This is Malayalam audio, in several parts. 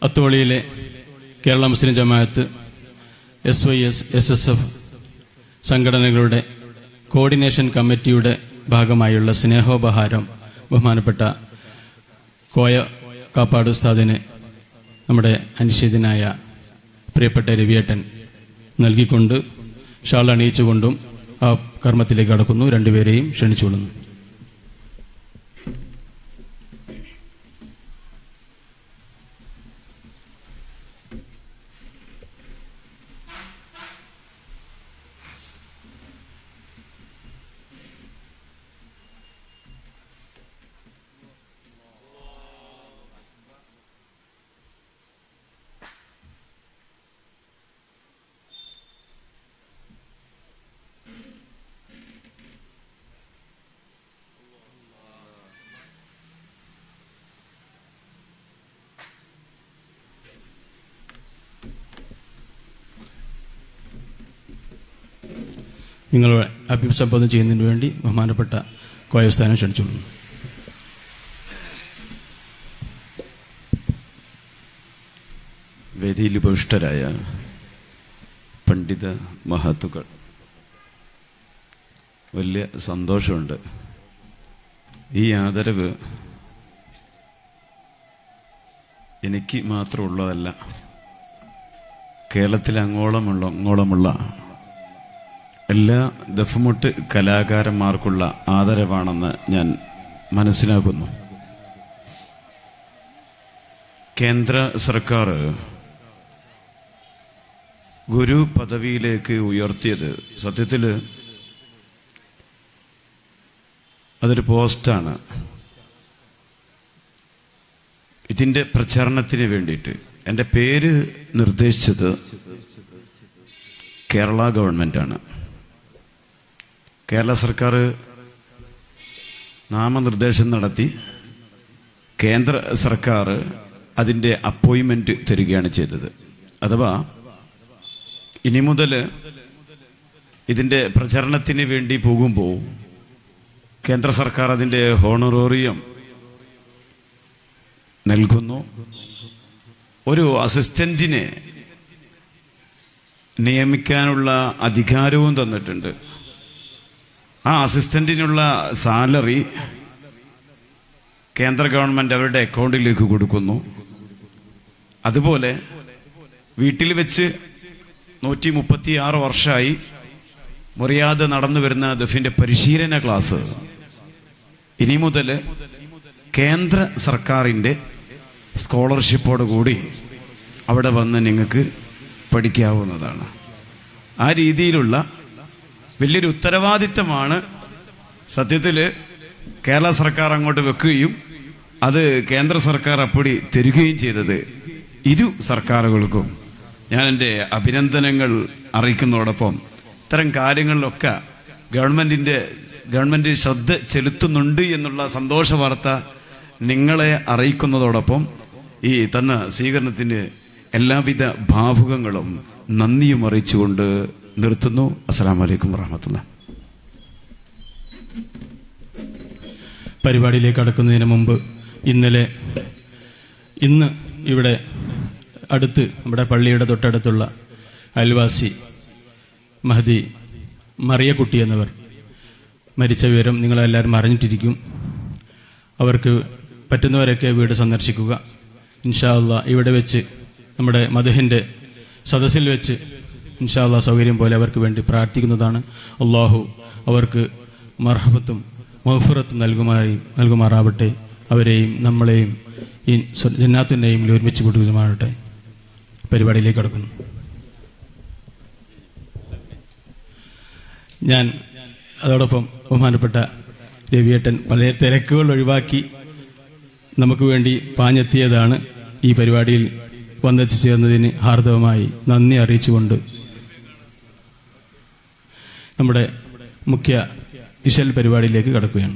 അത്തോളിയിലെ Kerala Muslim Jamaat S Y S S S F സംഘടനകളുടെ കോർഡിനേഷൻ കമ്മിറ്റിയുടെ ഭാഗമായുള്ള സ്നേഹോപഹാരം ബഹുമാനപ്പെട്ട കോയ കാപ്പാട് ഉസ്താദിന് നമ്മുടെ അനിശ്ചിതനായ പ്രിയപ്പെട്ട രവിയേട്ടൻ നൽകിക്കൊണ്ട് ഷാൾ അണിയിച്ചുകൊണ്ടും ആ കർമ്മത്തിലേക്ക് കടക്കുന്നു രണ്ടുപേരെയും ക്ഷണിച്ചുകൊള്ളുന്നു നിങ്ങൾ അഭിസംബോധന ചെയ്യുന്നതിന് വേണ്ടി ബഹുമാനപ്പെട്ട കോയസ്ഥാനം ക്ഷണിച്ചുകൊള്ളുന്നു വേദിയിൽ ഉപവിഷ്ടരായ പണ്ഡിത മഹത്തുക്കൾ വലിയ സന്തോഷമുണ്ട് ഈ ആദരവ് എനിക്ക് മാത്രമുള്ളതല്ല കേരളത്തിലെ അങ്ങോളമുള്ള അങ്ങോളമുള്ള എല്ലാ ദഫുമുട്ട് കലാകാരന്മാർക്കുള്ള ആദരവാണെന്ന് ഞാൻ മനസ്സിലാക്കുന്നു കേന്ദ്ര സർക്കാർ ഗുരു പദവിയിലേക്ക് ഉയർത്തിയത് സത്യത്തിൽ അതൊരു പോസ്റ്റാണ് ഇതിൻ്റെ പ്രചാരണത്തിന് വേണ്ടിയിട്ട് എൻ്റെ പേര് നിർദ്ദേശിച്ചത് കേരള ഗവൺമെൻറ്റാണ് കേരള സർക്കാർ നാമനിർദ്ദേശം നടത്തി കേന്ദ്ര സർക്കാർ അതിൻ്റെ അപ്പോയിൻമെൻറ്റ് തരികയാണ് ചെയ്തത് അഥവാ ഇനി മുതൽ ഇതിൻ്റെ പ്രചരണത്തിന് വേണ്ടി പോകുമ്പോൾ കേന്ദ്ര സർക്കാർ അതിൻ്റെ ഹോണറോറിയം നൽകുന്നു ഒരു അസിസ്റ്റന്റിനെ നിയമിക്കാനുള്ള അധികാരവും തന്നിട്ടുണ്ട് ആ അസിസ്റ്റന്റിനുള്ള സാലറി കേന്ദ്ര ഗവൺമെന്റ് അവരുടെ അക്കൗണ്ടിലേക്ക് കൊടുക്കുന്നു അതുപോലെ വീട്ടിൽ വെച്ച് നൂറ്റി മുപ്പത്തി ആറ് വർഷമായി മുറിയാതെ നടന്നു വരുന്ന ദഫിന്റെ പരിശീലന ക്ലാസ് ഇനി മുതൽ കേന്ദ്ര സർക്കാരിൻ്റെ സ്കോളർഷിപ്പോട് കൂടി അവിടെ വന്ന് നിങ്ങൾക്ക് പഠിക്കാവുന്നതാണ് ആ രീതിയിലുള്ള വലിയൊരു ഉത്തരവാദിത്തമാണ് സത്യത്തിൽ കേരള സർക്കാർ അങ്ങോട്ട് വെക്കുകയും അത് കേന്ദ്ര സർക്കാർ അപ്പടി തരികയും ചെയ്തത് ഇരു സർക്കാരുകൾക്കും ഞാൻ എൻ്റെ അഭിനന്ദനങ്ങൾ അറിയിക്കുന്നതോടൊപ്പം ഇത്തരം കാര്യങ്ങളിലൊക്കെ ഗവൺമെൻറ്റിൻ്റെ ഗവൺമെൻറ് ശ്രദ്ധ ചെലുത്തുന്നുണ്ട് എന്നുള്ള സന്തോഷ വാർത്ത നിങ്ങളെ അറിയിക്കുന്നതോടൊപ്പം ഈ തന്ന സ്വീകരണത്തിന് എല്ലാവിധ ഭാവുകങ്ങളും നന്ദിയും അറിയിച്ചുകൊണ്ട് നിർത്തുന്നു അസ്സാം വലൈക്കും വാഹമത്തുള്ള പരിപാടിയിലേക്ക് കടക്കുന്നതിന് മുമ്പ് ഇന്നലെ ഇന്ന് ഇവിടെ അടുത്ത് നമ്മുടെ പള്ളിയുടെ തൊട്ടടുത്തുള്ള അയൽവാസി മഹദി മറിയക്കുട്ടി എന്നിവർ മരിച്ച വിവരം നിങ്ങളെല്ലാവരും അറിഞ്ഞിട്ടിരിക്കും അവർക്ക് പറ്റുന്നവരൊക്കെ വീട് സന്ദർശിക്കുക ഇൻഷാല്ല ഇവിടെ വെച്ച് നമ്മുടെ മധുഹിൻ്റെ സദസ്സിൽ വെച്ച് ഇൻഷാല്ല സൗകര്യം പോലെ അവർക്ക് വേണ്ടി പ്രാർത്ഥിക്കുന്നതാണ് അള്ളാഹു അവർക്ക് മർഹബത്തും മഹഫുറത്തും നൽകുമാറി നൽകുമാറാവട്ടെ അവരെയും നമ്മളെയും ഈ ജന്നാത്തിൻ്റെയും ഒരുമിച്ച് കൊടുക്കുമാറട്ടെ പരിപാടിയിലേക്ക് കടക്കുന്നു ഞാൻ അതോടൊപ്പം ബഹുമാനപ്പെട്ട രവിയേട്ടൻ പല തിരക്കുകൾ ഒഴിവാക്കി നമുക്ക് വേണ്ടി പാഞ്ഞെത്തിയതാണ് ഈ പരിപാടിയിൽ വന്നെത്തിച്ചേർന്നതിന് ഹാർദവമായി നന്ദി അറിയിച്ചുകൊണ്ട് നമ്മുടെ മുഖ്യ ഇശൽ പരിപാടിയിലേക്ക് കടക്കുകയാണ്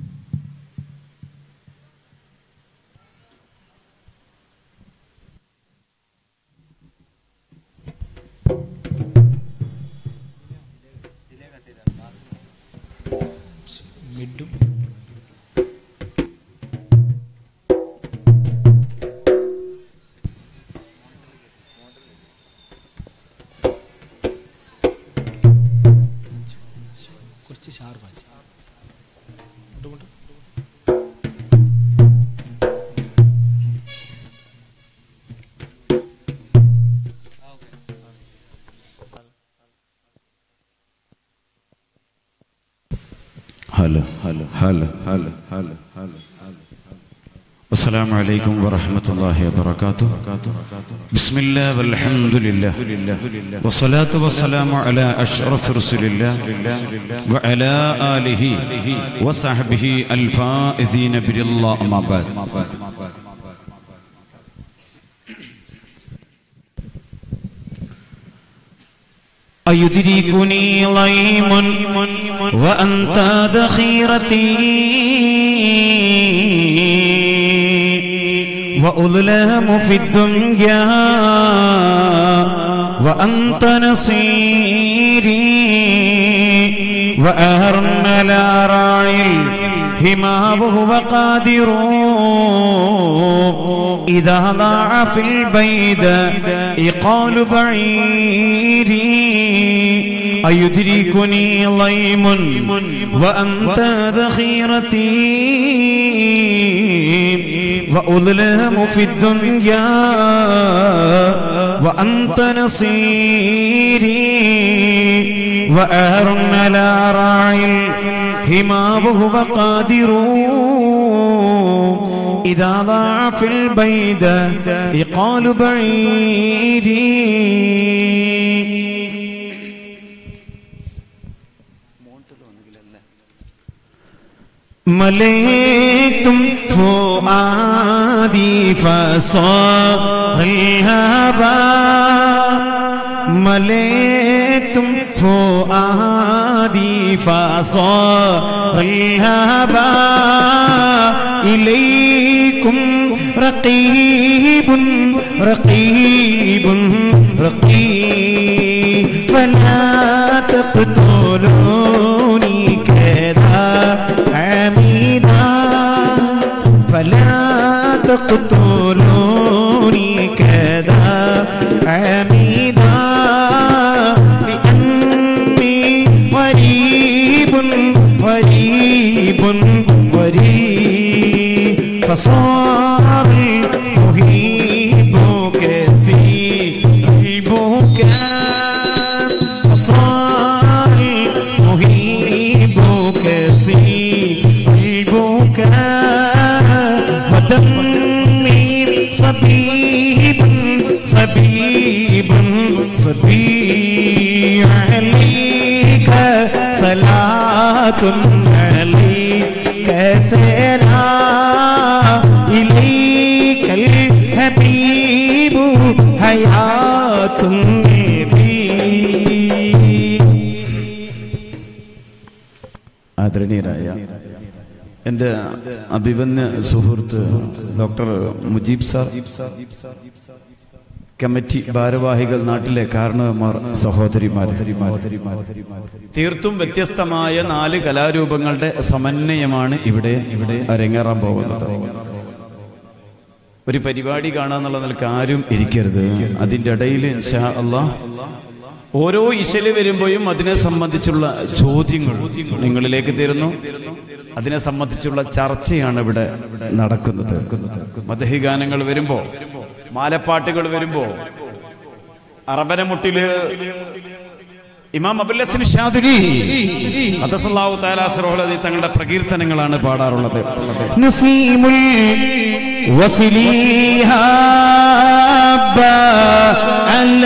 هلا هلا هلا هلا هلا هلا السلام عليكم ورحمة الله وبركاته بسم الله والحمد لله والصلاة والسلام على أشرف رسول الله وعلى آله وصحبه الفائزين بالله أما بعد أيدركني ضيم وأنت ذخيرتي وأظلم في الدنيا وأنت نصيري وأهرنا لا راعي الهما وهو قادر إذا ضاع في البيد إقال بعيري أيدركني ضيم وأنت ذخيرتي وأظلم في الدنيا وأنت نصيري وأهرن لا راعي الهما وهو قادر إذا ضاع في البيد يقال بعيري مليتم فؤادي فصار الهوى مليتم فؤادي فصار الهوى إليكم رقيب رقيب رقيب فلا تقتلوني كذا عميدا فلا تقتلوني كذا عميدا لأني غريب غريب غريب فصار المهيب كثير البكاء فصار المهيب كثير البكاء ودمي صبيب صبيب صبي عليك صلاة عليك سلام إليك الحبيب حياة نبي ആദരണീയരായ എൻ്റെ അഭിമന്യ സുഹൃത്ത് ഡോക്ടർ മുജീബ് സാർ കമ്മിറ്റി ഭാരവാഹികൾ നാട്ടിലെ കാരണവന്മാർ സഹോദരിമാർ തീർത്തും വ്യത്യസ്തമായ നാല് കലാരൂപങ്ങളുടെ സമന്വയമാണ് ഇവിടെ ഇവിടെ അരങ്ങേറാൻ പോകുന്നത് ഒരു പരിപാടി കാണാന്നുള്ള നിലക്ക് ആരും ഇരിക്കരുത് അതിന്റെ ഇടയിൽ ഇൻഷാ അള്ളാഹ് ഓരോ ഇശല് വരുമ്പോഴും അതിനെ സംബന്ധിച്ചുള്ള ചോദ്യങ്ങൾ നിങ്ങളിലേക്ക് തരുന്നു അതിനെ സംബന്ധിച്ചുള്ള ചർച്ചയാണ് ഇവിടെ നടക്കുന്നത് മദഹി ഗാനങ്ങൾ വരുമ്പോ മാലപ്പാട്ടുകൾ വരുമ്പോ അറബനമുട്ടില് ഇമാം അബുല്ലസിൻ ഷാദുരി അദസല്ലാഹു തആല അസ്റഹുൽ തങ്ങളുടെ പ്രകീർത്തനങ്ങളാണ് പാടാറുള്ളത് نسيم وصليها على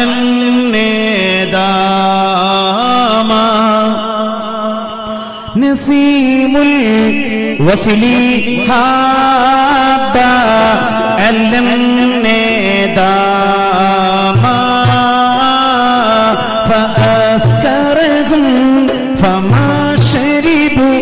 الندامة نسيم وصليها على الندامة فأسكرهم فما شربوا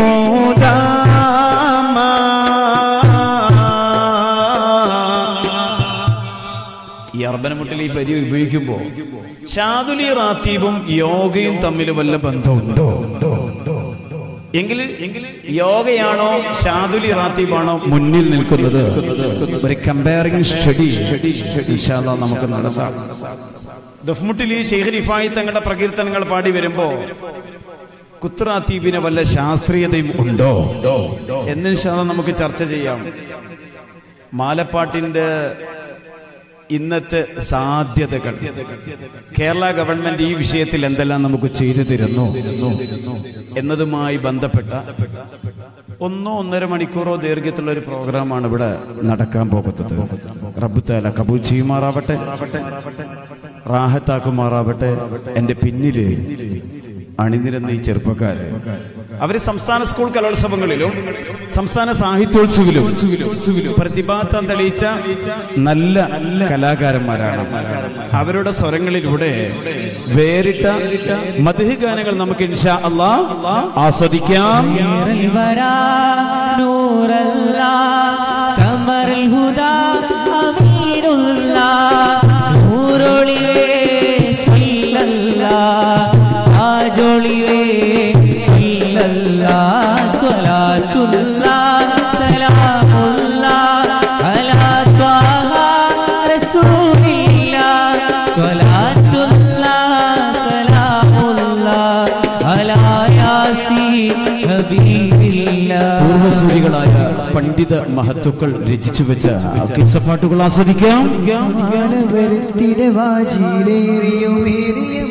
مداما ഈ അർബനമുട്ടിൽ ഈ പരി ഉപയോഗിക്കുമ്പോ ഷാദുലി റാത്തീബും യോഗയും തമ്മിൽ വല്ല ബന്ധമുണ്ടോ എങ്കിൽ എങ്കിൽ യോഗയാണോ ഷാദുലി റാത്തീബാണോ മുന്നിൽ നിൽക്കുന്നത് ഒരു കമ്പയറിംഗ് സ്റ്റഡി ഇൻഷാല്ലാ നമുക്ക് നടത്താം ദഫ്മുട്ടിൽ ഈ ഷെയ്ഖ് റിഫായി തങ്ങളുടെ പ്രകീർത്തനങ്ങൾ പാടി വരുമ്പോ കുത്രാത്തീബിന് വല്ല ശാസ്ത്രീയതയും ഉണ്ടോ എന്ന് ഇൻഷാല്ലാ നമുക്ക് ചർച്ച ചെയ്യാം മാലപ്പാട്ടിന്റെ ഇന്നത്തെ സാധ്യതകൾ കേരള ഗവൺമെന്റ് ഈ വിഷയത്തിൽ എന്തെല്ലാം നമുക്ക് ചെയ്തു തരുന്നു എന്നതുമായി ബന്ധപ്പെട്ട ഒന്നോ ഒന്നര മണിക്കൂറോ ദീർഘ്യത്തിലുള്ള ഒരു പ്രോഗ്രാമാണ് ഇവിടെ നടക്കാൻ പോകുന്നത് റബ്ബുത്താല കബൂൽ ചെയ്യുമാറാവട്ടെ റാഹത്താക്കുമാറാവട്ടെ എന്റെ പിന്നില് അണിനിരന്ന ഈ ചെറുപ്പക്കാര് അവര് സംസ്ഥാന സ്കൂൾ കലോത്സവങ്ങളിലും സംസ്ഥാന സാഹിത്യോത്സവിലും പ്രതിഭാത്തം തെളിയിച്ച നല്ല കലാകാരന്മാരാണ് അവരുടെ സ്വരങ്ങളിലൂടെ വേറിട്ട മധുഹ ഗാനങ്ങൾ നമുക്ക് ഇൻഷാ അള്ളാ ആസ്വദിക്കാം الورى نور الله قمر الهدى أمين الله نور ഒളിവേ സല്ലല്ലാ താജൊളിവേ സല്ലല്ലാ സ്വലാത്തുല്ലാ സലാമുല്ലാ അലാ ത്വാഹ റസൂലില്ലാ സ്വലാത്തുല്ലാ സലാമുല്ലാ അലാ യാസീൻ ഹബീബില്ലാ പൂർവ്വസൂരികളായ പണ്ഡിത മഹത്തുക്കൾ രചിച്ചു വെച്ച കിസ്സപ്പാട്ടുകൾ ആസ്വദിക്കാം മാനവരത്തിടെ വാജിയിലേറിയുമേറിയ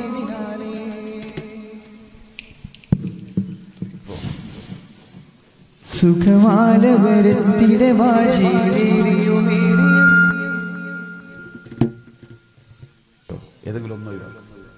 സുഖമാനവരത്തിടെ വാജിയിലേറിയുമേറിയ ഏതെങ്കിലും ഒന്ന് ഒഴിവാക്കാം.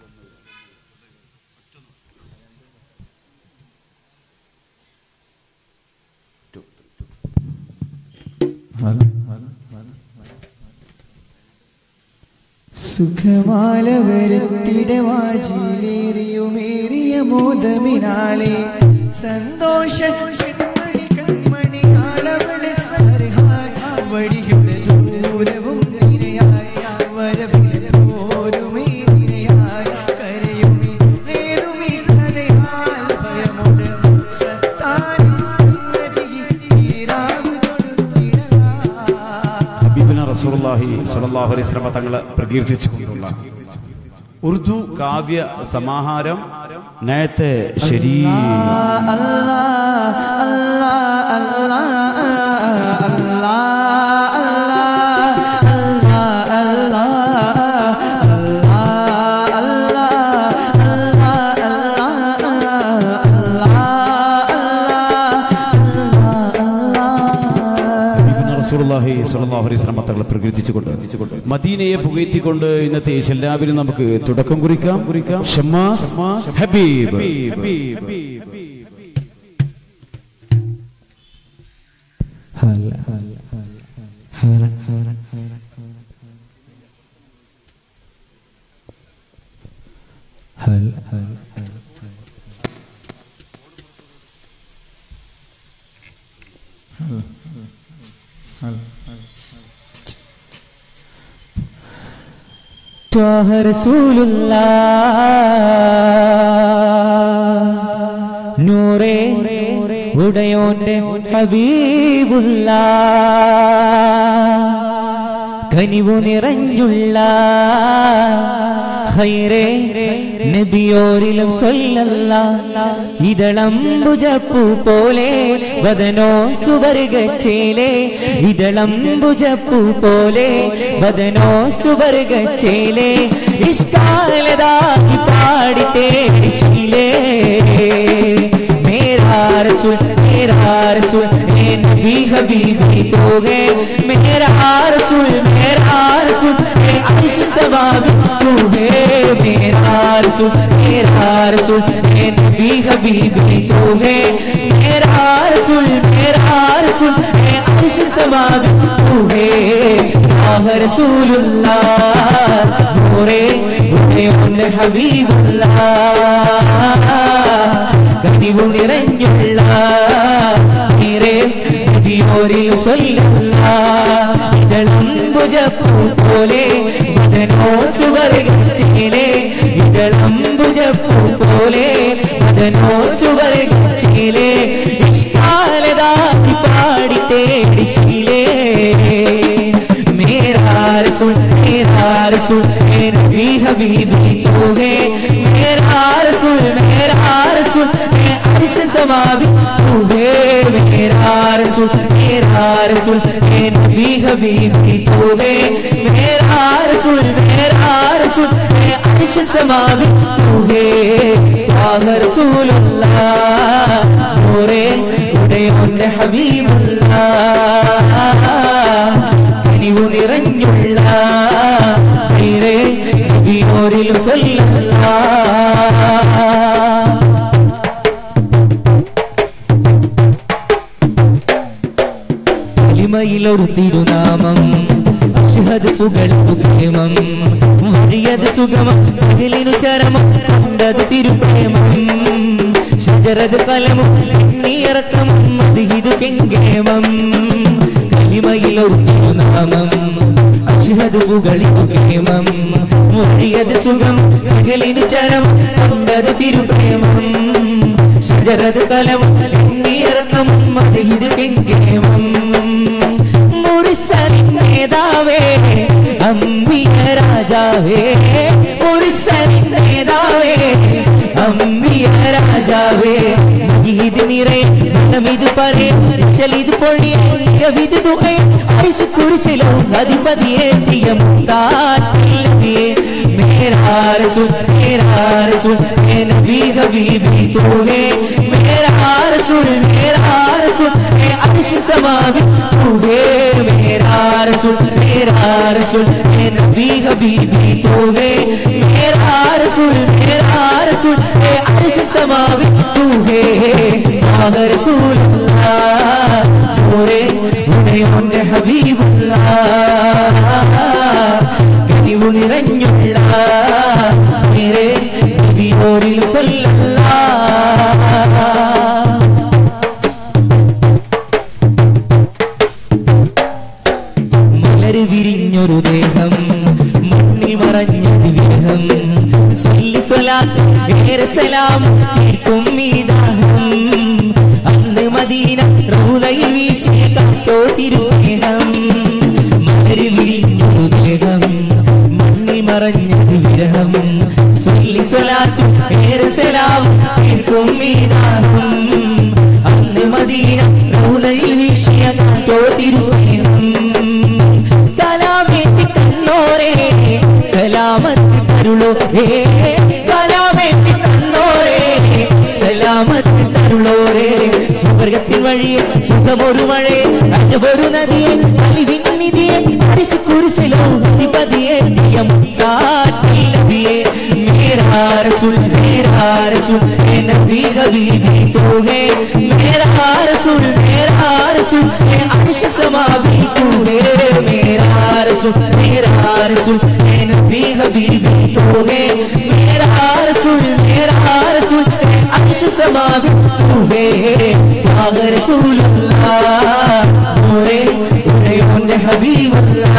സുഖമാലവരത്തിടെ വാജിയിലേറിയുമേറിയ മോദമിനാലെ സന്തോഷ കൺമണി കൺമണി ആളവള് ഫർഹാൻ വഴിയുടെ ദൂരവും നിരയായ വരവിലെ പോരുമേ നിരയായ കരയുമേ നേരുമേ കരയാൽ ഭയമുണ്ട് സത്താനും സംഗതിയിൽ തീരാവ് കൊടുത്തിടലാ ഹബീബിന റസൂലുള്ളാഹി സ്വല്ലല്ലാഹു അലൈഹി വസല്ലമ തങ്ങളെ പ്രകീർത്തിച്ചുകൊണ്ടുള്ള ഉറുദു കാവ്യ സമാഹാരം നേരത്തെ ശരീ ഹബീബിന റസൂലുള്ളാഹി സ്വല്ലല്ലാഹു അലൈഹി വസല്ലമ തങ്ങളെ പ്രകീർത്തിച്ചുകൊണ്ട് മദീനയെ പുകഴ്ത്തിക്കൊണ്ട് ഇന്നത്തെ ഈ ഷെല്ലാവിന് നമുക്ക് തുടക്കം കുറിക്കാം കുറിക്കാം ഷമ്മാസ് ഹബീബ് ഹൽ ഹൽ ഹൽ ഹൽ ഹൽ ഹൽ ത്വാഹ റസൂലുള്ളാ നൂറേ ഉടയോന്റെ ഹബീബുള്ള കനിവു നിറഞ്ഞുള്ള ഹൈറേ നബിയോരിലും സൊല്ലല്ല ഇതളം ഭുജപ്പൂ പോലെ വദനോ സുവർഗച്ചേലെ ഇതളം ഭുജപ്പൂ പോലെ വദനോ സുവർഗച്ചേലെ ഇഷ്കാലതാക്കി പാടി തേടിശീലേ मेरा रसूल मेरा रसूल ए नबी हबीबी तो है मेरा रसूल मेरा रसूल ए अर्श सवाब तू है मेरा रसूल मेरा रसूल ए नबी हबीबी तो है मेरा रसूल मेरा रसूल ए अर्श सवाब तू है आह रसूलुल्लाह नूरे नूरे हबीबുല്ലാ കനിവു നിറഞ്ഞുള്ള നീരേ നബിയോരിൽ സൊല്ല ഇതളം ഭുജപ്പൂ പോലെ മദനോ സുവർഗച്ചിലെ ഇതളം ഭുജപ്പൂ പോലെ മദനോ സുവർഗച്ചിലെ ഇഷ്കാലതാക്കി പാടി തേടിശീലേ മേരാ റസൂൽ मेरा रसूल ए नबी हबीबी तू है मेरा रसूल मेरा रसूल ए अर्श समावी तू है मेरा रसूल मेरा रसूल ए नबी हबीबी तू है मेरा रसूल मेरा रसूल ए अर्श समावी तू है ത്വാഹ റസൂലുള്ളാ നൂറേ ഉടയോന്റെ ഹബീബുള്ളാ കനിവു നിറഞ്ഞുള്ള ഖൈറേ നബിയോരിൽ സല്ലല്ലാ കലിമയിലൊരു തിരുനാമം അഷ്ഹദ് പുകഴ്ത്തു കേമം വഴിയത് സുഗമം സകലിനു ചരമം കണ്ടത് തിരുപ്രേമം ഷജറത് കലമും നീറക്കമും മതിഹിതു കെങ്കേമം കലിമയിലൊരു തിരുനാമം അഷ്ഹദ് പുകഴ്ത്തു കേമം വഴിയത് സുഖം സകലിനു ചരമം കണ്ടത് തിരുപ്രേമം ഷജറത് കലമും നീറക്കമും മതിഹിതു കെങ്കേമം മുറിസലിൻ നേതാവേ അമ്പിയ രാജാവേ മുറിസലിൻ നേതാവേ അമ്പിയ രാജാവേ ഇത് നിറയെ ഇത് പറയും ഇത് പൊഴിയ ഇത് തുകയെ അരിശ് കുരിശിലോ അധിപതിയെ മുത്താറ്റില്ലേ मेरा रसूल मेरा रसूल ए नबी हबीबी तू है मेरा रसूल मेरा रसूल ए अर्श समावी तू है मेरा रसूल मेरा रसूल ए नबी हबीबी तू है मेरा रसूल मेरा रसूल ए अर्श समावी तू है ത്വാഹ റസൂലുള്ളാ നൂറേ ഉടയോന്റെ ഹബീബുള്ളാ കനിവു നിറഞ്ഞുള്ള നേരെ നബിയോരിൽ സല്ലല്ലാ മലര് വിരിഞ്ഞൊരു ദേഹം മണ്ണിൽ മറഞ്ഞ വിരഹം സല്ലി സ്വലാത്ത് ഏറെ സലാം തീർക്കും ഈ ദാഹം അന്ന് മദീന റൗലയിൽ വീശിയ കാറ്റോ തിരുസ്നേഹം മലര് വിരിഞ്ഞൊരു ദേഹം മണ്ണിൽ മറഞ്ഞ വിരഹം സല്ലി സ്വലാത്ത് ഏറെ സലാം തീർക്കും ഈ ദാഹം അന്ന് മദീന റൗലയിൽ വീശിയ കാറ്റോ തിരുസ്നേഹം കലാമേറ്റി തന്നോരേ സലാമത്ത് തരുളോ ഏ കലാമേറ്റി തന്നോരേ സലാമത്ത് തരുളോരേ സ്വർഗത്തിൻ വഴിയെ സുഖമൊരു മഴയെ അജബൊരു നദിയെ അലിവിൻ നിധിയെ അരിശ് കുരിശിലോ അധിപതിയെ കാറ്റിൽ നബിയെ मेरा रसूल मेरा रसूल ए नबी हबीबी तो है मेरा रसूल मेरा रसूल ए अर्श समावी तू है मेरा रसूल मेरा रसूल ए नबी हबीबी तो है मेरा रसूल मेरा रसूल ए अर्श समावी तू है ത്യാഗ റസൂലുള്ള നൂറേ ഉടയോന്റെ ഹബീബുള്ള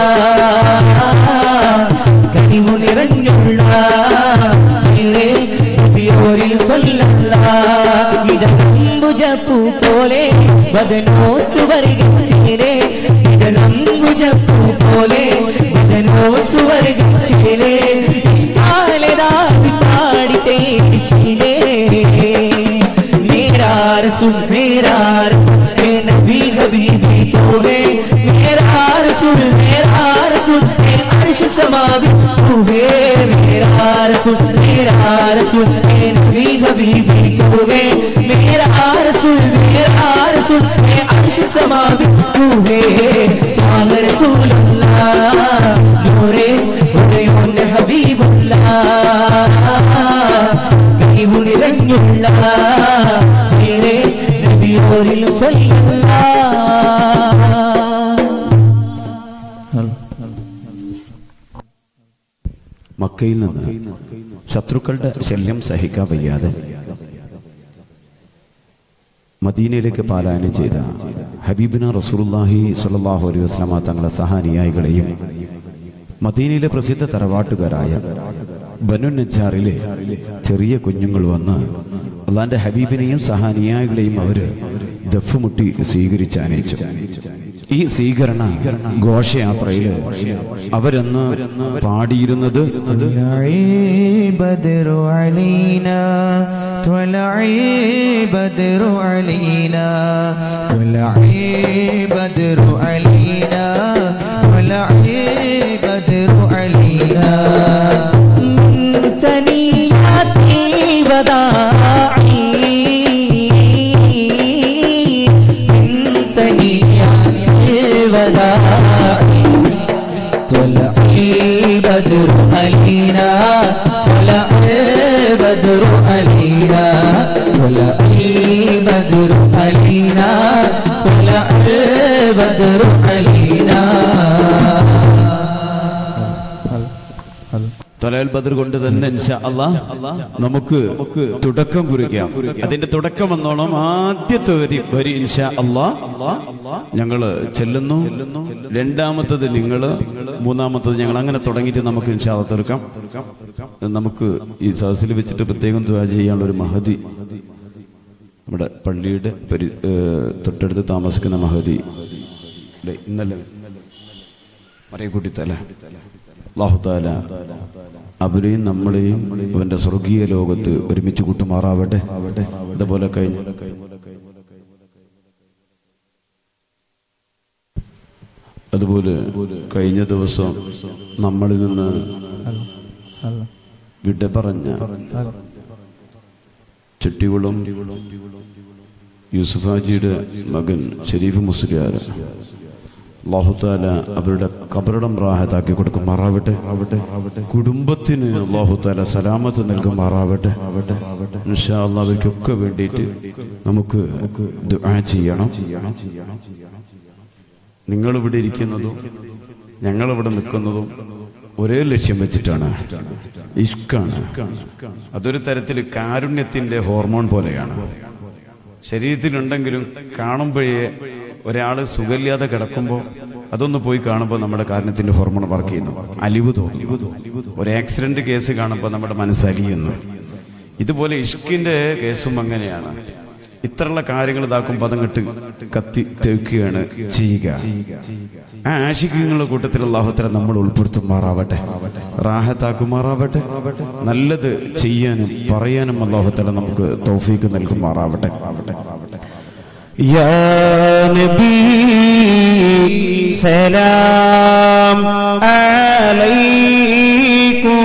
കനിവു നിറഞ്ഞുള്ള ഖൈറേ നബിയോരിൽ സല്ലല്ലാ ഇതംബുജപ്പൂ പോലെ വദനോ സുവർഗിച്ചേരെ ഇതംബുജപ്പൂ പോലെ വദനോ സുവർഗിച്ചേരെ ഇഷ്ടാലതാവി പാടി തേടിശീലേ मेरा रसूल मेरा रसूल ए नबी हबीबी तो है मेरा रसूल मेरा रसूल ए अर्श समावी तू है मेरा रसूल मेरा रसूल ए नबी हबीबी तो है मेरा रसूल मेरा रसूल ए अर्श समावी तू है ത്വാഹ റസൂലുള്ളാഹ് നൂറേ ഉദയോന്റെ ഹബീബുള്ളാഹ് കനിവു നിറഞ്ഞുള്ള ഖൈറേ നബിയോരിൽ സല്ലല്ലാഹ് മക്കയിൽ നിന്ന് ശത്രുക്കളുടെ ശല്യം സഹിക്കാൻ വയ്യാതെ മദീനയിലേക്ക് പാലായനം ചെയ്ത ഹബീബിന റസൂലുള്ളാഹി സ്വല്ലല്ലാഹു അലൈഹി വസല്ലമ തങ്ങളുടെ സഹാനുയായികളെയും മദീനയിലെ പ്രസിദ്ധ തറവാട്ടുകാരായ ബനു നജ്ജാറിലെ ചെറിയ കുഞ്ഞുങ്ങൾ വന്ന് അള്ളാന്റെ ഹബീബിനെയും സഹാനിയായികളെയും അവര് ദഫുമുട്ടി സ്വീകരിച്ച് അനയിച്ചു ഈ സ്വീകരണ ഘോഷയാത്രയിൽ അവരന്ന് പാടിയിരുന്നത് طلع البدر علينا طلع البدر علينا طلع البدر علينا طلع البدر علينا من ثنيات الوداع من ثنيات الوداع طلع البدر علينا طلع البدر علينا طلع البدر علينا طلع البدر علينا തൊലൽ ബദർ കൊണ്ട് തന്നെ ഇൻഷാ അല്ലാ നമുക്ക് തുടക്കം കുറിക്കാം അതിന്റെ തുടക്കം എന്നോണം ആദ്യത്തെ വരി വരി ഇൻഷാ അല്ലാ ഞങ്ങള് ചെല്ലുന്നു രണ്ടാമത്തത് നിങ്ങള് മൂന്നാമത്തത് ഞങ്ങൾ അങ്ങനെ തുടങ്ങിയിട്ട് നമുക്ക് ഇൻഷാ അല്ലാ തീർക്കാം നമുക്ക് ഈ സദസ്സിൽ വെച്ചിട്ട് പ്രത്യേകം ദ്വാ ചെയ്യാനുള്ള ഒരു മഹതി നമ്മുടെ പള്ളിയുടെ പരി ഏഹ് തൊട്ടടുത്ത് താമസിക്കുന്ന മഹതി അല്ലേ ഇന്നലെ മറിയക്കുട്ടിത്തല അള്ളാഹുത്താല അവരെയും നമ്മളെയും അവന്റെ സ്വർഗീയ ലോകത്ത് ഒരുമിച്ച് കൂട്ടുമാറാവട്ടെ ഇതുപോലെ കഴിഞ്ഞ അതുപോലെ കഴിഞ്ഞ ദിവസം നമ്മളിൽ നിന്ന് വിട പറഞ്ഞ ചുട്ടികുളം യൂസുഫാജിയുടെ മകൻ ഷരീഫ് മുസ്ലിയാർ അള്ളാഹുത്താല അവരുടെ കബറിടം റാഹത്താക്കി കൊടുക്കുമാറാവട്ടെ ആവട്ടെ ആവട്ടെ കുടുംബത്തിന് അള്ളാഹുത്താല സലാമത്ത് നൽകുമാറാവട്ടെ ആവട്ടെ ആവട്ടെ ഇൻഷാ അല്ലാ അവർക്കൊക്കെ വേണ്ടിയിട്ട് നമുക്ക് ദുആ ചെയ്യണം നിങ്ങൾ ഇവിടെ ഇരിക്കുന്നതും ഞങ്ങൾ ഇവിടെ നിൽക്കുന്നതും ഒരേ ലക്ഷ്യം വെച്ചിട്ടാണ് ഇഷ്കാണ് അതൊരു തരത്തിൽ കാരുണ്യത്തിന്റെ ഹോർമോൺ പോലെയാണ് ശരീരത്തിലുണ്ടെങ്കിലും കാണുമ്പോഴേ ഒരാള് സുഖമില്ലാതെ കിടക്കുമ്പോൾ അതൊന്ന് പോയി കാണുമ്പോൾ നമ്മുടെ കാരണത്തിന്റെ ഹോർമോൺ വർക്ക് ചെയ്യുന്നു അലിവ് തോന്നും ഒരു ആക്സിഡന്റ് കേസ് കാണുമ്പോൾ നമ്മുടെ മനസ്സ് അലിയുന്നു ഇതുപോലെ ഇഷ്കിന്റെ കേസും അങ്ങനെയാണ് ഇത്രയുള്ള കാര്യങ്ങൾ ഇതാക്കുമ്പോൾ അതങ്ങട്ട് കത്തി തേക്കുകയാണ് ചെയ്യുക ആ ആശിക്കങ്ങളുടെ കൂട്ടത്തിൽ അള്ളാഹുത്തര നമ്മൾ ഉൾപ്പെടുത്തുമാറാവട്ടെ റാഹത്താക്കുമാറാവട്ടെ നല്ലത് ചെയ്യാനും പറയാനും അള്ളാഹുത്തല നമുക്ക് തൗഫീക്ക് നൽകുമാറാവട്ടെ يا نبي سلام عليكم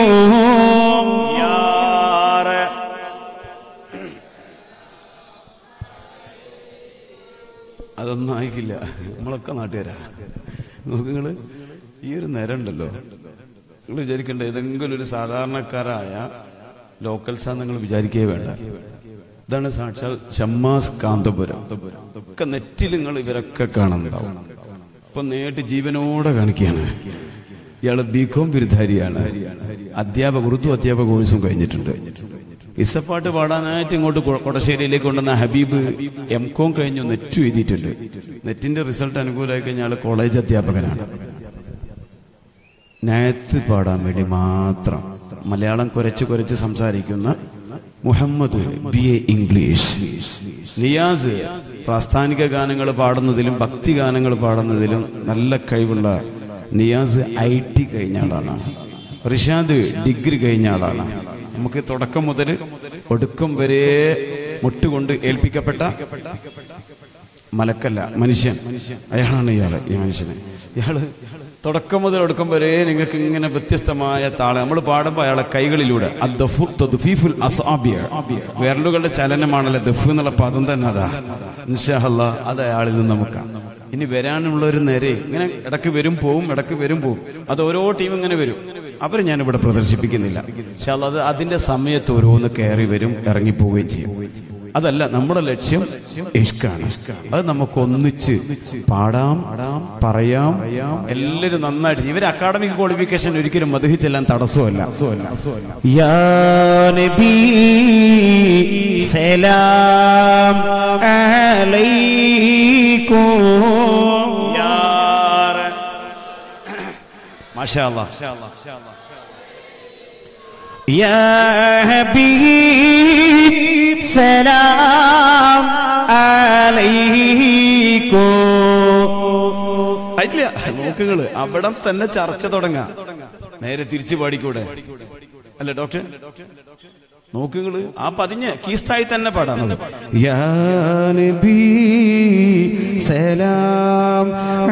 അതൊന്നും ആയിക്കില്ല നമ്മളൊക്കെ നാട്ടുകാരാ നോക്ക് നിങ്ങള് ഈ ഒരു നേരം ഉണ്ടല്ലോ നിങ്ങൾ വിചാരിക്കണ്ട ഏതെങ്കിലും ഒരു സാധാരണക്കാരായ ലോക്കൽസാ നിങ്ങൾ വിചാരിക്കേ വേണ്ട ഇതാണ് സാക്ഷാൽ ഷമ്മാസ് കാന്തപുരം ഒക്കെ നെറ്റിൽ നിങ്ങൾ ഇവരൊക്കെ കാണുന്നുണ്ടാവും ഇപ്പൊ നേരിട്ട് ജീവനോടെ കാണിക്കുകയാണ് ഇയാള് ബികോം ബിരുദാരിയാണ് അധ്യാപക ഉറുദു അധ്യാപക കോഴ്സും കഴിഞ്ഞിട്ടുണ്ട് ഇസപ്പാട്ട് പാടാനായിട്ട് ഇങ്ങോട്ട് കൊ- കൊടശ്ശേരിയിലേക്ക് കൊണ്ടുവന്ന ഹബീബ് എം കോം കഴിഞ്ഞു നെറ്റ് എഴുതിയിട്ടുണ്ട് നെറ്റിന്റെ റിസൾട്ട് അനുകൂലമായി കഴിഞ്ഞാൽ കോളേജ് അധ്യാപകനാണ് നയത്ത് പാടാൻ വേണ്ടി മാത്രം മലയാളം കുരച്ച് കുരച്ച് സംസാരിക്കുന്ന Muhammad B A English Niyas പ്രാസ്ഥാനിക ഗാനങ്ങൾ പാടുന്നതിലും ഭക്തി ഗാനങ്ങൾ പാടുന്നതിലും നല്ല കഴിവുള്ള നിയാസ് ഐ ടി കഴിഞ്ഞ ആളാണ് റിഷാദ് ഡിഗ്രി കഴിഞ്ഞ ആളാണ് നമുക്ക് തുടക്കം മുതൽ ഒടുക്കം വരെ മുട്ടുകൊണ്ട് ഏൽപ്പിക്കപ്പെട്ട മലക്കല്ല മനുഷ്യൻ അയാളാണ് ഇയാള് ഈ മനുഷ്യന് ഇയാള് തുടക്കം മുതൽ ഒടുക്കം വരെ നിങ്ങൾക്ക് ഇങ്ങനെ വ്യത്യസ്തമായ താളെ നമ്മൾ പാടുമ്പോൾ അയാളെ കൈകളിലൂടെ അദ്ദഫു തദ്ഫീഫുൽ അസ്ആബിയ. വിരലുകളുടെ ചലനമാണല്ലോ ദഫ് എന്നുള്ള പദം തന്നെ അതാ ഇൻഷാല്ല അത് അയാളിൽ നിന്ന് നമുക്ക് ഇനി വരാനുള്ള ഒരു നേരെ ഇങ്ങനെ ഇടക്ക് വരും പോവും ഇടക്ക് വരും പോവും അത് ഓരോ ടീം ഇങ്ങനെ വരും അവർ ഞാൻ ഇവിടെ പ്രദർശിപ്പിക്കുന്നില്ല പക്ഷെ അത് അതിന്റെ സമയത്ത് ഓരോന്ന് കയറി വരും ഇറങ്ങിപ്പോവുകയും ചെയ്യും അതല്ല നമ്മുടെ ലക്ഷ്യം ഇഷ്കാണ് അത് നമുക്ക് ഒന്നിച്ച് പാടാം പറയാം എല്ലാവരും നന്നായിട്ട് ഇവർ അക്കാഡമിക് ക്വാളിഫിക്കേഷൻ ഒരിക്കലും മധുഹി ചെല്ലാൻ തടസ്സമല്ല يا نبي سلام عليكم മാഷാ അല്ലാ. يا حبيب سلام عليكم ആയിട്ടില്ല നോക്കുകള് അവിടെ തന്നെ ചർച്ച തുടങ്ങാം നേരെ തിരിച്ചു പാടിക്കൂടെ അല്ലേ ഡോക്ടർ നോക്കുകള് ആ പതിഞ്ഞ് കീസ്തായി തന്നെ പാടാം നമുക്ക്. യാ നബി സലാം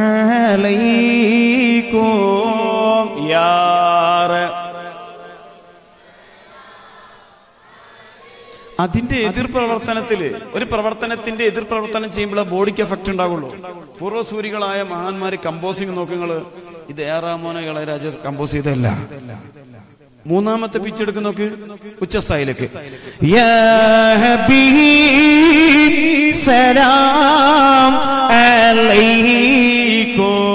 അലൈക്കും യാ റ- അതിന്റെ എതിർ പ്രവർത്തനത്തില് ഒരു പ്രവർത്തനത്തിന്റെ എതിർ പ്രവർത്തനം ചെയ്യുമ്പോൾ ബോഡിക്ക് എഫക്ട് ഉണ്ടാകുള്ളൂ പൂർവ്വസൂരികളായ മഹാന്മാര് കമ്പോസിങ് നോക്കുങ്ങള് ഇത് ഏറാമോന ഇളയരാജ കമ്പോസ് ചെയ്തല്ല മൂന്നാമത്തെ പിച്ച് എടുക്ക് നോക്ക് ഉച്ചസ്ഥായിലേക്ക് يا حبيب سلام عليكم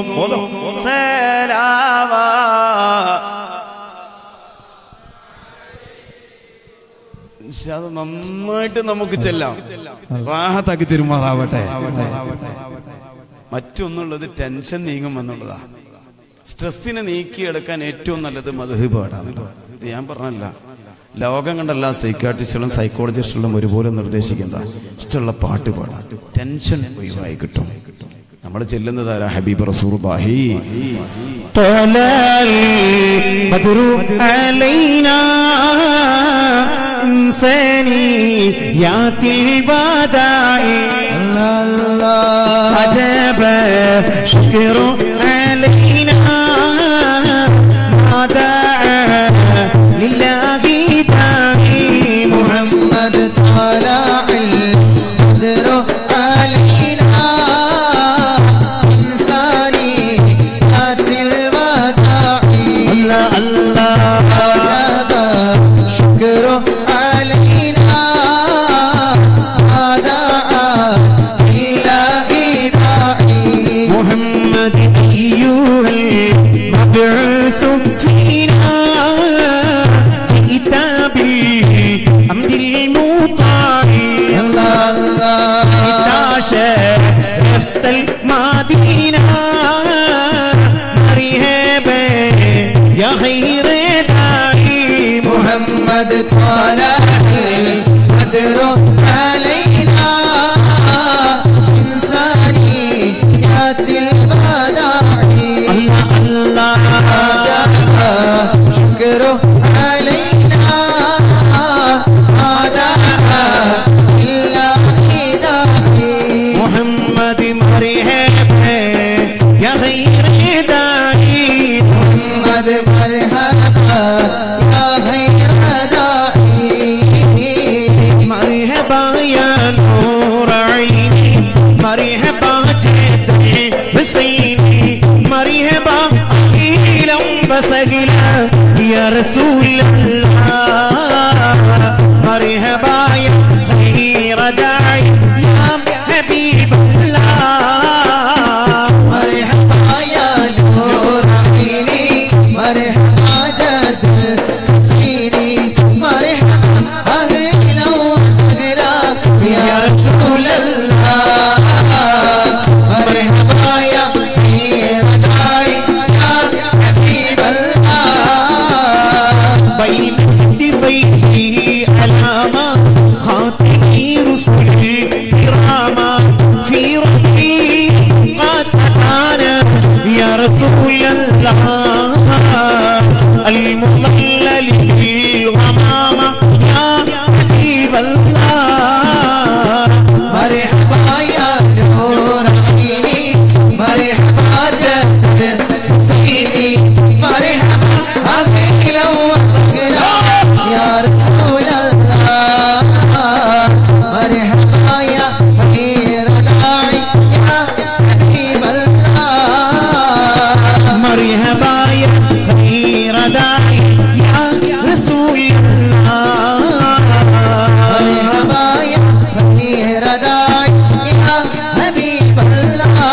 സലാവാ. ഇൻഷാ അത് നന്നായിട്ട് നമുക്ക് ചെല്ലാം റാഹത്താക്കി തെരുമാറാവട്ടെ മറ്റൊന്നുള്ളത് ടെൻഷൻ നീങ്ങും എന്നുള്ളതാ സ്ട്രെസ്സിനെ നീക്കിയെടുക്കാൻ ഏറ്റവും നല്ലത് മധു പാടാന്നുള്ളതാണ് ഇത് ഞാൻ പറഞ്ഞല്ല ലോകം കണ്ട എല്ലാ സൈക്കാട്രിസ്റ്റുകളും സൈക്കോളജിസ്റ്റുകളും ഒരുപോലെ നിർദ്ദേശിക്കുന്ന ഇഷ്ടമുള്ള പാട്ട് പാടാം ടെൻഷൻ ഒഴിവായി കിട്ടും നമ്മൾ ചെല്ലുന്നത് ആരാ ഹബീബ് റസൂർ ബാഹി طلع البدر علينا إنسانيات الوداع عجب شكر علينا ما دعا لله داعي محمد محمد طلع البدر علينا إنساني ذات الوداع الله الله وجب شكر علينا ما دعا لله داعي محمد أيها المبعوث فينا جئت بالأمر المطاع الله الله شرفت المدينة مرحبا يا خير داعي محمد طلع البدر علينا إنساني ياتي البداعي الله الله شكره علينا ما دعا إلا داعي محمد مرحبا يا خير داعي محمد مرحبا يا خير داعي مرحبا يا نور عيني مرحبا جد حسيني مرحبا أهلا وسهلا يا رسول الله مرحبا يا خير داعي يا حبيب الله مرحبا يا نور عيني مرحبا جد الحسيني مرحبا أهلا وسهلا يا رسول الله مرحبا يا خير داعي يا حبيب الله بين كتفيه علامة خاتمي رسل كراما في ربي قد أتانا يا رسول الله المضلل بالغمامة يا حبيب الله مرحبا يا نور عيني مرحبا جد حسيني مرحبا أهلا وسهلا يا رسول الله مرحبا يا خير داعي يا حبيب الله مرحبا يا خير داعي يا رسول الله مرحبا يا خير داعي يا حبيب الله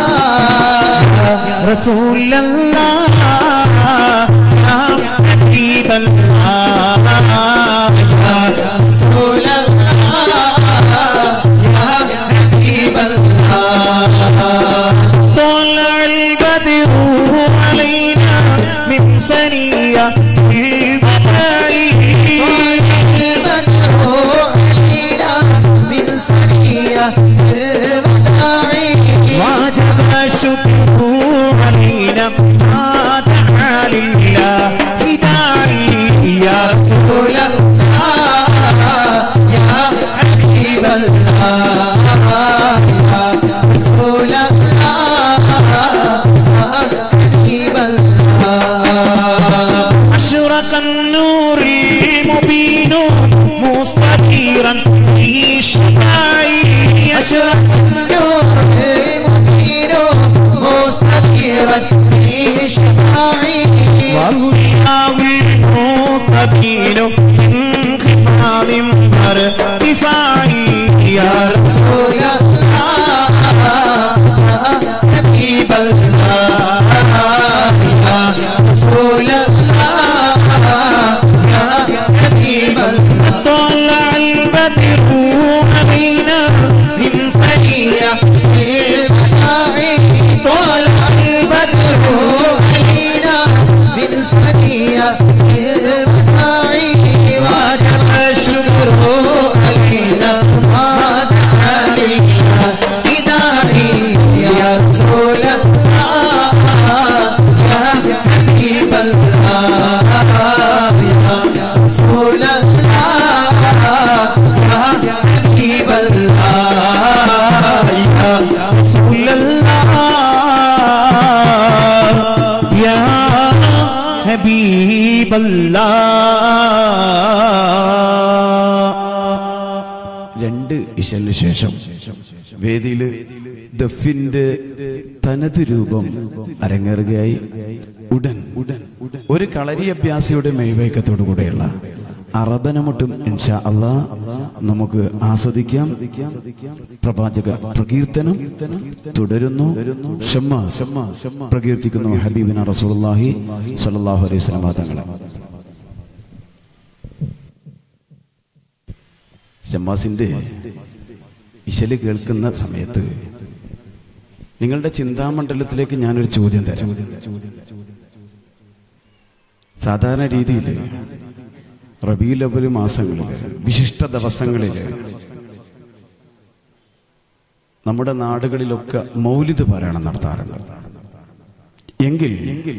رسول الله يا حبيب الله يا رسول الله يا حبيب الله طلع البدر علينا من سنية البدر المدعو علينا من سنية الوداع وجب شكره علينا ما دعا لله داعي يا رسول أشرق النور المبين مستديرا في الشفاع أشرق والضياء المستبين في انخفاض ارتفاع يا رسول طلع البدر علينا من سريع طلع البدر وجب الشكر علينا ما دعا لله إداري يا رسول الله يا حبيب الله يا رسول الله يا حبيب الله يا رسول الله يا حبيب الله രണ്ട് ഇശലിന് ശേഷം വേദിയിൽ ദഫിന്റെ തനത് രൂപം അരങ്ങേറുകയായി ഉടൻ ഉടൻ ഉടൻ ഒരു കളരി അഭ്യാസിയുടെ മെയ്വൈക്കത്തോടു കൂടെയുള്ള അറബനമുട്ടും ഇൻഷാ അള്ളാ നമുക്ക് ആസ്വദിക്കാം പ്രവാചക പ്രകീർത്തനം തുടരുന്നു ഷമ്മ ഷമ്മ പ്രകീർത്തിക്കുന്നു ഹബീബിന റസൂലുള്ളാഹി സ്വല്ലല്ലാഹു അലൈഹി വസല്ലം തങ്ങളെ ഷമ്മാസിന്റെ ഇശല് കേൾക്കുന്ന സമയത്ത് നിങ്ങളുടെ ചിന്താമണ്ഡലത്തിലേക്ക് ഞാനൊരു ചോദ്യം തരാം സാധാരണ രീതിയിൽ റബീൽ അവൽ മാസങ്ങളിൽ വിശിഷ്ട ദിവസങ്ങളിൽ നമ്മുടെ നാടുകളിലൊക്കെ മൗലിദ് പാരായണം നടത്താറുണ്ട് എങ്കിൽ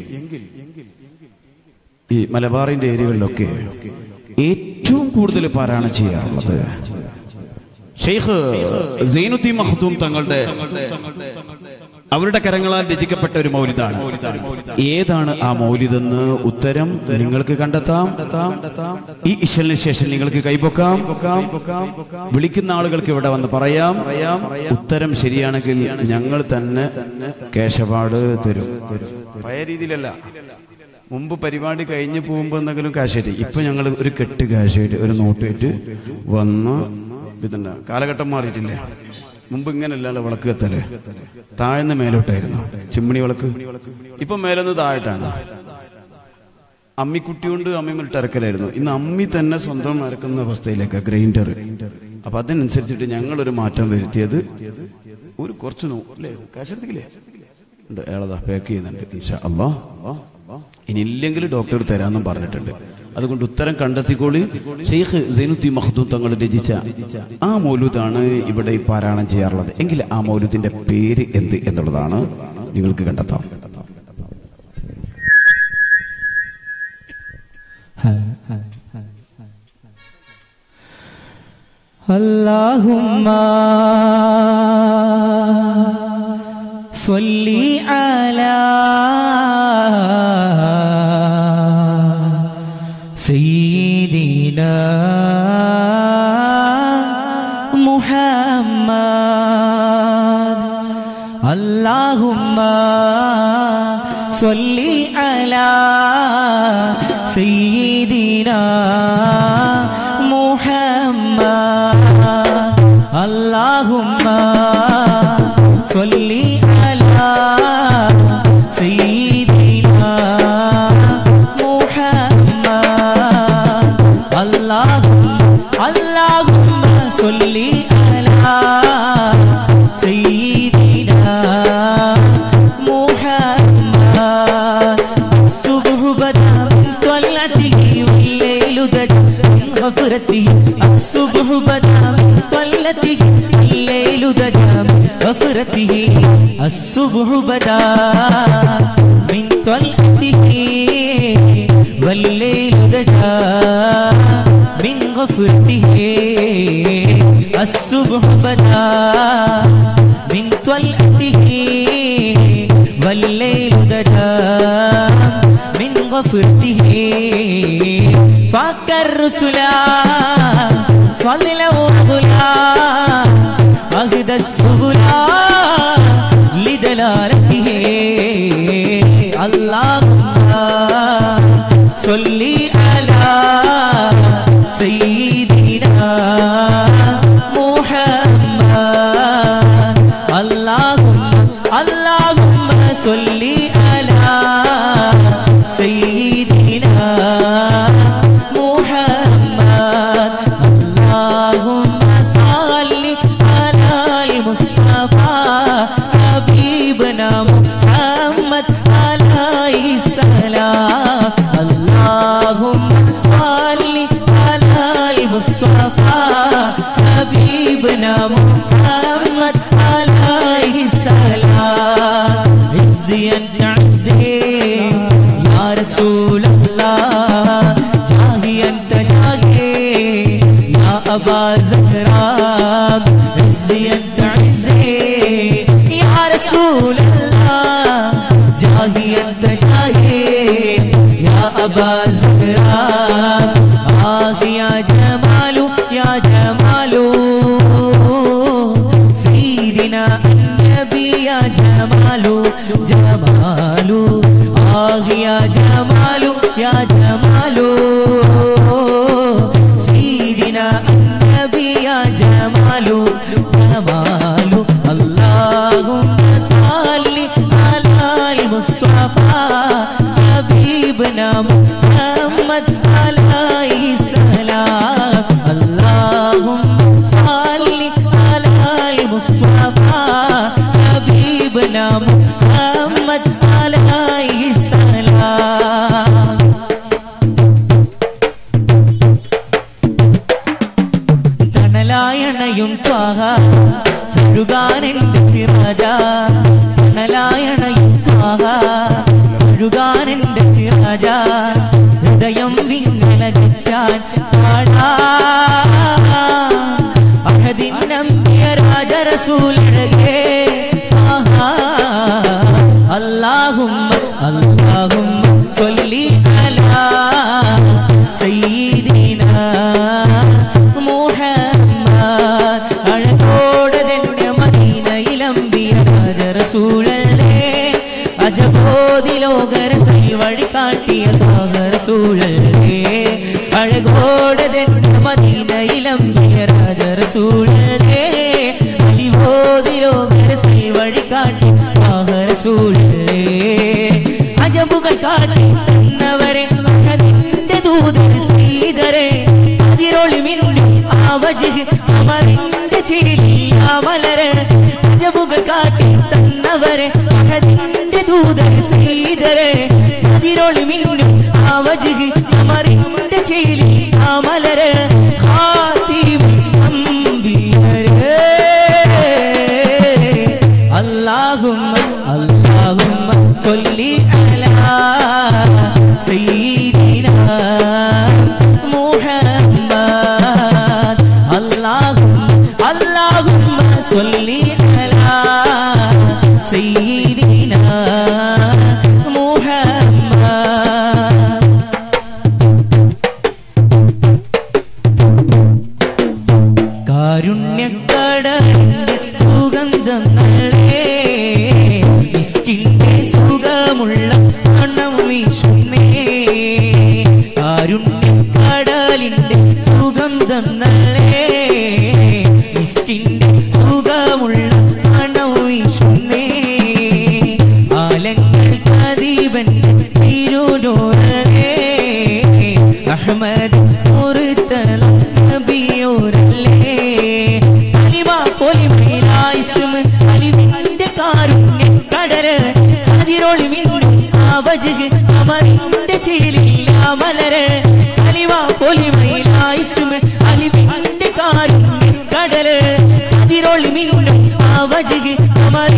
ഈ മലബാറിന്റെ ഏരിയകളിലൊക്കെ ഏറ്റവും കൂടുതൽ പാരായണം ചെയ്യാറുള്ളത് ഷെയ്ഖ് സൈനുദ്ദീൻ മഹദൂം തങ്ങളുടെ അവരുടെ കരങ്ങളാൽ രചിക്കപ്പെട്ട ഒരു മൗലിദാണ് ഏതാണ് ആ മൗലിദെന്ന് ഉത്തരം നിങ്ങൾക്ക് കണ്ടെത്താം ഈ ഇശലിന് ശേഷം നിങ്ങൾക്ക് കൈപൊക്കാം വിളിക്കുന്ന ആളുകൾക്ക് ഇവിടെ വന്ന് പറയാം ഉത്തരം ശരിയാണെങ്കിൽ ഞങ്ങൾ തന്നെ കേശപാട് തരും പഴയ രീതിയിലല്ല മുമ്പ് പരിപാടി കഴിഞ്ഞ് പോകുമ്പോൾ എന്തെങ്കിലും കാശേറ്റ് ഇപ്പൊ ഞങ്ങൾ ഒരു കെട്ട് കാശേറ്റ് ഒരു നോട്ടേറ്റ് വന്ന് ഇതുണ്ട് കാലഘട്ടം മാറിയിട്ടില്ലേ മുമ്പ് ഇങ്ങനെയല്ലല്ലോ വിളക്ക് കത്തല് താഴ്ന്ന് മേലോട്ടായിരുന്നു ചിമ്മിണി വിളക്ക് ഇപ്പൊ മേലൊന്ന് താഴെട്ടാണ് അമ്മിക്കുട്ടി കൊണ്ട് അമ്മിമേലിട്ട് ഇറക്കലായിരുന്നു ഇന്ന് അമ്മി തന്നെ സ്വന്തം ഇറക്കുന്ന അവസ്ഥയിലേക്ക് ഗ്രൈൻഡർ അപ്പൊ അതിനനുസരിച്ചിട്ട് ഞങ്ങൾ ഒരു മാറ്റം വരുത്തിയത് ഒരു കുറച്ച് നോ അല്ലേ കാശെടുത്തില്ലേ ഉണ്ട് അയാളതാ പാക്ക് ചെയ്യുന്നുണ്ട് ഇൻഷാ അല്ലാ ഇനി ഇല്ലെങ്കിൽ ഡോക്ടർ തരാമെന്നും പറഞ്ഞിട്ടുണ്ട് അതുകൊണ്ട് ഉത്തരം കണ്ടെത്തിക്കോളി ഷെയ്ഖ് സൈനുദ്ദീൻ മഹദൂം തങ്ങൾ രചിച്ച ആ മൗലൂദാണ് ഇവിടെ ഈ പാരായണം ചെയ്യാറുള്ളത് എങ്കിൽ ആ മൗലൂദിന്റെ പേര് എന്ത് എന്നുള്ളതാണ് നിങ്ങൾക്ക് കണ്ടെത്താം اللهم صل على سيدنا محمد اللهم صل على سيدنا محمد اللهم صل على سيدنا محمد اللهم اللهم صل على سيدنا محمد الصبح بدا من طلعته غفرته الصبح بدا من طلعته والليل دجا من غفرته الصبح بدا من طلعته والليل دجا من غفرته فاك الرسلا فضلا وغلا أهدى السبلا لدلالته اللهم صلي على سيدنا محمد اللهم اللهم صلي على سيدنا محمد اللهم صل على المصطفى حبيبنا محمد عليه السلام اللهم صل على المصطفى حبيبنا محمد عليه السلام عزي انت عزي يا رسول الله جاهي انت جاهي يا ابا زهراء عزي انت عزي يا رسول الله جاهي انت جاهي يا ابا زهراء آه يا جمال يا جمال سيدنا النبي يا جمال جمال آه يا جمال يا جمال سيدنا النبي يا جمال جمال اللهم صل على المصطفى حبيبنا محمد عليه السلام اللهم صل على المصطفى حبيبنا محمد عليه السلام തണലായണയും ത്വാഹ തഴുകാനെന്റെ സിറാജ തണലായണയും ത്വാഹ തഴുകാനെന്റെ സിറാജ ഹൃദയം വിങ്ങലകറ്റാൻ പാടാ അഹദിൻ നമ്പിയ രാജരസൂലഴകേ ആഹാ اللهم اللهم صل على سيدنا മുഹമ്മദ് അഴകോടതെന്റെ മദീനയിലമ്പിയ രാജറസൂളല്ലേ അജബോധിലോകരസൽ വഴി കാട്ടിയ രാജറസൂളല്ലേ അഴകോടതെന്റെ മദീനയിലമ്പിയ രാജറസൂളല്ലേ അലിബോധിലോകരസൽ വഴി കാട്ടി രാജറസൂളല്ലേ അജബുകൾ കാട്ടി തന്നവരെ അതിന്റെ ദൂതർ ശ്രീധരെ അതിരൊളി മിന്നും ആവജ് അമറിന്റെ ചിരി അമലര് അജബുകൾ കാട്ടി തന്നവരെ അതിന്റെ ദൂതർ ശ്രീധരെ അതിരൊളി മിന്നും ആവജ് അമറിന്റെ ചിരി അമലര് ഖാതിബുൽ അംബിയരേ اللهم اللهم صل على سيدنا محمد اللهم اللهم صل على سيدنا محمد കാരുണ്യക്കടലിന്റെ സുഗന്ധം നല്ലേ മിസ്കിന്റെ സുഖമുള്ള മണം വീശുന്നേ കാരുണ്യക്കടലിന്റെ സുഗന്ധം നല്ലേ മിസ്കിന്റെ സുഖമുള്ള മണം വീശുന്നേ ആലങ്ങൾ കദീപന്റെ തിരുനൂറേ അഹമ്മദ് മുറുത്തല നബിയോരല്ലേ കലിമ പൊലിമയിലായിസും അലിവിന്റെ കാരുണ്യ കടല് അതിരൊളി മിന്നും ആവജ് അമറിന്റെ ചേലിൽ അമലര് കലിമ പൊലിമയിലായിസും അലിവിന്റെ കാരുണ്യ കടല് അതിരൊളി മിന്നും ആവജ് അമർ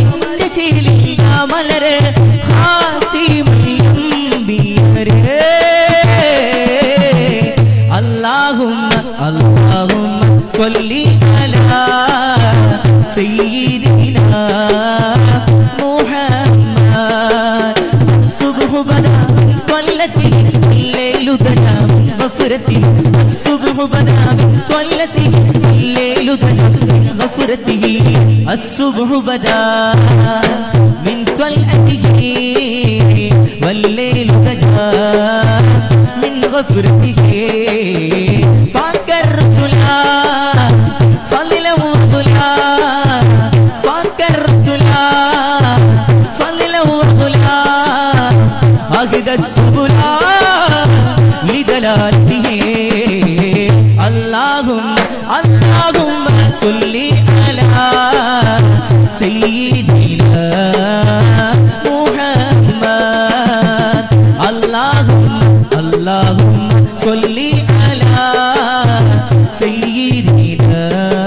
الصبح بدا من طلعته والليل دجا من غفرته فاك الرسلا فضلا وضلا فاك الرسلا فضلا وضلا أهدى السبل لدلالته اللهم اللهم صل على سيدنا محمد اللهم اللهم صل على سيدنا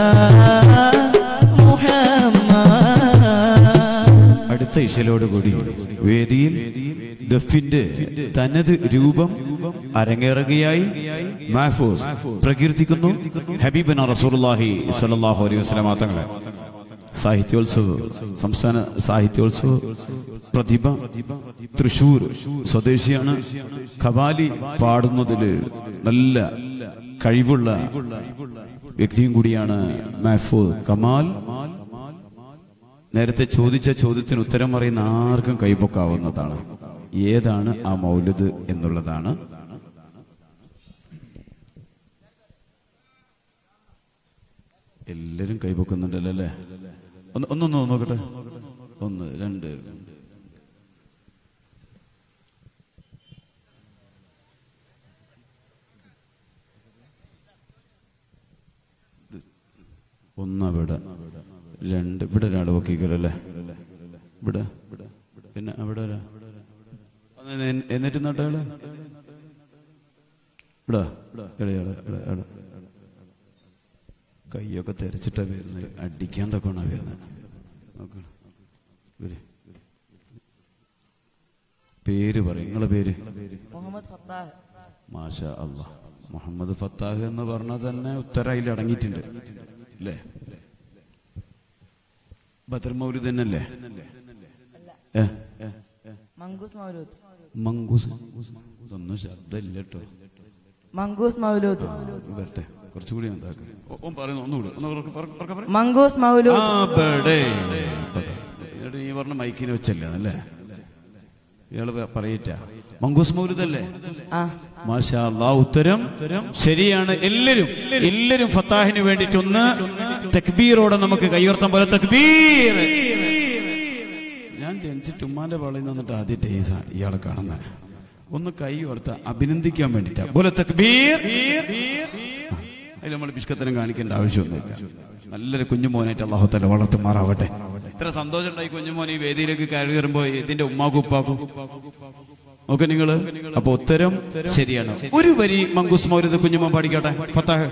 محمد അടുത്ത ഇശലോടുകൂടി വേദിയിൽ ദഫിന്റെ തനത് രൂപം അരങ്ങേറുകയായി മാഫൂസ് പ്രകീർത്തിക്കുന്നു ഹബീബന റസൂലുള്ളാഹി സ്വല്ലല്ലാഹു അലൈഹി വസല്ലമ തങ്ങളെ സാഹിത്യോത്സവ് സംസ്ഥാന സാഹിത്യോത്സവ പ്രതിഭ തൃശൂർ സ്വദേശിയാണ് ഖവാലി പാടുന്നതില് നല്ല കഴിവുള്ള വ്യക്തിയും കൂടിയാണ് മാഫൂസ് കമാൽ നേരത്തെ ചോദിച്ച ചോദ്യത്തിന് ഉത്തരം പറയുന്ന ആർക്കും കൈപ്പൊക്കാവുന്നതാണ് ഏതാണ് ആ മൗലിദ് എന്നുള്ളതാണ് എല്ലാരും കൈപ്പൊക്കുന്നുണ്ടല്ലോ അല്ലേ ഒന്ന് ഒന്നൊന്ന് നോക്കട്ടെ ഒന്ന് രണ്ട് ഒന്ന് അവിടെ രണ്ട് ഇവിടെ ഒരാൾ പൊക്കിക്കലല്ലേ ഇവിടെ പിന്നെ അവിടെ ഒരാ ഒന്ന് എൻ- എന്നിട്ട് നട്ടാള് ഇവിടെ ഇടയാള് ഇവിടെ ഇവിടെ കൈയൊക്കെ തെരച്ചിട്ടാ വരുന്നത് അടിക്കാൻ തക്കണ വരുന്നത് നോക്ക് വര്. പേര് പറയും നിങ്ങളെ പേര് മാഷ അള്ളാഹ് മുഹമ്മദ് ഫത്താഹ് എന്ന് പറഞ്ഞാൽ തന്നെ ഉത്തരം അതിൽ അടങ്ങിയിട്ടുണ്ട് അല്ലേ ബദർ മൗലിദ് തന്നെയല്ലേ ഏ? ഏ? ഏ? മങ്കൂസ് മൗലൂദ് മങ്കൂസ് ഇതൊന്നും ശബ്ദമില്ല കേട്ടോ മങ്കൂസ് മൗലൂദ് വരട്ടെ കുറച്ചുകൂടി എന്താക്ക് ഓൻ പറയുന്നു ഒന്നുകൂടി ഒന്ന് ഉറക്കെ പറ- ഉറക്കെ പറ. മങ്കൂസ് മൗലൂദ് ആ, ബടെ. എന്നിട്ട് ഈ പറഞ്ഞ മൈക്കിനെ വെച്ചല്ലേ അല്ലേ ഇയാള് പറയറ്റ മങ്കൂസ് മൗലിദല്ലേ ആ മാഷാ അല്ലാ ഉത്തരം ശരിയാണ് എല്ലാരും എല്ലാരും ഫത്താഹിന് വേണ്ടിയിട്ട് ഒന്ന് തക്ബീറോടെ നമുക്ക് കൈവർത്താൻ പോലെ തക്ബീർ ഞാൻ ജനിച്ചിട്ട് ഉമ്മാന്റെ പള്ളിയിൽ നിന്നിട്ട് ആദ്യത്തെ ഈ സാ- ഇയാളെ കാണുന്ന ഒന്ന് കൈ ഓർത്ത അഭിനന്ദിക്കാൻ വേണ്ടിട്ടാ പോലെ തക്ബീർ അതിൽ നമ്മൾ പിഷ്കത്തനം കാണിക്കേണ്ട ആവശ്യമൊന്നുമില്ല നല്ലൊരു കുഞ്ഞുമോനായിട്ട് അള്ളാഹുത്തല വളർത്തുമാറാവട്ടെ ഇത്ര സന്തോഷം ഉണ്ടായി കുഞ്ഞുമോൻ ഈ വേദിയിലേക്ക് കയറി വരുമ്പോ ഇതിന്റെ ഉമ്മാക്കും ഉപ്പാക്കും നോക്കെ നിങ്ങള് അപ്പൊ ഉത്തരം ശരിയാണ് ഒരു വരി മങ്കൂസ് മൗര്യത കുഞ്ഞുമോൻ പാടിക്കട്ടെ ഫത്താഹ്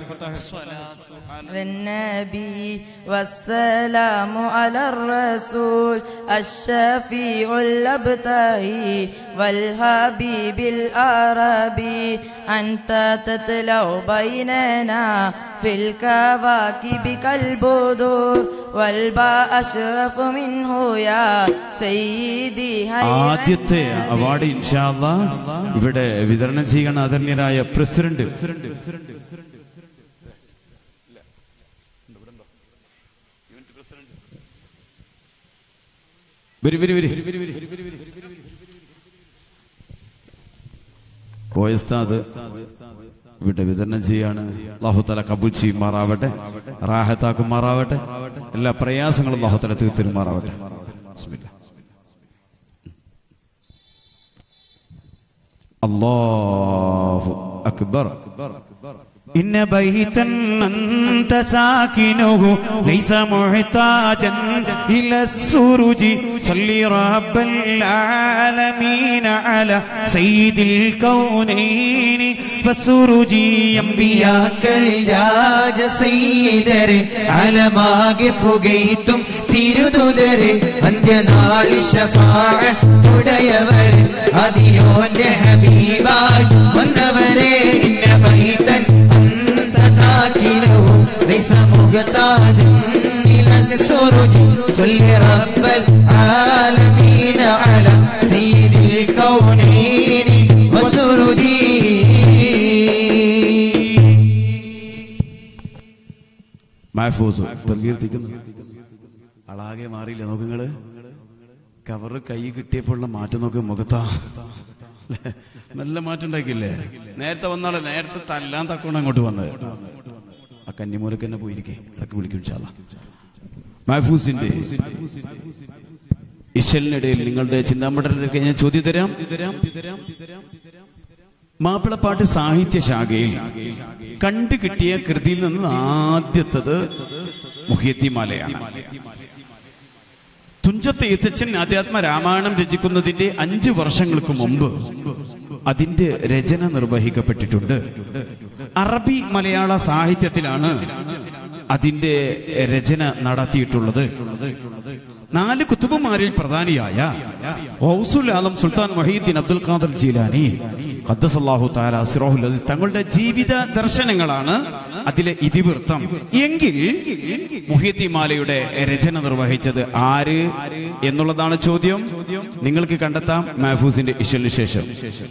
النبي والسلام على الرسول الشفيع الأبتهي والحبيب العربي أنت تطلع بيننا في الكواكب كالبدور والباء أشرف منه يا سيدي هيا ആദ്യത്തെ അവാർഡ് ഇൻഷാല്ല ഇവിടെ വിതരണം ചെയ്യണ ആദരണീയരായ പ്രസിഡന്റ് വരി വരി വരി കോയസ്താദ് ഇവിടെ വിതരണം ചെയ്യാണ് അള്ളാഹുത്തല കബൂൽ ചെയ്യുമാറാവട്ടെ റാഹത്താക്കുമാറാവട്ടെ എല്ലാ പ്രയാസങ്ങളും അള്ളാഹുത്തല തീർത്തിരുമാറാവട്ടെ ബിസ്മില്ലാ. الله أكبر إن بيتا أنت ساكنه ليس محتاجا إلى السرج صل رب العالمين على سيد الكونين فالسرج ينبيا യാക്കളിൽ രാജസൈതരെ അലമാകെ പുകയ്ത്തും തിരുതുതരെ അന്ത്യനാളി ഷഫാഴത്തുടയവരെ അതിയോന്റെ ഹബീബായി വന്നവരെ നിന്ന ബൈതൻ അന്ത സാക്കിനവും നിസമുഖതാജൻ السرج صل رب العالمين على سيد الكونين وسرجي മഹഫൂസ് പ്രകീർത്തിക്കുന്നു ആകെ മാറിയില്ല നോക്കുങ്ങള് കവറ് കൈ കിട്ടിയപ്പോഴുള്ള മാറ്റം നോക്ക് മുഖത്താ ല്ലേ? നല്ല മാറ്റം ഉണ്ടാക്കിയില്ലേ നേരത്തെ വന്നാളെ നേരത്തെ തല്ലാൻ തക്കോണം അങ്ങോട്ട് വന്നത് ആ കന്നിമൂലക്ക് തന്നെ പോയിരിക്കേ ഇടക്ക് വിളിക്കും ചാല മഹഫൂസിന്റെ ഇശലിനിടയിൽ നിങ്ങളുടെ ചിന്താമണ്ഡലത്തിലേക്ക് ഞാൻ ചോദ്യം തരാം മാപ്പിളപ്പാട്ട് സാഹിത്യ ശാഖയിൽ കണ്ടു കിട്ടിയ കൃതിയിൽ നിന്ന് ആദ്യത്തത് മുഹിയത്തിമാലയാണ് തുഞ്ചത്ത് എത്തച്ഛൻ ആധ്യാത്മ രാമായണം രചിക്കുന്നതിന്റെ അഞ്ച് വർഷങ്ങൾക്ക് മുമ്പ് അതിന്റെ രചന നിർവഹിക്കപ്പെട്ടിട്ടുണ്ട് അറബി മലയാള സാഹിത്യത്തിലാണ് അതിന്റെ രചന നടത്തിയിട്ടുള്ളത് നാല് കുത്തുബുമാരിൽ പ്രധാനിയായ ഹൗസുൽ ആലം സുൽത്താൻ മൊഹീദ്ദീൻ അബ്ദുൽ ഖാദർ ജീലാനി ഖദ്ദസല്ലാഹു തആല സിറോഹുൽ അസീസ് തങ്ങളുടെ ജീവിത ദർശനങ്ങളാണ് അതിലെ ഇതിവൃത്തം എങ്കിൽ മുഹിയത്തി മാലയുടെ രചന നിർവഹിച്ചത് ആര് എന്നുള്ളതാണ് ചോദ്യം നിങ്ങൾക്ക് കണ്ടെത്താം മഹഫൂസിന്റെ ഇഷലിന് ശേഷം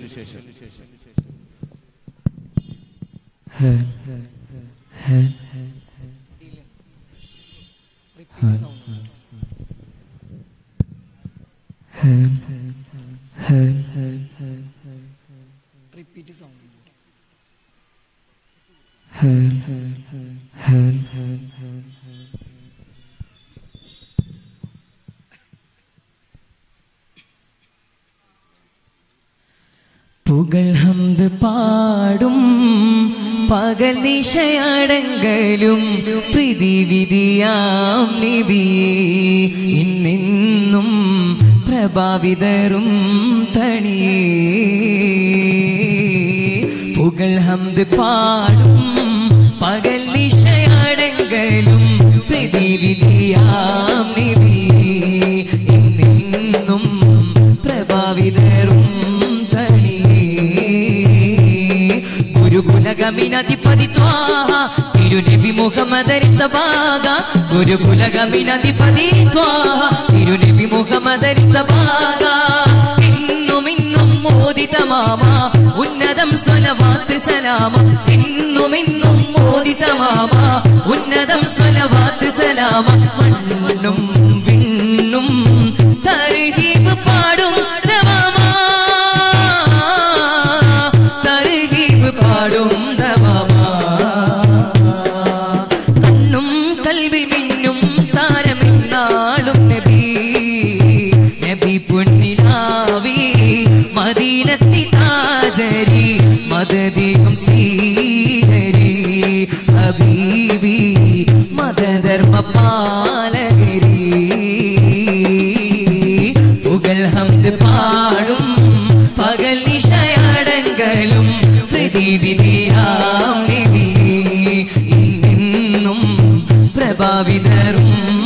പുകൾ ഹംദ് പാടും പകൽ നിശയടങ്കലും പ്രീതി വിധിയാം നിബി ഇന്നെന്നും പ്രഭാവിതരും തണിയേ പുകൾ ഹംദ് പാടും പകൽ നിശയടങ്കലും പ്രീതി വിധിയാം നിബി ഇന്നെന്നും പ്രഭാവിതരും ഗുരുകുലഗമിനധിപതി ത്വാഹ തിരുനബി മുഹമ്മദരിത്ത ഭാഗ ഗുരുകുലഗമിനധിപതി ത്വാഹ തിരുനബി മുഹമ്മദരിത്ത ഭാഗ ഇന്നും ഇന്നും മോദിത മാമ ഉന്നതം സ്വലവാത്ത് സലാമ ഇന്നും ഇന്നും മോദിത മാമ ഉന്നതം സ്വലവാത്ത് സലാമ മണ്ണും വിണ്ണും തരുഹീബ് പാടും ദവാമാ തരുഹീബ് പാടും ദവാമാ കണ്ണും കൽവി മിന്നും താരമെന്നാളും നബി നബി പൊന്നിലാവി മദീനത്തി താജരി മദദീകം സീഹരി ഹബീബി മദധർമ്മ പാലകരി പുകൾ ഹംദ് പാടും പകൽ നിശയടങ്കലും പ്രതിവിധിയാം നബി ഇന്നും പ്രഭാവിതരും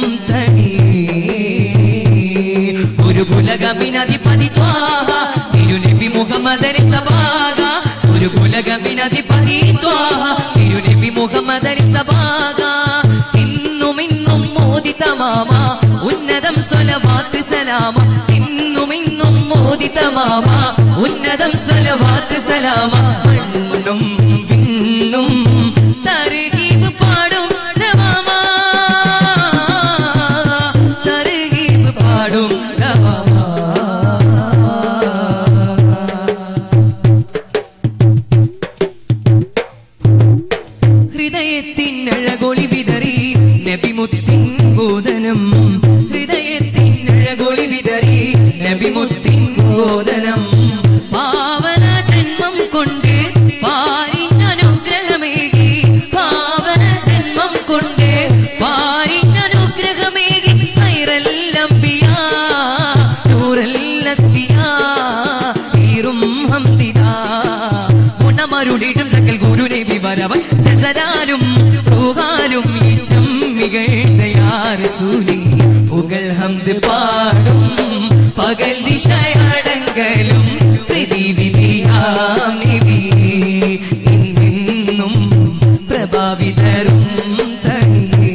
തണി ഗുരുകുലഗമിനധിപതി ത്വാഹ തിരുനബി മുഹമ്മദരിത്ത ഭാഗ ഗുരുകുലഗമിനധിപതി ത്വാഹ തിരുനബി മുഹമ്മദരിത്ത ഭാഗ ഇന്നും ഇന്നും മോദിത മാമ ഉന്നതം സ്വലവാത്ത് സലാമ ഇന്നും ഇന്നും മോദിത മാമ ഉന്നതം സ്വലവാത്ത് സലാമ മണ്ണും വിണ്ണും തരുഹീബ് പാടും ദവാമ തരുഹീബ് പാടും ദവാമ ഹൃദയത്തിനഴകൊളി വിതറി നബിമുത്തിൻ ബോധനം ഹൃദയത്തിനഴകൊളി വിതറി നബിമുത്തിൻ ബോധനം പാവന ജന്മം കൊണ്ട് പാരിനനുഗ്രഹമേകി പാവന ജന്മം കൊണ്ട് പാരിനനുഗ്രഹമേകി ഖൈറല്ലംബിയ നൂറല്ലസ്ഫിയ ഈറും ഹംദിദാ ഗുണമരുളിടും ചക്കൽ ഗുരുനബി വരവൻ ചെസരാലും റൂഹാലും ഈറ്റം മികഴ്ന്നയാറസൂലി പുകൾ ഹംദ് പാടും പകൽ ദിശയടങ്കലും പ്രതിവിധിയാം നബി ഇന്നും പ്രഭാവിതരും തണിയേ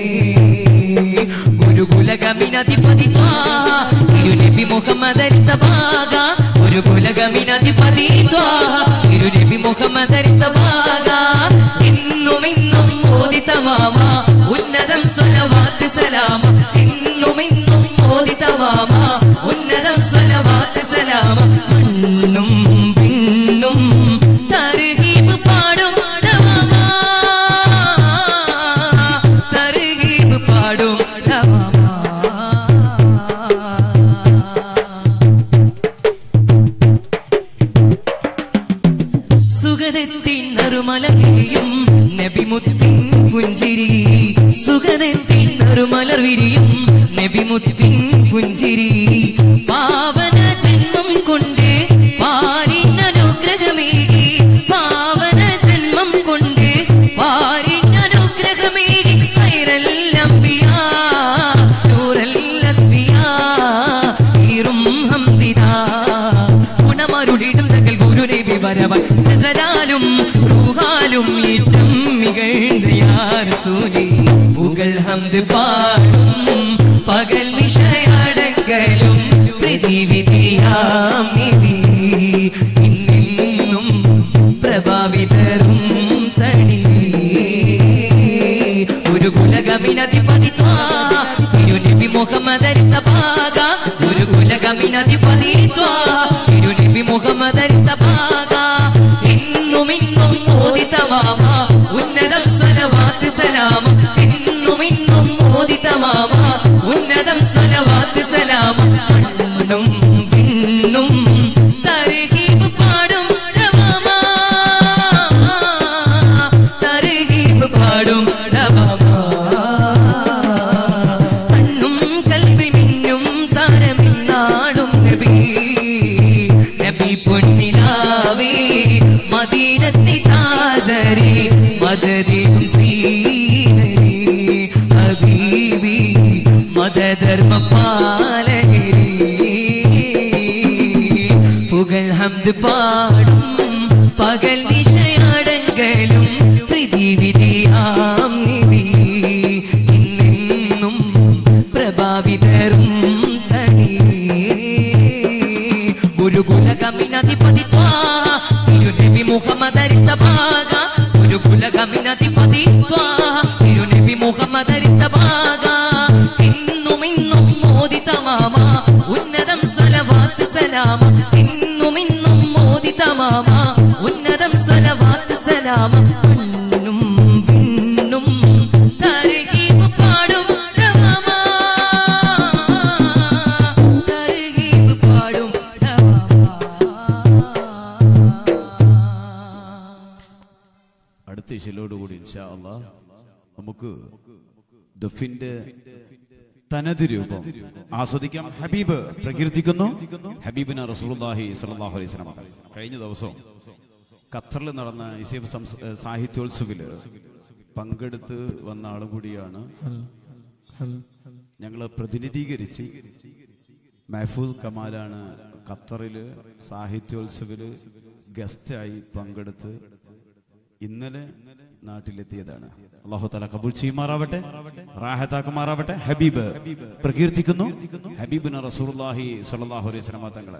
ഗുരുകുലഗമിനധിപതി ത്വാഹ തിരുനബി മുഹമ്മദരിത്ത ഭാഗ ഗുരുകുലഗമിനധിപതി ത്വാഹ തിരുനബി മുഹമ്മദരിത്ത ഭാഗ ഇന്നും ഇന്നും മോദിത മാമ ഉന്നതം സ്വലവാത്ത് സലാമ ഇന്നും മണ്ണും പിണ്ണും തർഹീബ് പാടും ദവാമാ. തർഹീബ് പാടും ദവാമാ. സുഗതത്തിൻ നറുമലർവിരിയും നബിമുത്തിൻ പുഞ്ചിരി സുഗതത്തിൻ നറുമലർ വിരിയും നബിമുത്തിൻ പുഞ്ചിരി പാവന ജന്മം കൊണ്ട് പാരിനനുഗ്രഹമേകി പാവന ജന്മം കൊണ്ട് പാരിനനുഗ്രഹമേകി ഖൈറല്ലംബിയാ നൂറല്ലസ്ഫിയാ ഈറും ഹംദിദാ ഗുണമരുളിടും സകൽ ഗുരുനബി വരവായി ജസലാലും റൂഹാലും ഏറ്റം മികഴ്ന്നയാർസൂലി പുകൾ ഹംദ് പാടും പകൽ നിശയടക്കലും പ്രതിവിധിയാം നിധി ഇന്നും പ്രഭാവിതരും തണി ഒരു കുലകമിനധിപതി തിരുനബി മുഹമ്മദ് അരിത്ത പാക ഒരു കുലകമിനധിപതി തിരുനബി മുഹമ്മദ് അരിത്ത പാക ഇന്നും ഇന്നും മോദിതമാമ ഉന്നതം സ്വലവാത്ത് സലാം ഇന്നും ഇന്നും മോദിതമാമ ഉന്നതം സ്വലവാത്ത് സലാം മണ്ണും പിന്നും തർഹീബ് പാടും രവാമാ. തർഹീബ് പാടും രവാമാ. കണ്ണും കൽവി മിന്നും താരമിന്നാടും നബി നബി പൊന്നിലാവേ മദീനത്തി താജരി മദദിയും സീനരി ഹബീബി മദധർമ്മ പാലകരി പുകൾ ഹംദ് പാടും പകൽ ദിശയടങ്കലും പ്രതിവിധിയാം നിധി ഇന്നെന്നും പ്രഭാവിതരും തണി ഗുരുകുല കമിനധിപതി തിരുനബി മുഹമ്മദ് അരിത്ത ഭാഗ ഗുരുകുല കമിനധിപതി തിരുനബി മുഹമ്മദ് അരിത്ത ഭാഗ ഇന്നും ഇന്നും മോദിതമാമ ഉന്നതം സ്വലവാത്ത് സലാമ ഇന്നും ഇന്നും മോദിതമാമ ഉന്നതം സ്വലവാത്ത് സലാമ മണ്ണും പിന്നും തർഹീബ് പാടും രവാമാ. തർഹീബ് പാടും രവാമാ. അടുത്ത ഇശലോടുകൂടി ഇൻഷാ അള്ളാ നമുക്ക് ദഫിന്റെ തനത് രൂപം ആസ്വദിക്കാം ഹബീബ് പ്രകീർത്തിക്കുന്നു ഹബീബിന റസൂലുള്ളാഹി സ്വല്ലല്ലാഹു അലൈഹി വസല്ലം കഴിഞ്ഞ ദിവസം ഖത്തറിൽ നടന്ന ഇസീബ് സംസ്- ഏഹ് സാഹിത്യോത്സവില് പങ്കെടുത്ത് വന്ന ആളും കൂടിയാണ് ഞങ്ങളെ പ്രതിനിധീകരിച്ച് മഹഫൂദ് കമാലാണ് ഖത്തറില് സാഹിത്യോത്സവില് ഗസ്റ്റായി പങ്കെടുത്ത് ഇന്നലെ നാട്ടിലെത്തിയതാണ് അള്ളാഹു തല കബൂൽ ചെയ്യുമാറാവട്ടെ റാഹത്താക്കുമാറാവട്ടെ ഹബീബ് പ്രകീർത്തിക്കുന്നു ഹബീബിന് റസൂലുള്ളാഹി സ്വല്ലല്ലാഹു അലൈഹി വസല്ലമ തങ്ങളെ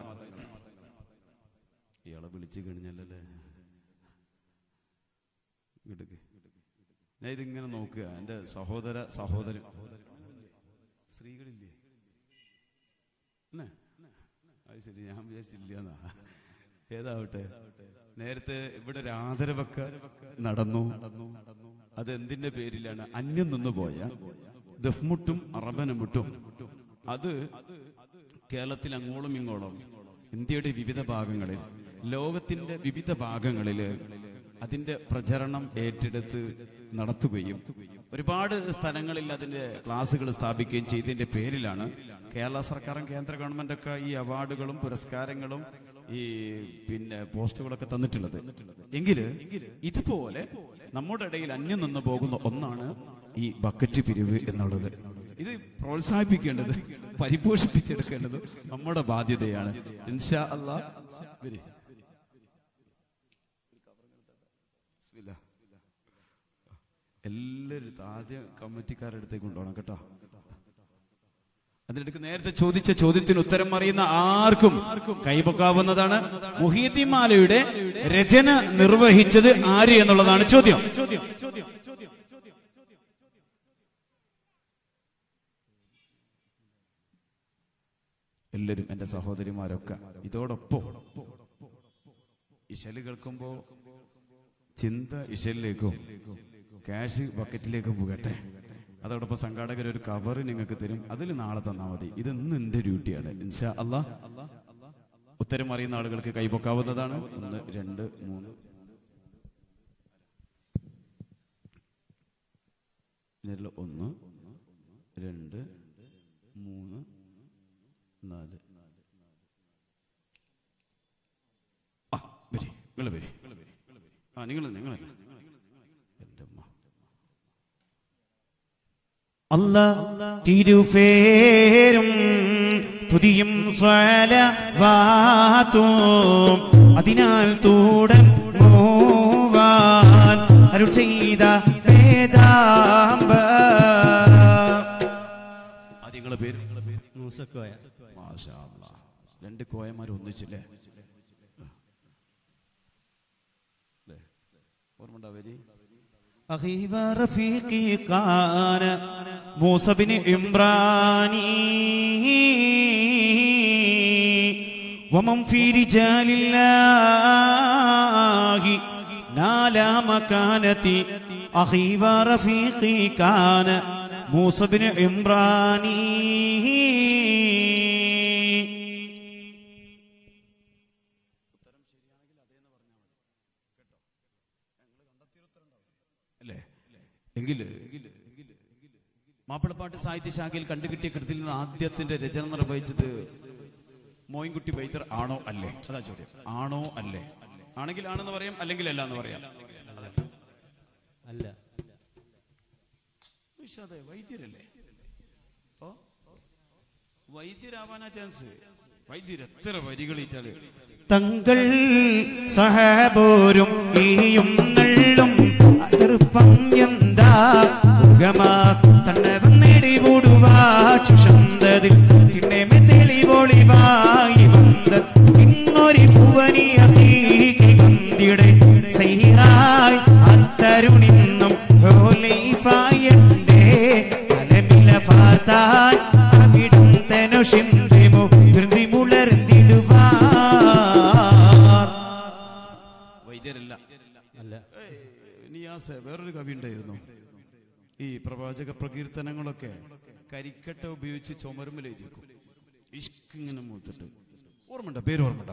ഇയാളെ വിളിച്ചു കഴിഞ്ഞല്ലേ ഇങ്ങോട്ടേക്ക് ഞാൻ ഇതിങ്ങനെ നോക്കുക എൻ്റെ സഹോദര സഹോദരൻ സ്ത്രീകളില്ലേ അല്ലേ അത് ശരി ഞാൻ വിചാരിച്ചില്ല ഏതാവട്ടെ നേരത്തെ ഇവിടെ ഒരു ആദരവൊക്കെ നടന്നു അത് എന്തിന്റെ പേരിലാണ് അന്യം നിന്നു പോയ ദഫ്മുട്ടും അറബനമുട്ടും അത് കേരളത്തിൽ അങ്ങോളം ഇങ്ങോളം ഇന്ത്യയുടെ വിവിധ ഭാഗങ്ങളിൽ ലോകത്തിന്റെ വിവിധ ഭാഗങ്ങളില് അതിന്റെ പ്രചരണം ഏറ്റെടുത്ത് നടത്തുകയും ഒരുപാട് സ്ഥലങ്ങളിൽ അതിന്റെ ക്ലാസ്സുകൾ സ്ഥാപിക്കുകയും ചെയ്തതിന്റെ പേരിലാണ് കേരള സർക്കാരും കേന്ദ്ര ഗവൺമെന്റൊക്കെ ഈ അവാർഡുകളും പുരസ്കാരങ്ങളും ഈ പിന്നെ പോസ്റ്റുകളൊക്കെ തന്നിട്ടുള്ളത് എങ്കില് ഇതുപോലെ നമ്മുടെ ഇടയിൽ അന്യം നിന്ന് പോകുന്ന ഒന്നാണ് ഈ ബക്കറ്റ് പിരിവ് എന്നുള്ളത് ഇത് പ്രോത്സാഹിപ്പിക്കേണ്ടത് പരിപോഷിപ്പിച്ചെടുക്കേണ്ടത് നമ്മുടെ ബാധ്യതയാണ് ഇൻഷാ അല്ലാ വരി. ബിസ്മില്ലാ. എല്ലാവരും ആദ്യം കമ്മിറ്റിക്കാരുടെ അടുത്തേക്ക് കൊണ്ടുപോകണം കേട്ടോ അതിനിടയ്ക്ക് നേരത്തെ ചോദിച്ച ചോദ്യത്തിന് ഉത്തരം അറിയുന്ന ആർക്കും കൈപൊക്കാവുന്നതാണ് മുഹീദ്ദീൻ മാലയുടെ രചന നിർവഹിച്ചത് ആര് എന്നുള്ളതാണ് ചോദ്യം എല്ലാവരും എന്റെ സഹോദരിമാരൊക്കെ ഇതോടൊപ്പം ഇശല് കേൾക്കുമ്പോൾ ചിന്ത ഇശലിലേക്കും ക്യാഷ് ബക്കറ്റിലേക്കും പോകട്ടെ അതോടൊപ്പം സംഘാടകർ ഒരു കവർ നിങ്ങൾക്ക് തരും അതിൽ നാളെ തന്നാൽ മതി ഇത് ഇന്ന് എന്റെ ഡ്യൂട്ടിയാണ് ഇൻഷാ അല്ലാ ഉത്തരം അറിയുന്ന ആളുകൾക്ക് കൈപൊക്കാവുന്നതാണ് ഒന്ന് രണ്ട് മൂന്ന് ഇതിൽ ഒന്ന് രണ്ട് മൂന്ന് നാല് ആ വരി നിങ്ങൾ വരി ആ നിങ്ങൾ നിങ്ങൾ എൻ്റെ അമ്മ അല്ല തിരുഫേരും തുതിയും സ്വലവാത്തും അതിനാൽ തൂടൻ മൂവാൻ അരുൾ ചെയ്ത വേദാംബ ആ നിങ്ങളെ പേര് മാഷാ അല്ലാ. രണ്ട് കോയമാർ ഒന്നിച്ചില്ലേ ല്ലേ? ഓർമ്മ ഉണ്ടാവരി أخي ورفيقي كان موسى بن إمراني ومن في رجال الله نال مكانتي أخي ورفيقي كان موسى بن إمراني അല്ലേ എങ്കില് മാപ്പിളപ്പാട്ട് സാഹിത്യശാഖയിൽ കണ്ടുകിട്ടിയ കൃതിയിൽ നിന്ന് ആദ്യത്തിന്റെ രചന നിർവഹിച്ചത് മോയിൻകുട്ടി ബൈത്തർ ആണോ അല്ലേ അതാ ചോദ്യം ആണോ അല്ലേ ആണെങ്കിൽ ആണെന്ന് പറയാം അല്ലെങ്കിൽ അല്ല എന്ന് പറയാം അല്ല അതെ വൈദ്യരല്ലേ ഓ വൈദ്യരാവാനാ ചാൻസ് വൈദ്യർ എത്ര വരികളിട്ടാല് തങ്ങൾ സഹബോരും ഈയും നള്ളും അതിർപ്പം എന്താ മുഖമാ തണ്ണവം നേടികൂടുവാ ചുഷന്തതിൽ തിണ്ണമെ തെളിവൊളിവായി വന്ന ഇന്നൊരു ഭുവനിയ തീകിൽ വന്തിയുടെ സൈറായി അത്തരുണിന്നും ഹോലൈഫായണ്ടേ തലമില ഫാത്താൻ അവിടും തനുഷിന്തിമു ധൃതി മുളർന്നിടുവാർ വൈദ്യരല്ല അല്ല ഏയ്, നിയാസ് വേറൊരു കവി ഉണ്ടായിരുന്നു ഈ പ്രവാചക പ്രകീർത്തനങ്ങളൊക്കെ കരിക്കട്ട ഉപയോഗിച്ച് ചുമരുമ്പിൽ എഴുതിക്കും ഇഷ്ക് ഇങ്ങനെ മൂത്തിട്ട് ഓർമ്മണ്ട പേര് ഓർമ്മണ്ട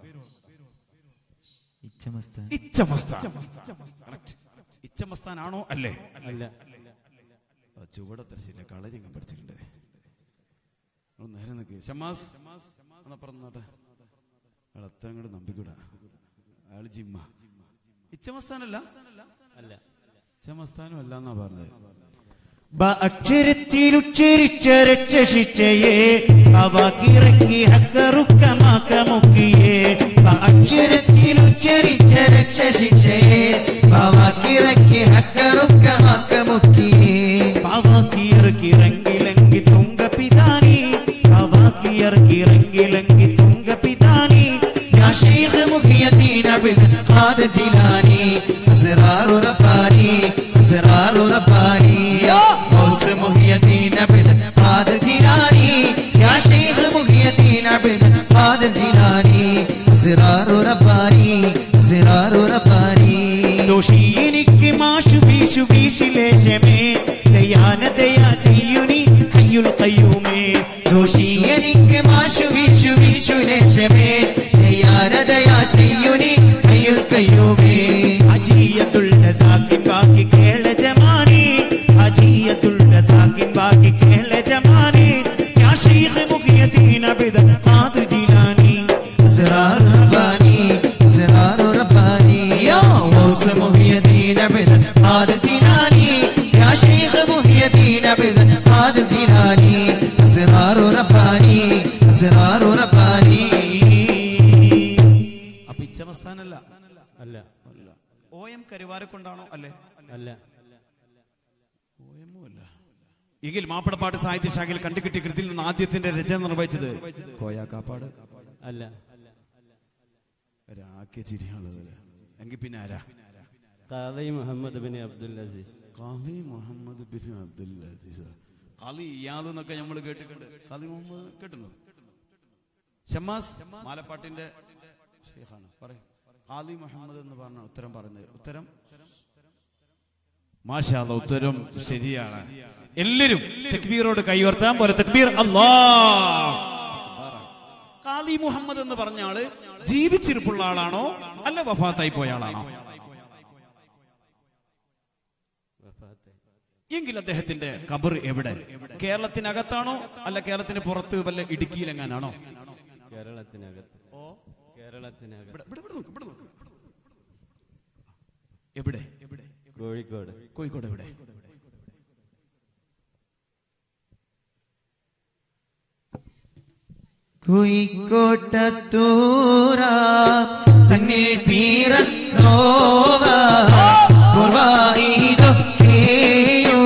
ഇച്ഛമസ്ത ഇച്ചമസ്താൻ Correct. ഇച്ചമസ്താനാണോ അല്ലേ അല്ല ആ, ചുവടത്തരശ്ശില്ല കളരിങ്ങ പഠിച്ചിട്ടുണ്ട് ഒന്ന് നേരെ നിൽക്ക് ഷമാസ് എന്നാ പറഞ്ഞോട്ടെ അയാൾ അത്ര അങ്ങോട്ട് നമ്പിക്കൂടാ അയാൾ ജിമ്മ ഇച്ചമസ്താനല്ല അല്ല ഇച്ചമസ്താനും അല്ല എന്നാ പറഞ്ഞത് അക്ഷരത്തിൽ ഉച്ചരിച്ച രക്ഷശിച്ചയെ അവക്കിറക്കി ഹക്കറുക്കമാക്കമുക്കിയേ അക്ഷരത്തിൽ ഉച്ചരിച്ച രക്ഷശിക്ഷയെ വാക്കിറക്കി ഹക്കറുക്കമാക്ക മുക്കിയേ പാവാക്കിയറക്കിറങ്ങിലങ്കി തുങ്ക പിതാനി പാവാക്കിയറക്കിറങ്ങിലങ്കി തുങ്ക പിതാനി يا شيخ محي الدين عبد القادر جيلاني أسرار رباني أسرار رباني يا غوث محي الدين عبد القادر جيلاني يا شيخ محي الدين عبد القادر جيلاني أسرار رباني أسرار رباني ദോഷി എനിക്ക് മാഷു വീശു വീശിലേശമേ ദയാന ദയാ ചെയ്യുനി ഹയ്യുൽ കയ്യൂമേ ദോഷി എനിക്ക് മാഷു വീശു വീശുലേശമേ ദയാനദയാ ചെയ്യുനി കയ്യുൽ കയ്യൂമേ അജീയത്തുള്ള സാക്കിൻ ബാക്കി കേള ജമാനി അജീയത്തുള്ള സാക്കിൻ ബാക്കി കേള ജമാനി യാ ശൈഖ് മുഖിയതീന ബിദ ഖാദിർ ജീലാനി أسرار رباني أسرار رباني يا غوث محي الدين عبد قادر جيلاني يا شيخ محي الدين عبد قادر جيلاني أسرار رباني أسرار رباني അപ്പൊ ഇച്ചമസ്താനല്ല അല്ല ഓ എം കരുവാരക്കൊണ്ടാണോ അല്ലേ അല്ല എങ്കിൽ മാപ്പിളപ്പാട്ട് സാഹിത്യശാഖയിൽ കണ്ടുകിട്ടിയ കൃതിയിൽ നിന്ന് ആദ്യത്തിന്റെ രചന നിർവഹിച്ചത് കോയാക്കാപ്പാട് അല്ല ഒരാക്കിയ ചിരിയാണത് എങ്കിൽ പിന്നെ ആരാ Qadi Muhammad bin Abdul Aziz Qadi Muhammad bin Abdul Aziz Qadi Iyad എന്നൊക്കെ നമ്മൾ കേട്ടിട്ടുണ്ട് ഖാദി മുഹമ്മദ് കേട്ടിട്ടുണ്ടോ ഷമ്മാസ് മാലപ്പാട്ടിന്റെ ഷെയ്ഖാണ് പറയും ഖാദി മുഹമ്മദ് എന്ന് പറഞ്ഞ ഉത്തരം പറയുന്നത് ഉത്തരം മാഷാല്ല ഉത്തരം ശരിയാണ് എല്ലാരും തക്ബീറോട് കൈവർത്താൻ പോലെ തക്ബീർ അല്ലാ ഖാദി മുഹമ്മദ് എന്ന് പറഞ്ഞ ആള് ജീവിച്ചിരിപ്പുള്ള ആളാണോ അല്ല വഫാത്തായി പോയ ആളാണോ വഫാത്തെ എങ്കിൽ അദ്ദേഹത്തിന്റെ ഖബർ എവിടെ കേരളത്തിനകത്താണോ അല്ല കേരളത്തിന് പുറത്ത് വല്ല ഇടുക്കിയിലെങ്ങാനാണോ കേരളത്തിനകത്ത് കേരളത്തിനകത്ത് ഇവിടെ- ഇവിടെ- ഇവിടെ നോക്ക്, ഇവിടെ നോക്ക്. എവിടെ എവിടെ കോഴിക്കോട് കോഴിക്കോട് എവിടെ കുയിക്കോട്ടത്തൂറ തന്നിൽ പീറന്നോവ പൂർവായിതൊക്കെയും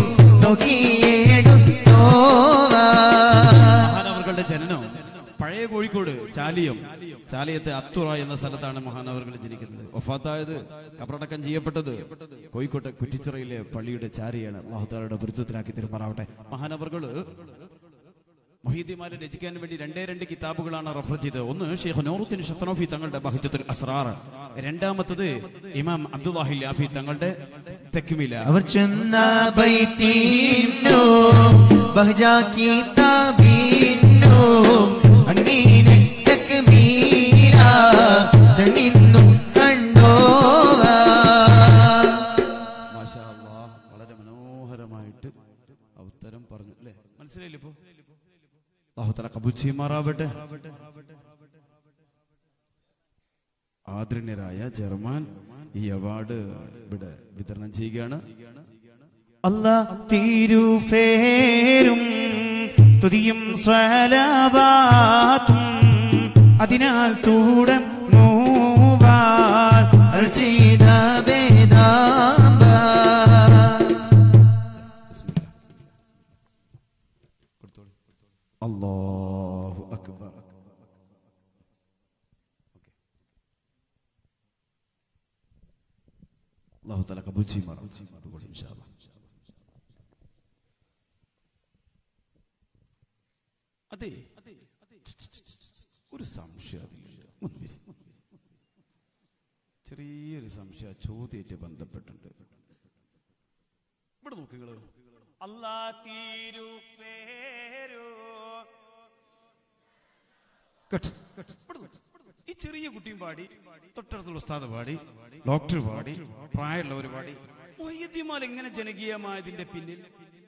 നോക്കിയെടുത്തോവ മഹാനവറുകളുടെ ജനനം പഴയ കോഴിക്കോട് ചാലിയം ചാലിയത്തെ അത്തുറ എന്ന സ്ഥലത്താണ് മഹാനവറുകൾ ജനിക്കുന്നത് ഒഫാത്തായത് കബറടക്കം ചെയ്യപ്പെട്ടത് കോഴിക്കോട്ടെ കുറ്റിച്ചിറയിലെ പള്ളിയുടെ ചാരിയാണ് അള്ളാഹുത്താലയുടെ വൃത്തത്തിലാക്കി തിരുമാറാവട്ടെ മഹാനവറുകള് മൊഹീദ്ദിമാരെ രചിക്കാൻ വേണ്ടി രണ്ടേ രണ്ട് കിതാബുകളാണ് റെഫർ ചെയ്തത് ഒന്ന് ഷെയ്ഖ് നൂറുദ്ദീൻ ഷത്നോഫി തങ്ങളുടെ ബഹജത്തുൽ അസ്റാർ രണ്ടാമത്തത് ഇമാം അബ്ദുല്ലാഹി ലാഫി തങ്ങളുടെ തെക്കുമില അവർ ചെന്ന ബൈത്തീന്നു ബഹജാക്കി താബീന്നു അങ്ങനെ തക്മീല തണിന്നു കണ്ടോവ മാഷാ അല്ലാഹ്, വളരെ മനോഹരമായിട്ട് ആ ഉത്തരം പറഞ്ഞു അല്ലേ മനസ്സിലായില്ലേ ഇപ്പൊ അള്ളാഹുത്തല കബൂൽ ചെയ്യുമാറാവട്ടെ ആദരണീയരായ ജർമാൻ ഈ അവാർഡ് ഇവിടെ വിതരണം ചെയ്യുകയാണ് അല്ല തിരുഫേരും തുതിയും സ്വലാവാത്തും അതിനാൽ തൂടം നോവാൻ അരുൾ ചെയ്ത വേദാമ്പ അല്ലാഹു അക്ബർ അള്ളാഹു തല കബൂൽ ചെയ്യുമാറാവട്ടെ ഇൻഷാ അല്ലാഹ്. അതെ ഒരു സംശയം അതിലുണ്ട്. ഒന്ന് വരി. ചെറിയൊരു സംശയം ചോദ്യമായിട്ട് ബന്ധപ്പെട്ടുണ്ട് ഇവിടെ നോക്ക് നിങ്ങള് അല്ലാ തിരുഫേരോ കേട്ട്, കേട്ട്, ഇവിടെ നോക്ക്, ഇവിടെ നോക്ക്. ഈ ചെറിയ കുട്ടിയും പാടി തൊട്ടടുത്തുള്ള ഉസ്താദ് പാടി ഡോക്ടർ പാടി പ്രായമുള്ളവർ പാടി മൊയ്യദ്യമാൽ എങ്ങനെ ജനകീയമായതിന്റെ പിന്നിൽ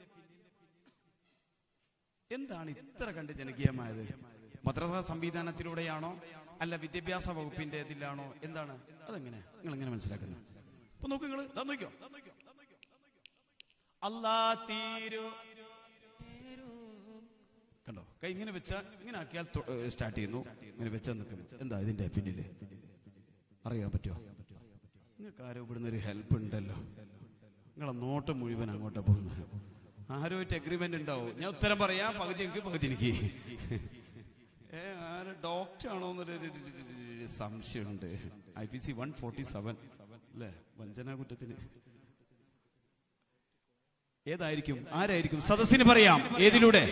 എന്താണ് ഇത്ര കണ്ട് ജനകീയമായത് മദ്രസ സംവിധാനത്തിലൂടെയാണോ അല്ല വിദ്യാഭ്യാസ വകുപ്പിന്റെ ഇതിലാണോ എന്താണ് അതെങ്ങനെ നിങ്ങൾ എങ്ങനെ മനസ്സിലാക്കുന്നത് ഇപ്പൊ നോക്കൂ നിങ്ങൾ നോക്കിയോ അല്ലാ തിരു കണ്ടോ കൈ ഇങ്ങനെ വെച്ചാൽ ഇങ്ങനെ ആക്കിയാൽ സ്റ്റാർട്ട് ചെയ്യുന്നു ഇങ്ങനെ വെച്ചാൽ നിൽക്കുന്നു എന്താ ഇതിന്റെ പിന്നില് അറിയാൻ പറ്റുമോ നിങ്ങൾക്ക് ആരോ ഇവിടുന്ന് ഒരു ഹെൽപ്പ് ഉണ്ടല്ലോ നിങ്ങളെ നോട്ട് മുഴുവൻ അങ്ങോട്ട് പോകുന്നത് ആരുമായിട്ട് അഗ്രിമെന്റ് ഉണ്ടാവും ഞാൻ ഉത്തരം പറയാം പകുതി എനിക്ക് പകുതി എനിക്ക് ഏ ആര് ഡോക്ടർ ആണോ എന്നൊരു ഒരു- ഒരു- ഒരു- ഒരു സംശയമുണ്ട് I P C one forty seven അല്ലേ വഞ്ചന കുറ്റത്തിന് ഏതായിരിക്കും ആരായിരിക്കും സദസ്സിന് പറയാം ഏതിലൂടെ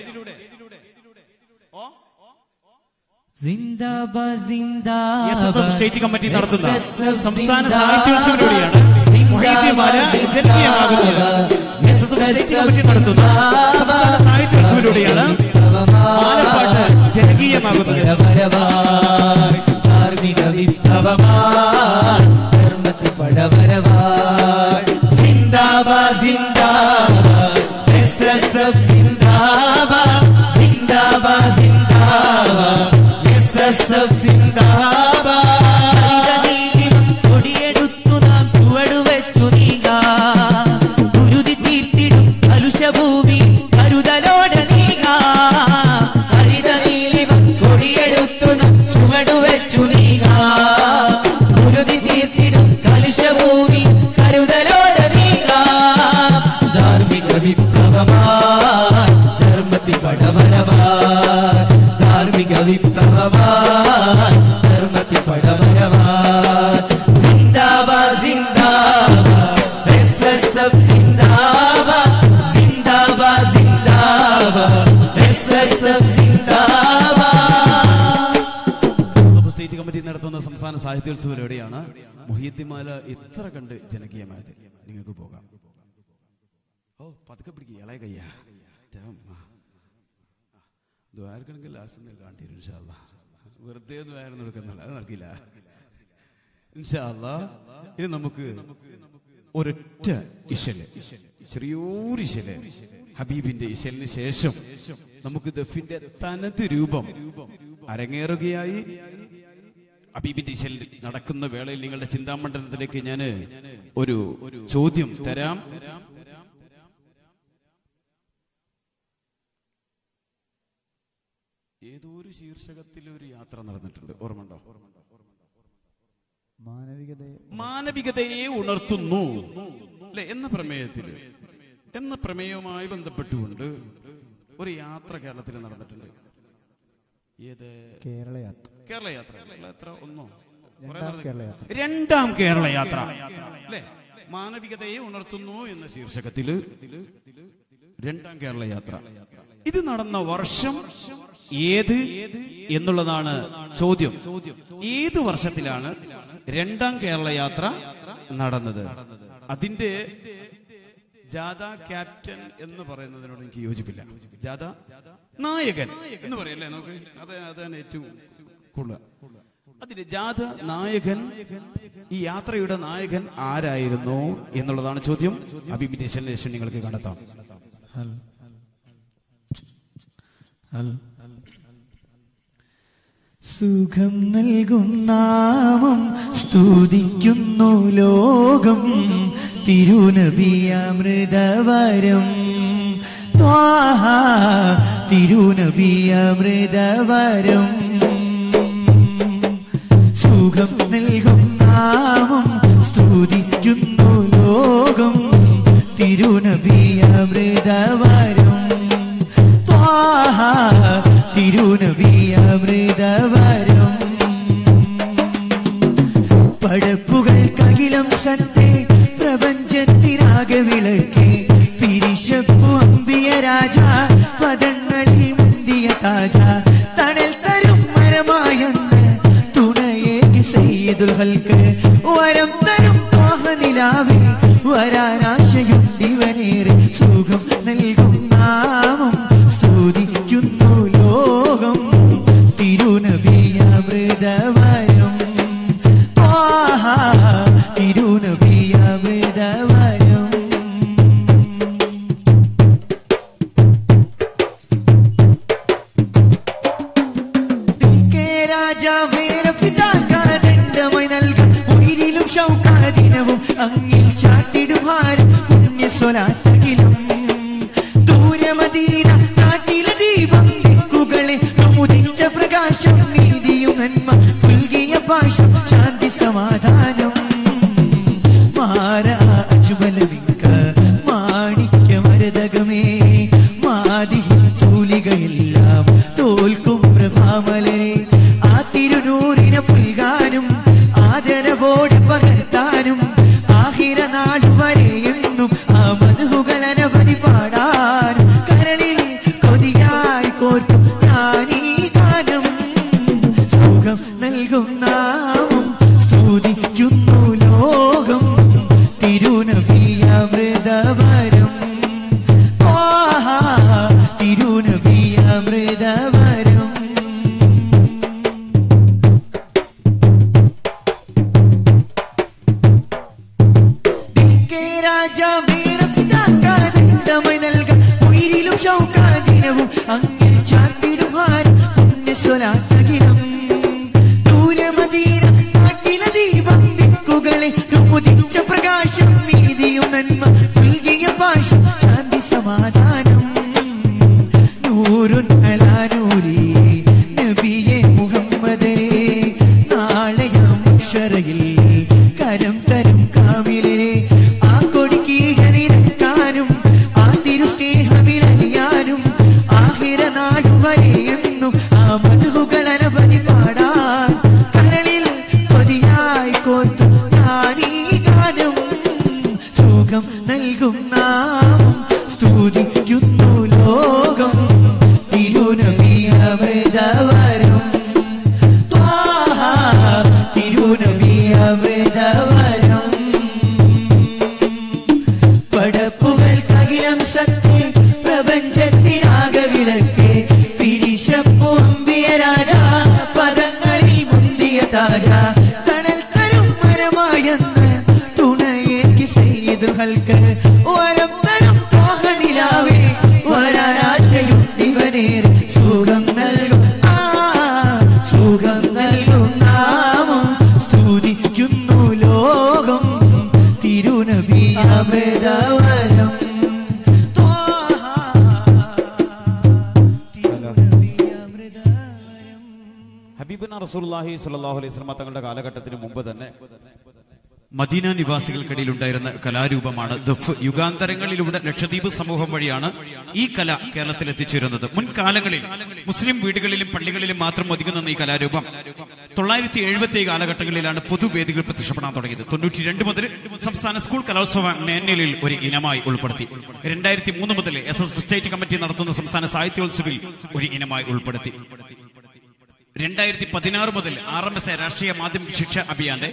ഓ സിന്ദാബാദ് S S F state committee നടത്തുന്ന SSF സംസ്ഥാന സിന്ദാബാദ്. സാഹിത്യോത്സവത്തിലൂടെയാണ് മൊഹീദ്ദീൻമാല ജനകീയമാകുന്നത് S S F state committee നടത്തുന്ന സംസ്ഥാന സാഹിത്യോത്സവത്തിലൂടെയാണ് മാലപ്പാട്ട് ജനകീയമാകുന്നത് പടവരവായ് ധാർമ്മിക വിപ്ലവമായ് ധർമ്മത്തിൽ പടവരവായ് സിന്ദാബാദ് സിന്ദാബാദ് എസ് എസ് എഫ് സിന്ദാബാദ് സിന്ദാബാദ് സിന്ദാബാദ് എസ് എസ് എഫ് സിന്ദാബാദ് കൊടിയെടുത്തു നാം ചുവടുവെച്ചു നീങ്ങാം ഗുരുതി തീർത്തിടും കലുഷഭൂമി കരുതലോടെ നീങ്ങാം ഹരിത നീലിമ കൊടിയെടുത്തു നാം ചുവടുവെച്ചു നീങ്ങാം ഗുരുതി തീർത്തിടും കലുഷഭൂമി കരുതലോടെ നീങ്ങാം ധാർമ്മിക വിപ്ലവമായി ധർമ്മത്തിൽ പടവരവായി ധാർമ്മിക വിപ്ലവമായി ധർമ്മത്തിൽ പടവരവായി സിന്ദാബാദ് സിന്ദാബാദ് എസ് എസ് എഫ് സിന്ദാബാദ് സിന്ദാബാദ് സിന്ദാബാദ് എസ് എസ് എഫ് സിന്ദാബാദ് സ്റ്റേറ്റ് കമ്മിറ്റി നടത്തുന്ന സംസ്ഥാന സാഹിത്യോത്സവ പരിപാടിയാണ് മുഹിയത്തിമാല ഇത്ര കണ്ട് ജനകീയമായത് നിങ്ങൾക്ക് പോകാം ഓ പതുക്കെ പിടിക്കുക ഇളയ കയ്യാ ദ്വാരക്കണെങ്കിൽ ലാസ്റ്റ് കാണിച്ചു ഇൻഷാല്ല വെറുതെ ദ്വാരം നടക്കുന്നില്ല അത് നടക്കില്ല ഇൻഷാല്ല ഇനി നമുക്ക് ഒരൊറ്റ ഇശല് ചെറിയൊരു ഇശല് ഹബീബിന്റെ ഇശലിന് ശേഷം നമുക്ക് ദഫിന്റെ തനത് രൂപം അരങ്ങേറുകയായി ഹബീബിന്റെ ഇശലിൽ നടക്കുന്ന വേളയിൽ നിങ്ങളുടെ ചിന്താമണ്ഡലത്തിലേക്ക് ഞാൻ ഒരു ചോദ്യം തരാം ഏതോ ഒരു ശീർഷകത്തിൽ ഒരു യാത്ര നടന്നിട്ടുണ്ട് ഓർമ്മണ്ടോ മാനവികതയെ ഉണർത്തുന്നു അല്ലെ എന്ന പ്രമേയത്തിൽ എന്ന പ്രമേയവുമായി ബന്ധപ്പെട്ടുകൊണ്ട് ഒരു യാത്ര കേരളത്തിൽ നടന്നിട്ടുണ്ട് ഏത് കേരള യാത്ര കേരള യാത്ര കേരള യാത്ര ഒന്നോ കുറെ രണ്ടാം നടന്ന- കേരള യാത്ര. രണ്ടാം കേരള യാത്ര അല്ലെ മാനവികതയെ ഉണർത്തുന്നു എന്ന ശീർഷകത്തില് രണ്ടാം കേരള യാത്ര ഇത് നടന്ന വർഷം ഏത് എന്നുള്ളതാണ് ചോദ്യം ഏത് വർഷത്തിലാണ് രണ്ടാം കേരള യാത്ര നടന്നത് അതിന്റെ ജാഥ ക്യാപ്റ്റൻ എന്ന് പറയുന്നതിനോട് എനിക്ക് യോജിപ്പില്ല ജാഥ നായകൻ എന്ന് പറയല്ലേ നമുക്ക് അത് അതാണ് ഏറ്റവും കൂടുതൽ അതിന്റെ ജാഥ നായകൻ ഈ യാത്രയുടെ നായകൻ ആരായിരുന്നു എന്നുള്ളതാണ് ചോദ്യം അഭിമിറ്റേഷൻ ശേഷം നിങ്ങൾക്ക് കണ്ടെത്താം ഹൽ ഹൽ സുഖം നൽകും നാമം സ്തുതിക്കുന്നു ലോകം തിരുനബിയമൃതവരം ത്വാഹ തിരുനബിയമൃതവരം സുഖം നൽകും നാമം സ്തുതിക്കുന്നു ലോകം തിരുനബിയമൃതവരം ത്വാഹ തിരുനബിയമൃതവരം പടപ്പുകൾക്കകിലം സത്തേ പ്രപഞ്ചത്തിനാകെ വിളക്കേ പിരിശപ്പു അമ്പിയ രാജ പദങ്ങളിൽ മുന്തിയ താജ തണൽ തരും മരമായെന്ന് തുണയേകി സയ്യിദുൽ ഹൽക്ക് വരം തരും നിലാവിൽ വരാനാശയും ഇവനേറെ സുഖം നൽകും നാമം സ്തുതിക്കുന്നു ലോകം തിരുനബിയമൃതവരം ആഹാ തിരുനബിയമൃതവരം കെ രാജാവേറെ പിതാക്കാരണ്ടമായി നൽകാൻ ഉയിരിലും ശൗക്കാദിനവും അങ്ങിൽ ചാട്ടിടും ഹാരം പുണ്യസ്വലാത്തകിലും ദൂരമതീര നാട്ടിലെ ദീപം ദിക്കുകളെ മുദിച്ച പ്രകാശം നീതിയും നന്മ പുൽകിയ പാശം ശാന്തി സമാധാനം മാര അജുബലമിക്ക മാണിക്യമരതകമേ മാതിഹിൻ തൂലികയെല്ലാം തോൽക്കും പ്രഭാമലരെ ആ തിരുനൂറിനെ പുൽകാനും ആദരവോടെ പകർത്താനും ആഹിര നാടുവരെ എന്നും ആ മധുകൾ അനവധി പാടാനും കരളിൽ കൊതിയായി കോർക്കും ഞാനീ ഗാനം സുഖം നൽകും നാമം സ്തുതിക്കുന്നു ലോകം തിരുനബിയമൃതവരം ആഹാ തിരുനബിയമൃതവരം കെ രാജാവേറെ പിതാക്കാരമായി നൽകാൻ ഉയിരിലും ശൗക്കാദിനവും അങ്ങിൽ ചാത്തിരുമാരും പുണ്യസ്വലാസകിലം ദൂരമതീര നാട്ടിലെ ദീപം ദിക്കുകളെ ഉദിച്ച പ്രകാശം നീതിയും നന്മ പുൽകിയ പാശം ശാന്തി സമാധാനം നൂറുൻ അലാനൂരി നബിയെ മുഹമ്മദരെ നാളെയാം ഉഷറയിൽ കരം തരും കാമിലരെ ആ കൊടി കീഴനിരക്കാനും ആ തിരുസ്നേഹമിലറിയാനും ആഹിര നാടുവരെ എന്നും ആ മധുകൾ അനവധി പാടാൻ കരളിൽ കൊതിയായി കോർത്തു ഞാനീ ഗാനം സുഖം നൽകും നാമം സ്തുതിക്കുന്നു ലോകം തിരുനബിയമൃതവരം ത്വാഹാ താജ തണൽ തരും മരമായെന്ന് തുണയേക്ക് ചെയ്തു ഹൽക്ക് വരം തരും തോഹനിലാവേ വരാശയും ഇവനേറെ സുഖം നൽകും ആ സുഖം നൽകും നാമം സ്തുതിക്കുന്നു ലോകം തിരുനബിയമൃതവരം ഹബീബന റസൂലുള്ളാഹി സ്വല്ലല്ലാഹു അലൈഹി വസല്ലം തങ്ങളുടെ കാലഘട്ടത്തിന് മുമ്പ് തന്നെ മദീന നിവാസികൾക്കിടയിൽ ഉണ്ടായിരുന്ന കലാരൂപമാണ് ദഫ് യുഗാന്തരങ്ങളിലൂടെ ലക്ഷദ്വീപ് സമൂഹം വഴിയാണ് ഈ കല കേരളത്തിൽ എത്തിച്ചേരുന്നത് മുൻകാലങ്ങളിൽ മുസ്ലിം വീടുകളിലും പള്ളികളിലും മാത്രം ഒതുങ്ങി നിന്ന ഈ കലാരൂപം തൊള്ളായിരത്തി എഴുപത്തി കാലഘട്ടങ്ങളിലാണ് പൊതുവേദികൾ പ്രത്യക്ഷപ്പെടാൻ തുടങ്ങിയത് തൊണ്ണൂറ്റി രണ്ട് മുതൽ സംസ്ഥാന സ്കൂൾ കലോത്സവം മേന്നലിൽ ഒരു ഇനമായി ഉൾപ്പെടുത്തി രണ്ടായിരത്തി മൂന്ന് മുതൽ എസ് എസ് സ്റ്റേറ്റ് കമ്മിറ്റി നടത്തുന്ന സംസ്ഥാന സാഹിത്യോത്സവിൽ ഒരു ഇനമായി ഉൾപ്പെടുത്തി രണ്ടായിരത്തി പതിനാറ് മുതൽ ആർ എം എസ് രാഷ്ട്രീയ മാധ്യമ ശിക്ഷ അഭിയാന്റെ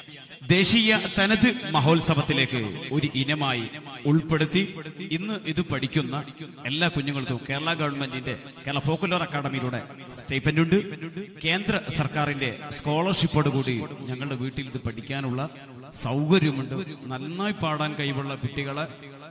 ദേശീയ തനത് മഹോത്സവത്തിലേക്ക് ഒരു ഇനമായി ഉൾപ്പെടുത്തി ഇന്ന് ഇത് പഠിക്കുന്ന എല്ലാ കുഞ്ഞുങ്ങൾക്കും കേരള ഗവൺമെന്റിന്റെ കേരള ഫോക്കുലർ അക്കാദമിയിലൂടെ സ്റ്റൈപ്പൻഡ് ഉണ്ട് കേന്ദ്ര സർക്കാരിന്റെ സ്കോളർഷിപ്പോട് കൂടി ഞങ്ങളുടെ വീട്ടിൽ ഇത് പഠിക്കാനുള്ള സൗകര്യമുണ്ട് നന്നായി പാടാൻ കഴിവുള്ള കുട്ടികളെ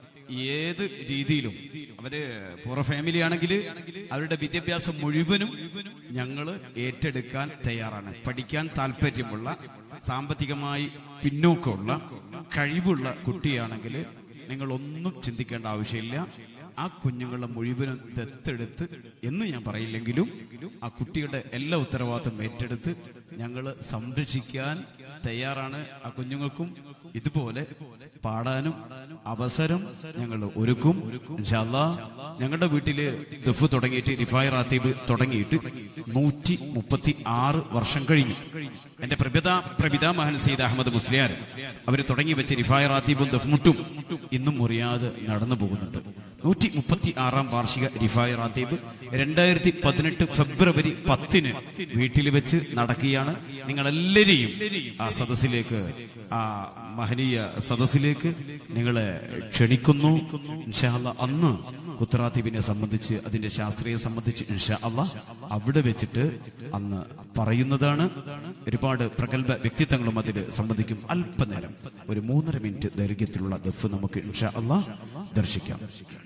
ഏത് രീതിയിലും അവര് പൂർവ്വ ഫാമിലി ആണെങ്കിൽ അവരുടെ വിദ്യാഭ്യാസം മുഴുവനും ഞങ്ങൾ ഏറ്റെടുക്കാൻ തയ്യാറാണ് പഠിക്കാൻ താല്പര്യമുള്ള സാമ്പത്തികമായി പിന്നോക്കമുള്ള കഴിവുള്ള കുട്ടിയാണെങ്കിൽ നിങ്ങൾ ഒന്നും ചിന്തിക്കേണ്ട ആവശ്യമില്ല ആ കുഞ്ഞുങ്ങളെ മുഴുവനും ദത്തെടുത്ത് എന്ന് ഞാൻ പറയില്ലെങ്കിലും ആ കുട്ടിയുടെ എല്ലാ ഉത്തരവാദിത്വം ഏറ്റെടുത്ത് ഞങ്ങൾ സംരക്ഷിക്കാൻ തയ്യാറാണ് ആ കുഞ്ഞുങ്ങൾക്കും ഇതുപോലെ പാടാനും അവസരം ഞങ്ങൾ ഒരുക്കും ഇൻഷാ അല്ലാ ഞങ്ങളുടെ വീട്ടില് ദഫ് തുടങ്ങിയിട്ട് റിഫായ് റാത്തീബ് തുടങ്ങിയിട്ട് നൂറ്റി മുപ്പത്തി ആറ് വർഷം കഴിഞ്ഞു എന്റെ പ്രഭിത പ്രഭിത മഹൻ സീദ് അഹമ്മദ് മുസ്ലിയാർ അവർ തുടങ്ങി വെച്ച് റിഫായ് റാത്തീബും ദഫ്മുട്ടും ഇന്നും മുറിയാതെ നടന്നു പോകുന്നുണ്ട് നൂറ്റി മുപ്പത്തി ആറാം വാർഷിക റിഫായ് റാത്തീബ് രണ്ടായിരത്തി പതിനെട്ട് ഫെബ്രുവരി പത്തിന് വീട്ടിൽ വെച്ച് നടക്കുകയാണ് നിങ്ങളെല്ലാരെയും ആ സദസ്സിലേക്ക് ആ മഹനീയ സദസ്സിലേക്ക് നിങ്ങളെ ക്ഷണിക്കുന്നു ഇൻഷാ അല്ലാ അന്ന് കുത്തറാത്തീബിനെ സംബന്ധിച്ച് അതിന്റെ ശാസ്ത്രീയ സംബന്ധിച്ച് ഇൻഷാ അല്ലാ അവിടെ വെച്ചിട്ട് അന്ന് പറയുന്നതാണ് ഒരുപാട് പ്രഗത്ഭ വ്യക്തിത്വങ്ങളും അതിൽ സംബന്ധിക്കും അല്പനേരം ഒരു മൂന്നര മിനിറ്റ് ദൈർഘ്യത്തിലുള്ള ദഫ് നമുക്ക് ഇൻഷാ അല്ലാ ദർശിക്കാം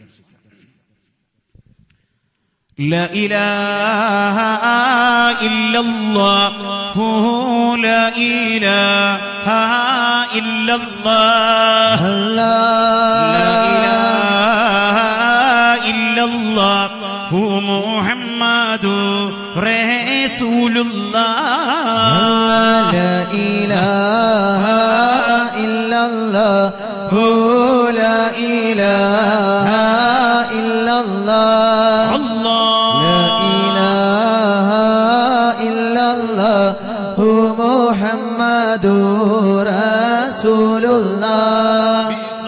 لا إله إلا الله لا إله إلا الله لا إله إلا الله محمد رسول الله لا إله إلا الله لا إله إلا الله لا إله إلا الله محمد رسول الله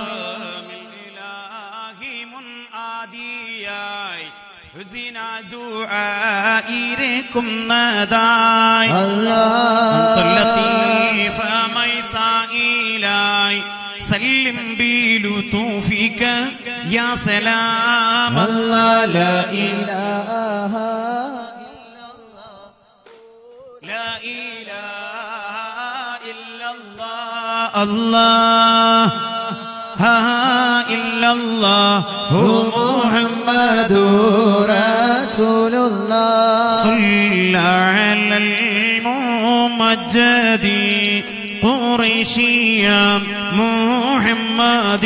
ായി الله سلم بلطوفك يا سلام الله لا إله لا إله إلا الله الله ها إلا الله هو محمد رسول الله صلى على الممجد قريشيا محمد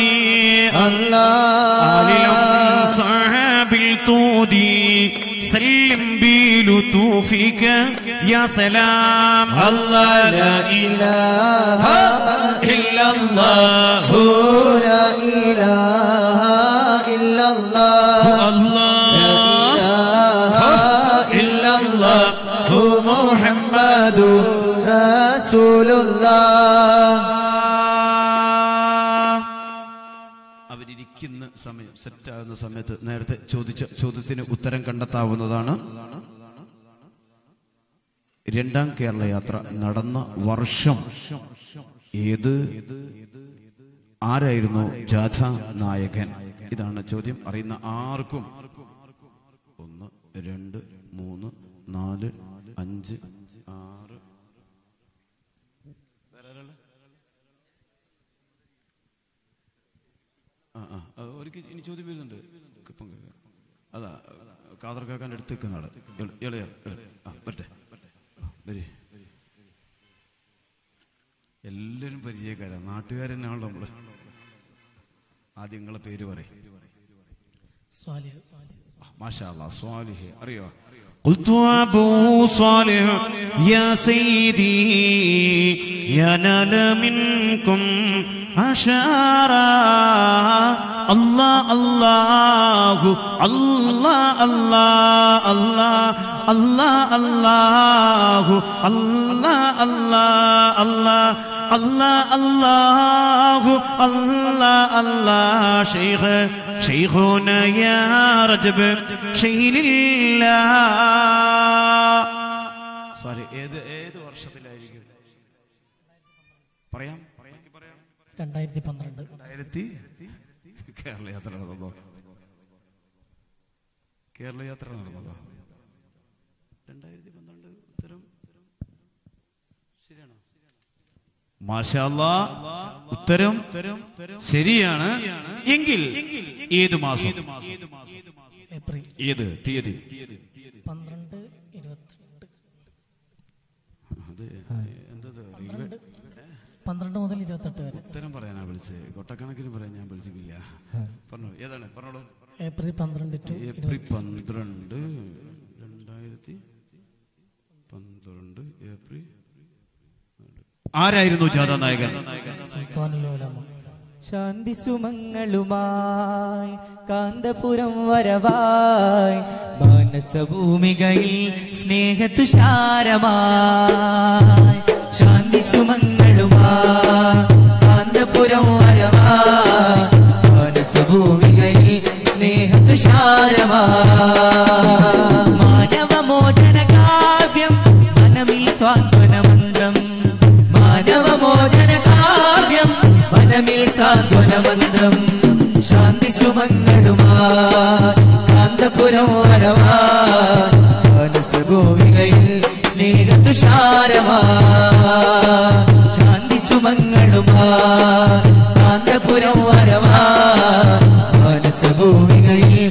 الله آل صاحب التودي سلم بلطوفك يا سلام الله لا إله إلا الله لا إله إلا الله لا إله إلا الله محمد رسول الله അവരിയ്ക്കുന്ന സമയം സെറ്റ് ആകുന്ന സമയത്ത് നേരത്തെ ചോദിച്ച ചോദ്യത്തിന് ഉത്തരം കണ്ടെത്താവുന്നതാണ് രണ്ടാം കേരള യാത്ര നടന്ന വർഷം ഏത് ആരായിരുന്നു ജാഥ നായകൻ ഇതാണ് ചോദ്യം അറിയുന്ന ആർക്കും ഒന്ന് രണ്ട് മൂന്ന് നാല് അഞ്ച് ആറ് എനിക്ക് ഇനി ചോദ്യം വരുന്നുണ്ട് ഇപ്പം കേൾക്കാം. അതാ കാതർ കാക്കാൻ്റെ അടുത്ത് നിൽക്കുന്ന ആള് ഇള- ഇളയ ഇളയ. ആ വരട്ടെ ആ, വരി എല്ലാവരും പരിചയക്കാരാ നാട്ടുകാരെന്നാണല്ലോ നമ്മള് ആദ്യം നിങ്ങളെ പേര് പറയും മാഷാ അല്ലാ സ്വാലിഹ് അറിയോ قلت أبو صالح يا سيدي ينال منكم عشارا الله الله الله الله الله الله الله الله الله الله الله الله الله الله شيخ شيخنا يا رجب شيل الله സോറി ഏത് ഏത് വർഷത്തിലായിരിക്കും പറയാം പറയാം പറയാം രണ്ടായിരത്തി പന്ത്രണ്ട് രണ്ടായിരത്തി കേരള യാത്ര നടന്നതോ കേരള യാത്ര നടന്നതോ രണ്ടായിരത്തി പന്ത്രണ്ട് ഉത്തരം ശരിയാണോ മാഷാല്ലാ ഉത്തരം ശരിയാണ് എങ്കിൽ ഏത് മാസം ഏപ്രിൽ ഏത് തീയതി പന്ത്രണ്ട് ഇരുപത്തിരണ്ട് അത് എന്തത് പന്ത്രണ്ട് പന്ത്രണ്ട് മുതൽ ഇരുപത്തെട്ട് വരെ ഉത്തരം പറയാനാ വിളിച്ചത് കൊട്ടക്കണക്കിന് പറയാൻ ഞാൻ വിളിച്ചിട്ടില്ല പറഞ്ഞു ഏതാണ് പറഞ്ഞോളൂ ഏപ്രിൽ പന്ത്രണ്ട് ടു ഏപ്രിൽ പന്ത്രണ്ട് രണ്ടായിരത്തി പന്ത്രണ്ട് ഏപ്രിൽ ആരായിരുന്നു ജാഥാ നായകൻ സുൽത്താനുലോലമ ശാന്തി സുമങ്ങളുമായി കാന്തപുരം വരവായി മാനസഭൂമികയിൽ സ്നേഹതുഷാരമായി ശാന്തി സുമങ്ങളുമായി കാന്തപുരം വരവായി മാനസഭൂമികയിൽ സ്നേഹതുഷാരമായി മാനവമോചന കാവ്യം മനമിൽ സ്വാന്തന മന്ത്രം മാനവമോചന കാവ്യം മനമിൽ സാന്ത്വന മന്ത്രം ശാന്തി സുമങ്ങളുമായി കാന്തപുരം വരവായി മനസ്സഭൂമികയിൽ സ്നേഹതുഷാരമായി ശാന്തി സുമങ്ങളുമായി കാന്തപുരം വരവായി മനസ്സഭൂമികയിൽ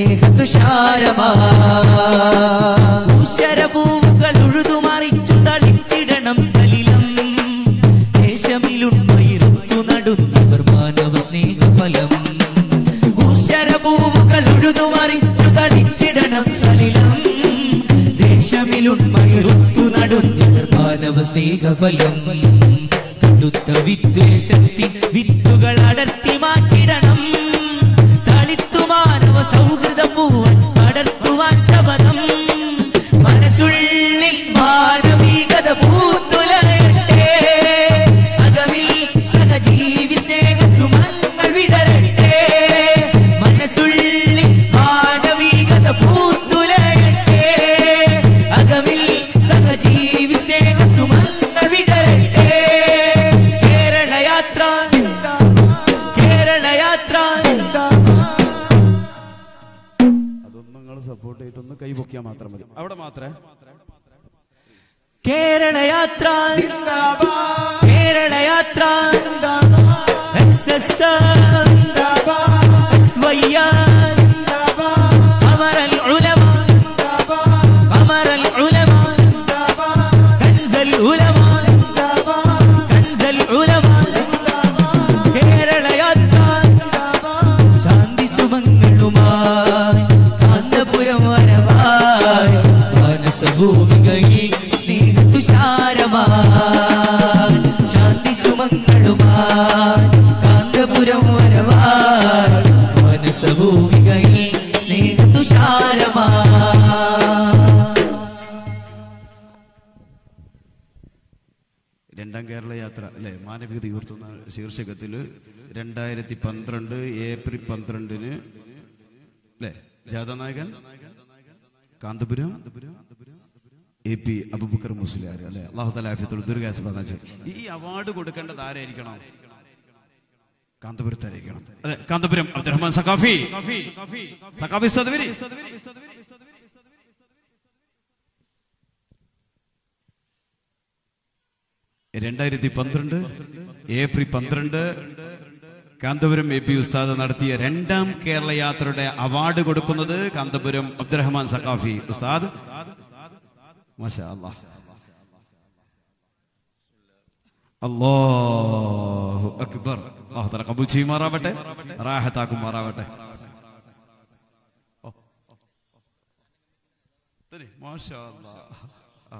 സ്നേഹതുഷാരമായി ഉശരപൂവുകൾ ഉഴുതുമറിച്ചു തളിച്ചിടണം സലിലം ദേശമിലുണ്മയിരുത്തു നടുന്നവർ മാനവ സ്നേഹഫലം ഉശരപൂവുകൾ ഉഴുതുമറിച്ചു തളിച്ചിടണം സലിലം ദേശമിലുണ്മയിരുത്തു നടുന്നവർ മാനവ സ്നേഹഫലം കടുത്ത വിദ്വേഷത്തിൽ വിത്തുകൾ അടർത്തി മാറ്റിടണം തളിത്തു മാനവ സൗഹൃദ പൂവൻ പടർത്തുവാൻ ശപഥം മനസ്സുള്ളിൽ മാനവികത പൂത്തുലരട്ടെ അകമിൽ സഹജീവി സ്നേഹ സുമങ്ങൾ വിടരട്ടെ മനസ്സുള്ളിൽ മാനവികത പൂത്തുലരട്ടെ അകമിൽ സഹജീവി സ്നേഹ സുമങ്ങൾ വിടരട്ടെ കേരള യാത്ര കേരള യാത്ര അതൊന്നും നിങ്ങൾ സപ്പോർട്ട് ചെയ്തിട്ടൊന്ന് കൈപൊക്കിയാൽ മാത്രം മതി അവിടെ മാത്രമേ കേരള യാത്ര കേരള യാത്ര SSR, SYR, قمر العلماء قمر العلماء كنز العلماء كنز العلماء കേരള യാത്ര ശാന്തി സുമങ്ങളുമായി കാന്തപുരം വരവായി മാനസഭൂമികയിൽ സ്നേഹതുഷാരമായി ശാന്തി സുമങ്ങളുമായി കാന്തപുരം വരവായി മാനസഭൂമികയിൽ സ്നേഹതുഷാരമായി രണ്ടാം കേരള യാത്ര അല്ലെ മാനവികത ഉയർത്തുന്ന ശീർഷകത്തിൽ രണ്ടായിരത്തി പന്ത്രണ്ട് ഏപ്രിൽ പന്ത്രണ്ടിന് അല്ലെ ജാഥനായകൻ കാന്തപുരം എ പി അബുബക്കർ മുസ്ലിയാർ അല്ലെ അള്ളാഹു തലാഫിയത്തോട് ദീർഘാസ ഈ അവാർഡ് കൊടുക്കേണ്ടത് ആരായിരിക്കണം കാന്തപുരത്തായിരിക്കണം അതെ കാന്തപുരം അബ്ദുറഹ്മാൻ സഖാഫി സഖാഫി സദവരി രണ്ടായിരത്തി പന്ത്രണ്ട് ഏപ്രിൽ പന്ത്രണ്ട് കാന്തപുരം എ പി ഉസ്താദ് നടത്തിയ രണ്ടാം കേരള യാത്രയുടെ അവാർഡ് കൊടുക്കുന്നത് കാന്തപുരം അബ്ദുറഹ്മാൻ സഖാഫി ഉസ്താദ് മാഷാ അല്ലാഹ് അല്ലാഹു അക്ബർ അല്ലാഹു തആല കബൂൽ ചെയ്യുമാറാവട്ടെ റാഹത്താക്കുമാറാവട്ടെ ഓ. തന്നെ, മാഷാ അല്ലാഹ്. ആ.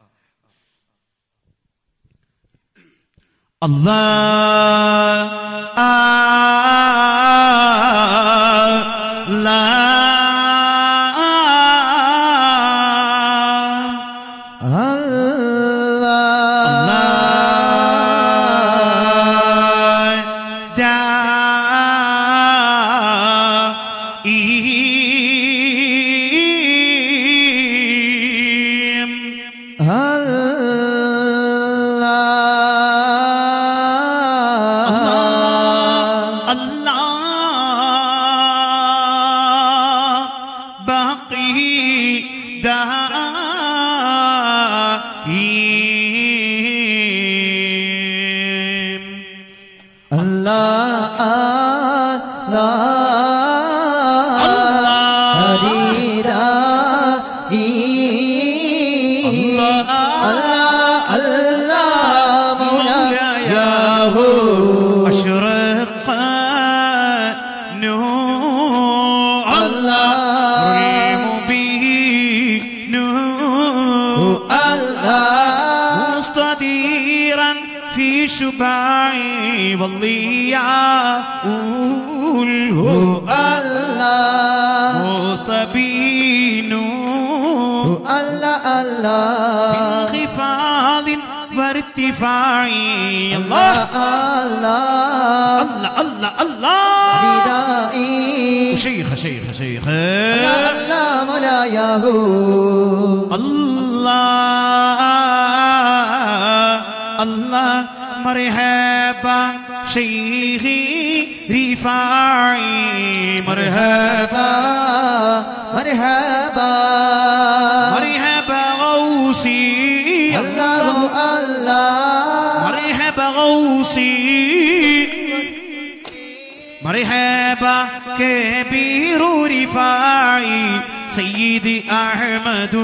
أشرق نور الله المبين الله مستديرا في شبعي والضياء الله مستبين الله الله انخفاض وارتفاع الله الله الله الله الله ردائي شيخ شيخ شيخ الله الله مولاياه الله الله مرحبا شيخي رفاعي مرحبا مرحبا مرحبا غوصي الله الله مرحبا غوصي مرحبا كبير رفاعي سيدي أحمد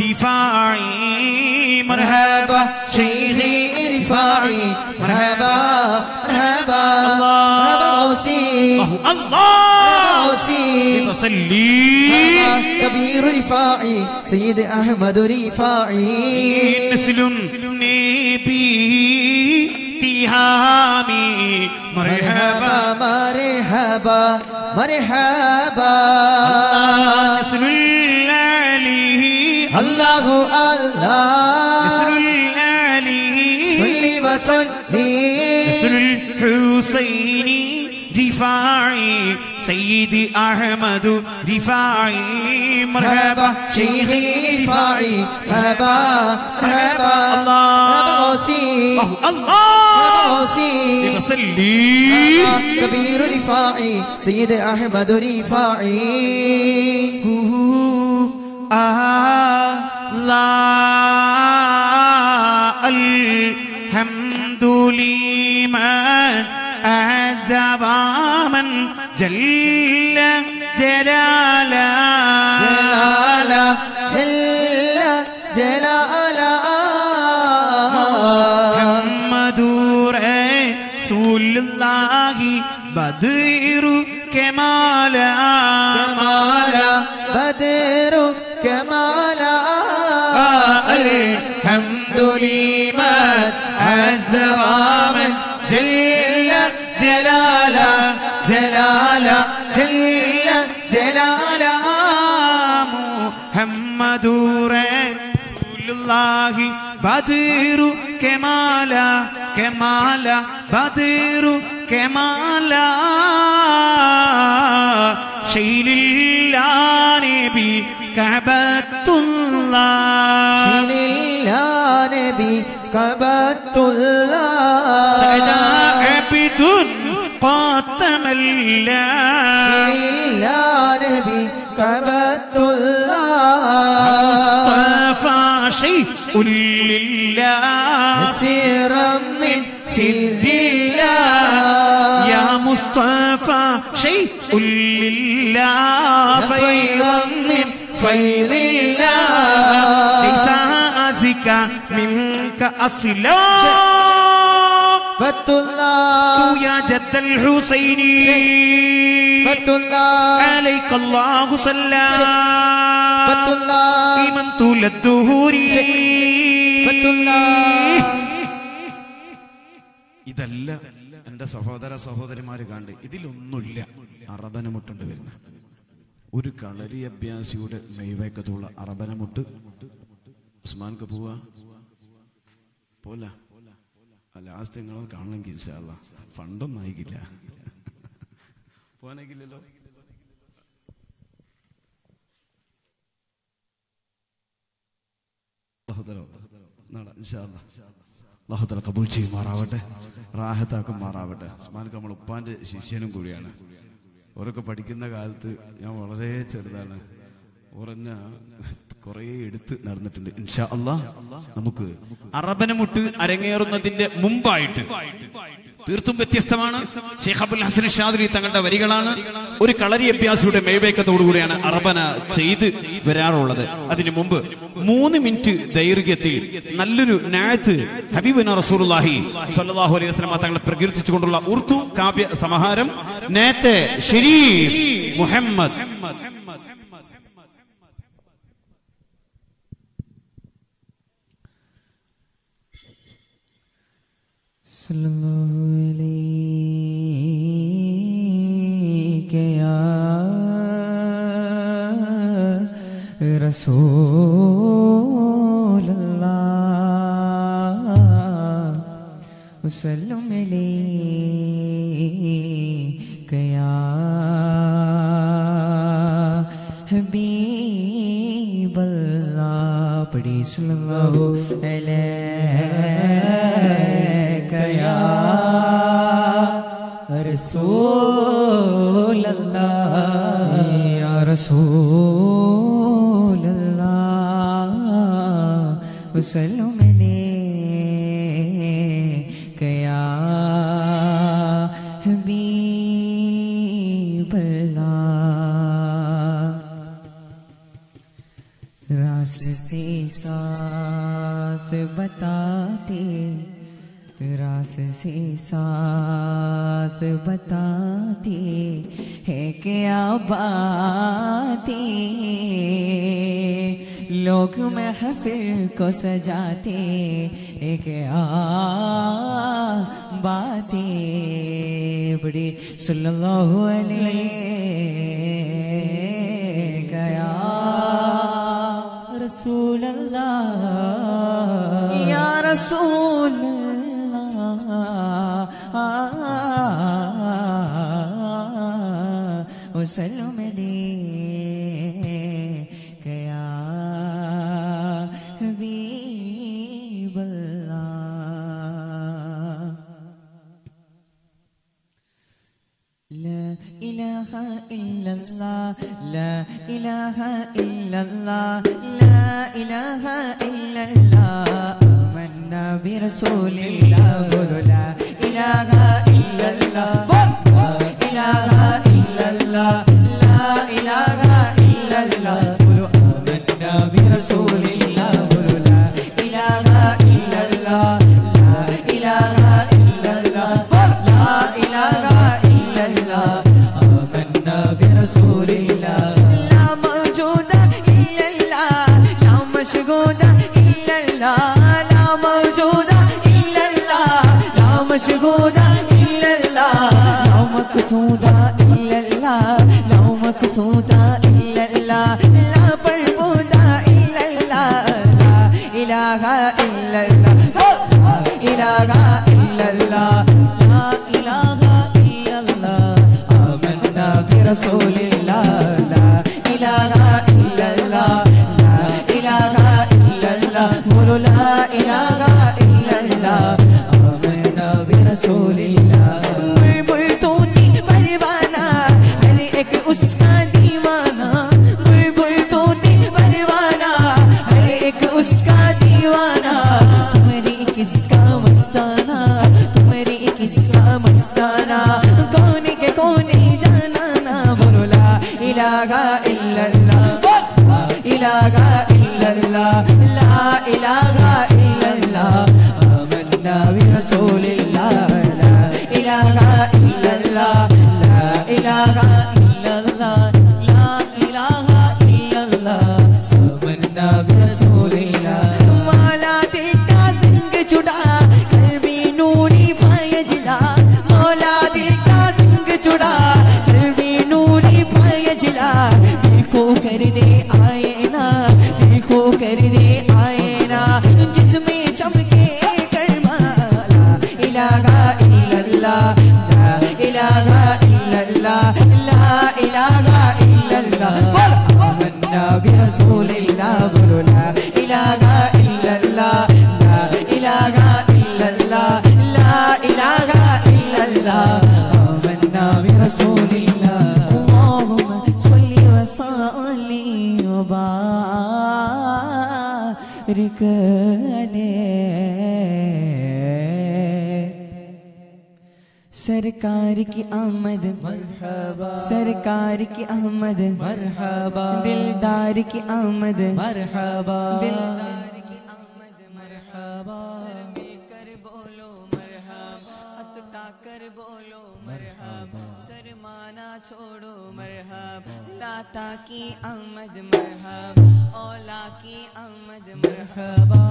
رفاعي مرحبا شيخي رفاعي مرحبا مرحبا مرحبا غوثي الله غوثي صلي كبير رفاعي سيد أحمد رفاعي نسل نبي تهامي مرحبا مرحبا مرحبا نسل العلي الله الله نسل العلي صلي وسلم نسل الحسين رفاعي سيدي أحمد رفاعي مرحبا شيخي رفاعي مرحبا مرحبا مرحبا غوثي الله غوثي صلي كبير رفاعي سيد أحمد رفاعي الله الحمد لمن أعزب من جل جلاله جلالا جل جلالا محمد رسول الله بدر كمالا كمالا بدر كمالا الحمد لمن عز ومن جل جلالا جلالا جل جلالا محمد رسول الله بدر كمالا كمالا بدر كمالا شيل نبي كعبة الله شيل الله نبي كعبة الله سجى عبد قاتم الله شيل الله نبي كعبة الله مصطفى شيء لله سيرا من سر الله يا مصطفى شيء لله فيضا من فيض الله ليس أزكى منك أصلا فت الله يا جد الحسين فت الله عليك الله صلى فت الله من طول الدهور فت الله ഇതല്ല എന്റെ സഹോദര സഹോദരിമാര് കണ്ട് ഇതിലൊന്നുമില്ല അറബനമുട്ടുണ്ട് വരുന്ന ഒരു കളരി അഭ്യാസിയുടെ മെയ്വൈക്കത്തുള്ള അറബനമുട്ട് ഉസ്മാൻക്ക് പോവാ പോല ലാസ്റ്റ് നിങ്ങളെ കാണണമെങ്കിൽ ഇൻഷാല്ല ഫണ്ടൊന്നും ആയിക്കില്ല പോകാനായിക്കില്ലല്ലോ അള്ളാഹുത്തല കബൂൽ ചെയ്യുമാറാവട്ടെ റാഹത്താക്കുമാറാവട്ടെ ഉസ്മാൻക്ക് നമ്മൾ ഉപ്പാന്റെ ശിഷ്യനും കൂടിയാണ് ഓരൊക്കെ പഠിക്കുന്ന കാലത്ത് ഞാൻ വളരെ ചെറുതാണ് ഉറഞ്ഞ കുറേ എടുത്ത് നടന്നിട്ടുണ്ട് ഇൻഷാ അല്ലാ നമുക്ക് അറബനമുട്ട് അരങ്ങേറുന്നതിന്റെ മുമ്പായിട്ട് തീർത്തും വ്യത്യസ്തമാണ് ഷെയ്ഖ് അബുൽ ഹസൻ ഷാദുരി തങ്ങളുടെ വരികളാണ് ഒരു കളരി അഭ്യാസിയുടെ മേവേക്കത്തോടുകൂടിയാണ് അറബന ചെയ്ത് വരാറുള്ളത് അതിനു മുമ്പ് മൂന്ന് മിനിറ്റ് ദൈർഘ്യത്തിൽ നല്ലൊരു നാഴത്ത് ഹബീബിന റസൂലുള്ളാഹി സ്വല്ലല്ലാഹു അലൈഹി വസല്ലമ തങ്ങളെ പ്രകീർത്തിച്ചുകൊണ്ടുള്ള ഉർദു കാവ്യ സമാഹാരം നേത്തെ ഷരീഫ് മുഹമ്മദ് صلى الله عليك يا رسول الله وسلم عليك يا حبيب الله پڑھی صلی اللہ علیک یا رسول اللہ یا رسول اللہ وسلم علیک یا حبیب اللہ रास से साथ बताते रास से साथ बताते है क्या बातें लोग महफिल को सजाते है क्या बातें बड़ी सल्लल्लाहु अलैहि गया रसूल अल्लाह या रसूल अल्लाह वसल्लम गया हबीब अल्लाह لا إله إلا الله لا إله إلا الله لا إله إلا الله آمنا برسول الله قولوا لا إله إلا الله لا إله إلا الله لا إله إلا الله قولوا آمنا برسول الله قولوا لا إله إلا الله لا إله إلا الله لا إله إلا الله آمنا برسول الله لا موجود إلا الله لا مشهود إلا الله لا موجود إلا الله لا مشهود إلا الله لا مقصود إلا الله لا مقصود إلا الله لا مربود إلا الله لا إله إلا الله لا إله إلا الله لا إله إلا الله آمنا برسول الله لا إله إلا الله لا إله إلا الله قولوا لا إله إلا الله آمنا برسول الله बुलबुल तूने परवाना हर एक उसका दीवाना बुलबुल तूने परवाना हर एक उसका दीवाना तुम्हारी किसका मस्ताना तुम्हारी किसका मस्ताना कौन برسول الله لا إله إلا الله لا إله إلا الله لا إله إلا الله آمنا برسول الله مولا दिल का जिंग जुड़ा कल्बी नूरी फयजला मौला दिल का जिंग जुड़ा कल्बी नूरी फयजला दिल को कर दे आए ना दिल को कर दे आए ना जिसमें चमके कर्मा ला इलाहा इल्लल्लाह ला इलाहा इल्लल्लाह ला इलाहा इल्लल्लाह बोल आमन्ना बिरसूलिल्लाह बोलो ला इलाहा इल्लल्लाह ला इलाहा इल्लल्लाह ला इलाहा इल्लल्लाह आमन्ना बिरसूलिल्लाह اللهم صل وسلم وبارك عليه सरकार की आमद मरहबा सरकार की आमद मरहबा दिलदार की आमद मरहबा दिलदार की आमद मरहबा सर मिलकर बोलो मरहबा हाथ उठाकर बोलो मरहबा शर्माना छोड़ो मरहबा लाता की आमद मरहबा औला की आमद मरहबा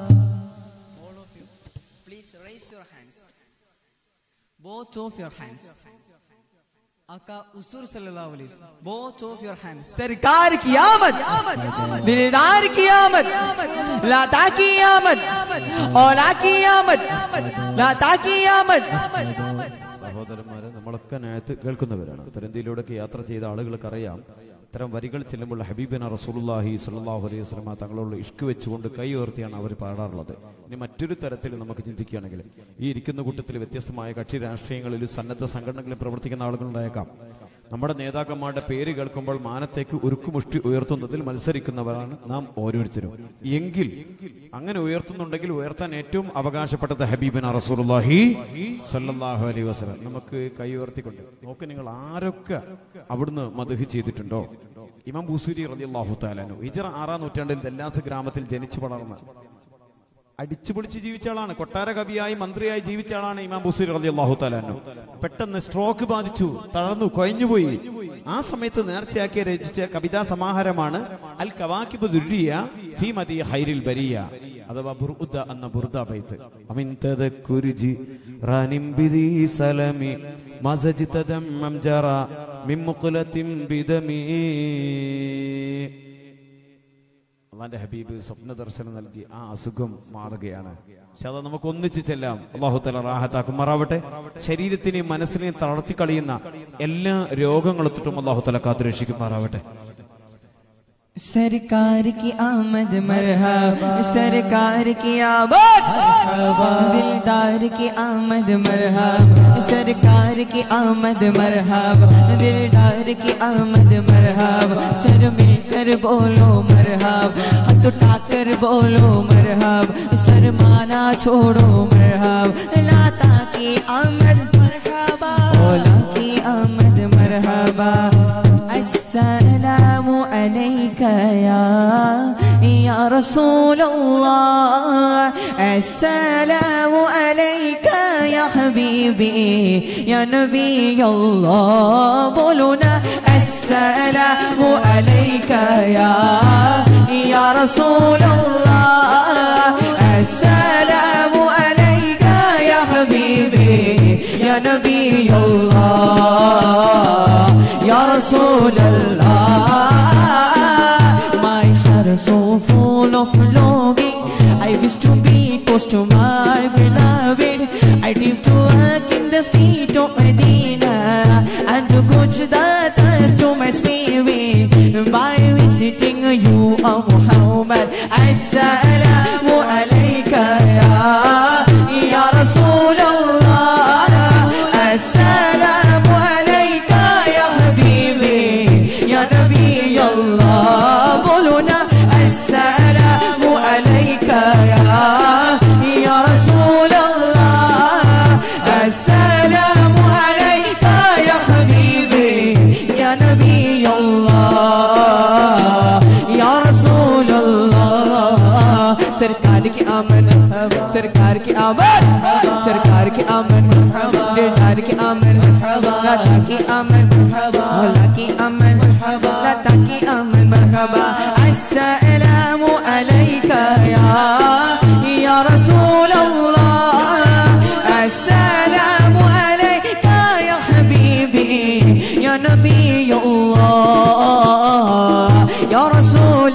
Please raise your hands. both of your hands आका उसूर सल्लल्लाहु अलैहि वसल्लम both of your hands सरकार की आमद दिलदार की आमद लाता की आमद औला की आमद लाता की आमद സഹോദരന്മാരെ നമ്മളൊക്കെ നേരത്ത് കേൾക്കുന്നവരാണ് ഉത്തരേന്ത്യയിലൂടെയൊക്കെ യാത്ര ചെയ്ത ആളുകൾക്ക് അറിയാം ഇത്തരം വരികൾ ചെല്ലുമ്പോൾ ഹബീബിന റസൂലുള്ളാഹി സ്വല്ലല്ലാഹു അലൈഹി വസല്ലമ തങ്ങളോട് ഇഷ്ക് വെച്ചുകൊണ്ട് കൈ ഉയർത്തിയാണ് അവർ പാടാറുള്ളത് ഇനി മറ്റൊരു തരത്തിൽ നമുക്ക് ചിന്തിക്കുകയാണെങ്കിൽ ഈ ഇരിക്കുന്ന കൂട്ടത്തിൽ വ്യത്യസ്തമായ കക്ഷി രാഷ്ട്രീയങ്ങളിൽ സന്നദ്ധ സംഘടനകളിൽ പ്രവർത്തിക്കുന്ന ആളുകളുണ്ടായേക്കാം നമ്മുടെ നേതാക്കന്മാരുടെ പേര് കേൾക്കുമ്പോൾ മാനത്തേക്ക് ഉരുക്കുമുഷ്ടി ഉയർത്തുന്നതിൽ മത്സരിക്കുന്നവരാണ് നാം ഓരോരുത്തരും എങ്കിൽ അങ്ങനെ ഉയർത്തുന്നുണ്ടെങ്കിൽ ഉയർത്താൻ ഏറ്റവും അവകാശപ്പെട്ടത് ഹബീബിന റസൂലുള്ളാഹി സല്ലല്ലാഹു അലൈഹി വസല്ലം നമുക്ക് കൈ ഉയർത്തിക്കൊണ്ട് നോക്ക് നിങ്ങൾ ആരൊക്കെ അവിടുന്ന് മദഹ് ചെയ്തിട്ടുണ്ടോ ഇമാം ബൂസൂരി റളിയല്ലാഹു തആലാനു ഹിജ്റ ആറാം നൂറ്റാണ്ടിൽ ദല്ലാസ് ഗ്രാമത്തിൽ ജനിച്ചു വളർന്ന അടിച്ചുപൊളിച്ച് ജീവിച്ച ആളാണ് കൊട്ടാര കവിയായി മന്ത്രിയായി ജീവിച്ച ആളാണ് ഇമാം ബുസീർ അലി അള്ളാഹു താലാനു പെട്ടെന്ന് സ്ട്രോക്ക് ബാധിച്ചു തളർന്നു കൊയഞ്ഞുപോയി ആ സമയത്ത് നേർച്ചയാക്കി രചിച്ച കവിതാ സമാഹാരമാണ് അൽ കവാക്കിബ് ദുര്രിയ ഫി മദി ഹൈരിൽ ബരിയ അഥവാ ബുർഉദ എന്ന ബുർദ ബൈത്ത് അമിൻ തദക്കുരുജി റാനിം ബിദി സലമി മസജ് തദമ്മം ജറ മിൻ മുഖ്ലത്തിൻ ബിദമി അള്ളാന്റെ ഹബീബ് സ്വപ്ന ദർശനം നൽകി ആ അസുഖം മാറുകയാണ് പക്ഷെ അത് നമുക്ക് ഒന്നിച്ച് ചെല്ലാം അള്ളാഹു തല റാഹത്താക്കുമാറാവട്ടെ ശരീരത്തിനെയും മനസ്സിനെയും തളർത്തി കളയുന്ന എല്ലാ രോഗങ്ങളെത്തിട്ടും അള്ളാഹു തല കാത്തുരക്ഷിക്കുമാറാവട്ടെ सरकार की आमद मरहबा सरकार की आमद दिलदार की आमद मरहबा सरकार की आमद मरहबा दिलदार की आमद मरहबा सर मिलकर बोलो मरहबा हाथ उठाकर बोलो मरहबा शर्माना छोड़ो मरहबा लाता की आमद मरहबा ओला की आमद मरहबा السلام عليك يا يا رسول الله السلام عليك يا حبيبي يا نبي الله بولنا السلام عليك يا يا رسول الله السلام عليك يا حبيبي يا نبي الله يا رسول الله My heart is so full of longing I wish to be close to my beloved I live to work in the street of Medina And to go to the touch to my spirit By visiting you, O Muhammad Assalamu alayka ya Ya Rasul Allah Assalamu alayka ya Habibi Ya Nabi Allah Boluna Assalamu alayka ya Ya Rasul Allah Assalamu لك أمن مرحبا لك أمن مرحبا لك أمن مرحبا السلام عليك يا يا رسول الله السلام عليك يا حبيبي يا نبي الله يا رسول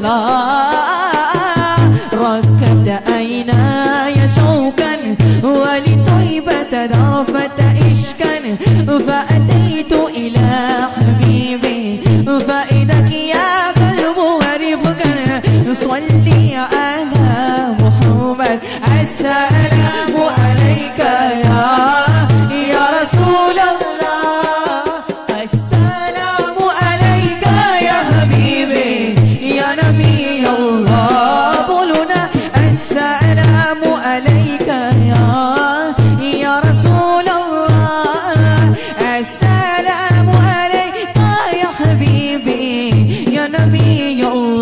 الله ركت عيناي شوقا ولطيبة ذرفة إشكا فأتيت إلى حبيبي فإذاك يا قلب ورفقا صلي على محمد السلام عليك يا يا رسول الله السلام عليك يا حبيبي يا نبي الله قولنا السلام عليك يا يا رسول الله السلام عليك يا حبيبي يا نبي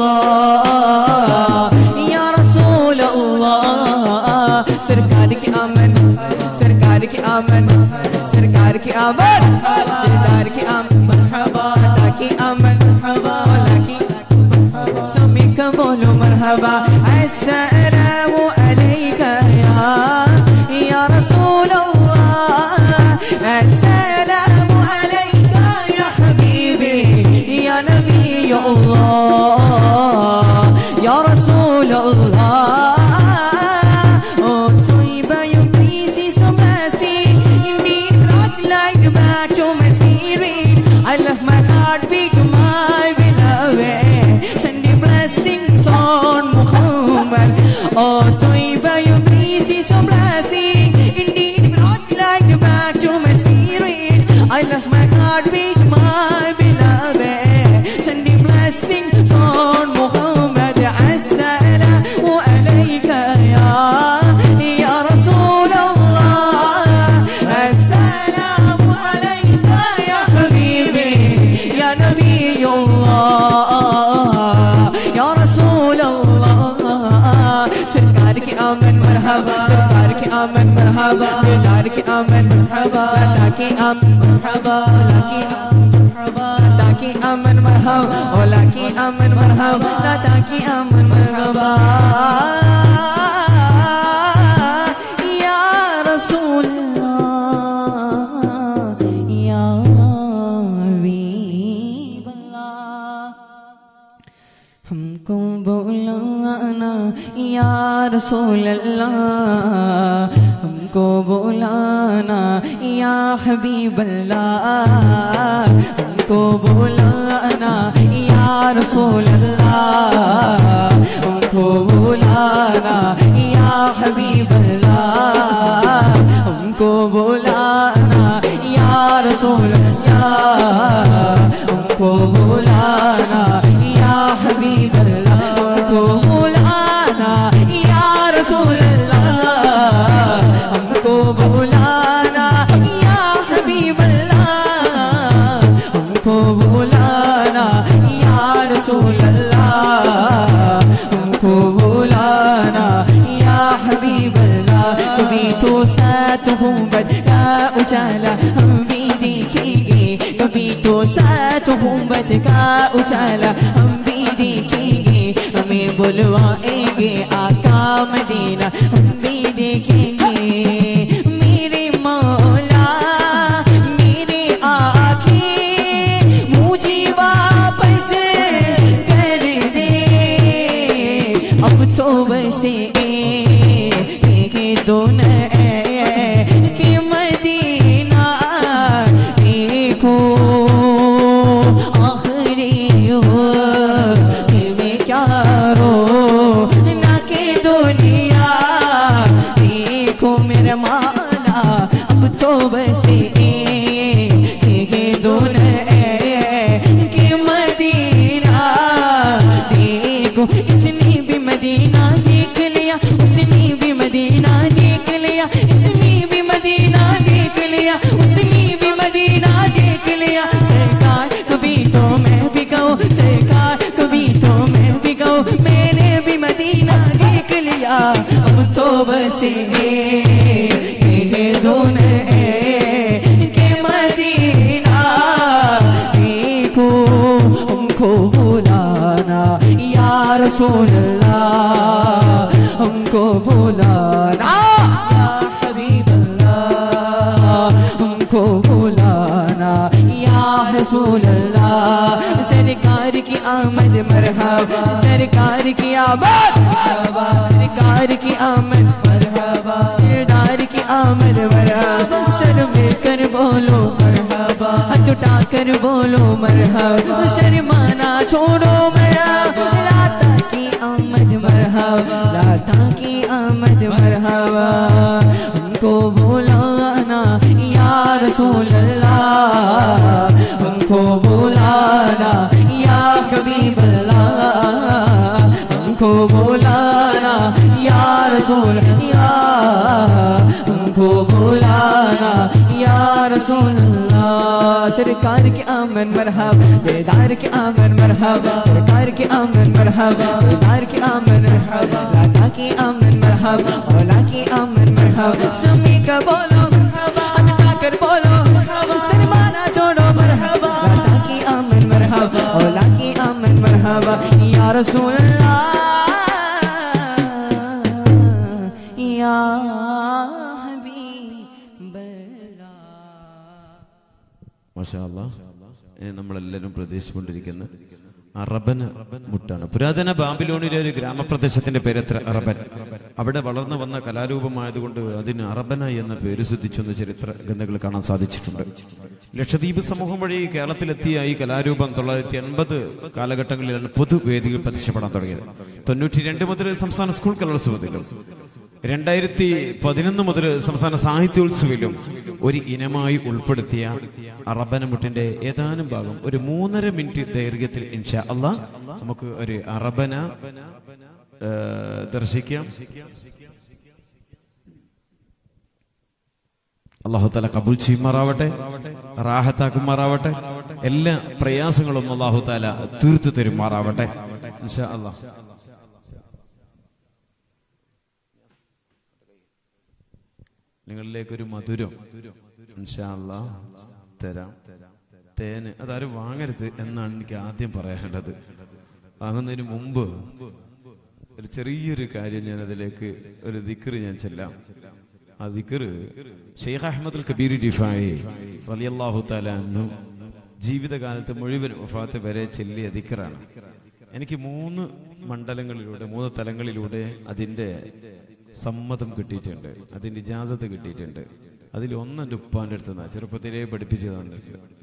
الله يا رسول الله सरकार की आमन सरकार की आमन सरकार की आमन दिलदार की आमन मरहबा अता की आमन मरहबा अल्लाह की समी का बोलो मरहबा अस्सलामु अलैका या या रसूल अल्लाह अस्सलामु अलैका या हबीबी या नबी अल्लाह या रसूल अल्लाह Oh, Toiba, your grace is so mercy. Indeed, brought light back to my spirit. I love my heartbeat to my beloved. Send your blessings on Muhammad. Oh, Toiba, your grace is so mercy. Indeed, brought light back to my spirit. I love my heartbeat to my beloved. Send your blessings on Muhammad. السلام عليك يا يا رسول الله السلام عليك يا حبيبي يا نبي الله يا رسول الله सरकार की आमन मरहबा सरकार की आमन मरहबा दिलदार की आमन मरहबा अल्लाह की आमन मरहबा अल्लाह की आमन मरहबा अल्लाह की आमन मरहबा अल्लाह की आमन मरहबा अल्लाह की आमन मरहबा या रसूल अल्लाह या हबीब अल्लाह हमको बुलाना या रसूल अल्लाह हमको बुलाना या हबीब अल्लाह हमको बुलाना या रसूल अल्लाह हमको बुलाना या हबीब अल्लाह हमको बुलाना या रसूल अल्लाह हमको बुलाना या हबीब अल्लाह हमको बुलाना या रसूल अल्लाह हमको बुलाना या हबीब अल्लाह हमको बुलाना या रसूल अल्लाह हमको बुलाना या हबीब अल्लाह कभी तो साथ हूँ बदला उजाला हम भी देखेंगे कभी तो साथ हूँ बद का उजाला हम भी देखेंगे हमें बुलवाएंगे आका मदीना हम भी देखेंगे मेरे मौला मेरे आखे मुझे वापस कर दे अब तो बसे के दोन के मदीना देखो आखिरी हो में क्या रो ना के दुनिया देखो मेरा माला अब तो बसे के दोन के मदीना देखो इसने भी मदीना देख लिया उसने भी मदीना देख लिया इसने भी मदीना देख लिया उसने भी मदीना देख लिया सरकार कभी तो मैं भी कहूँ सरकार कभी तो मैं भी कहूँ मैंने भी मदीना देख लिया अब तो बसे ये दोनों के मदीना रसूल अल्लाह हमको बुलाना या हबीब अल्लाह हमको बुलाना या रसूल अल्लाह सरकार की आमद मरहबा सरकार की आमद मरहबा सरकार की आमद मरहबा दिलदार की आमद मरहबा सर मिलकर बोलो मरहबा हाथ उठाकर बोलो मरहबा शर्माना छोड़ो मरहबा लाता की आमद मरहबा लाता की आमद मरहबा हमको बुलाना या रसूल अल्लाह हमको बुलाना या हबीब अल्लाह हमको बुलाना या रसूल या हमको बुलाना या रसूल अल्लाह सरकार के आमन मरहब बेदार के आमन मरहब सरकार के आमन मरहब बेदार के आमन मरहब लाटा की आमन मरहब औला की आमन मरहब समी का बोलो मरहबा अटका कर बोलो मरहबा शर्माना छोड़ो मरहबा लाटा की आमन मरहब औला की आमन मरहबा या रसूल अल्लाह या हबीब മാഷാ അല്ലാ. ഇനി നമ്മളെല്ലാവരും പ്രതീക്ഷിച്ചുകൊണ്ടിരിക്കുന്ന അറബന മുട്ടാണ് പുരാതന ബാബിലോണിലെ ഒരു ഗ്രാമപ്രദേശത്തിന്റെ പേരെത്ര അറബൻ അവിടെ വളർന്നു വന്ന കലാരൂപമായതുകൊണ്ട് അതിന് അറബന എന്ന പേര് സിദ്ധിച്ചെന്ന് ചരിത്ര ഗ്രന്ഥങ്ങൾ കാണാൻ സാധിച്ചിട്ടുണ്ട് ലക്ഷദ്വീപ് സമൂഹം വഴി കേരളത്തിലെത്തിയ ഈ കലാരൂപം തൊള്ളായിരത്തി എൺപത് കാലഘട്ടങ്ങളിലാണ് പൊതുവേദികൾ പ്രത്യക്ഷപ്പെടാൻ തുടങ്ങിയത് തൊണ്ണൂറ്റി രണ്ട് മുതൽ സംസ്ഥാന സ്കൂൾ കലോത്സവത്തിലും രണ്ടായിരത്തി പതിനൊന്ന് മുതൽ സംസ്ഥാന സാഹിത്യോത്സവിലും ഒരു ഇനമായി ഉൾപ്പെടുത്തിയ അറബനമുട്ടിന്റെ ഏതാനും ഭാഗം ഒരു മൂന്നര മിനിറ്റ് ദൈർഘ്യത്തിൽ ഇൻഷാ അള്ളാ നമുക്ക് ഒരു അറബന ആ, ദർശിക്കാം അള്ളാഹു താല കബൂൽ ചെയ്യുമാറാവട്ടെ റാഹത്താക്കുമാറാവട്ടെ എല്ലാ പ്രയാസങ്ങളും അള്ളാഹു താല തീർത്തു തരുമാറാവട്ടെ ഇൻഷാ അള്ളാഹ് നിങ്ങളിലേക്കൊരു മധുരം ഇൻഷാ അല്ലാ തരാം തേന് അതാരും വാങ്ങരുത് എന്നാണ് എനിക്ക് ആദ്യം പറയാനുള്ളത് വാങ്ങുന്നതിന് മുമ്പ് ഒരു ചെറിയൊരു കാര്യം ഞാൻ അതിലേക്ക് ഒരു ദിക്കറ് ഞാൻ ചെല്ലാം ആ ദിക്കറ് ഷെയ്ഖ് അഹമ്മദ് കബീർ ഡിഫായി റളിയല്ലാഹു തആല അൻഹു ജീവിതകാലത്ത് മുഴുവൻ വഫാത്ത് വരെ ചെല്ലിയ ദിക്കറാണ് എനിക്ക് മൂന്ന് മണ്ഡലങ്ങളിലൂടെ മൂന്ന് തലങ്ങളിലൂടെ അതിന്റെ സമ്മതം കിട്ടിയിട്ടുണ്ട് അതിന്റെ ഇജാസത്ത് കിട്ടിയിട്ടുണ്ട് അതിൽ ഒന്ന് എൻ്റെ ഉപ്പാന്റെ അടുത്ത് നിന്നാ ചെറുപ്പത്തിലേ പഠിപ്പിച്ചതാണ്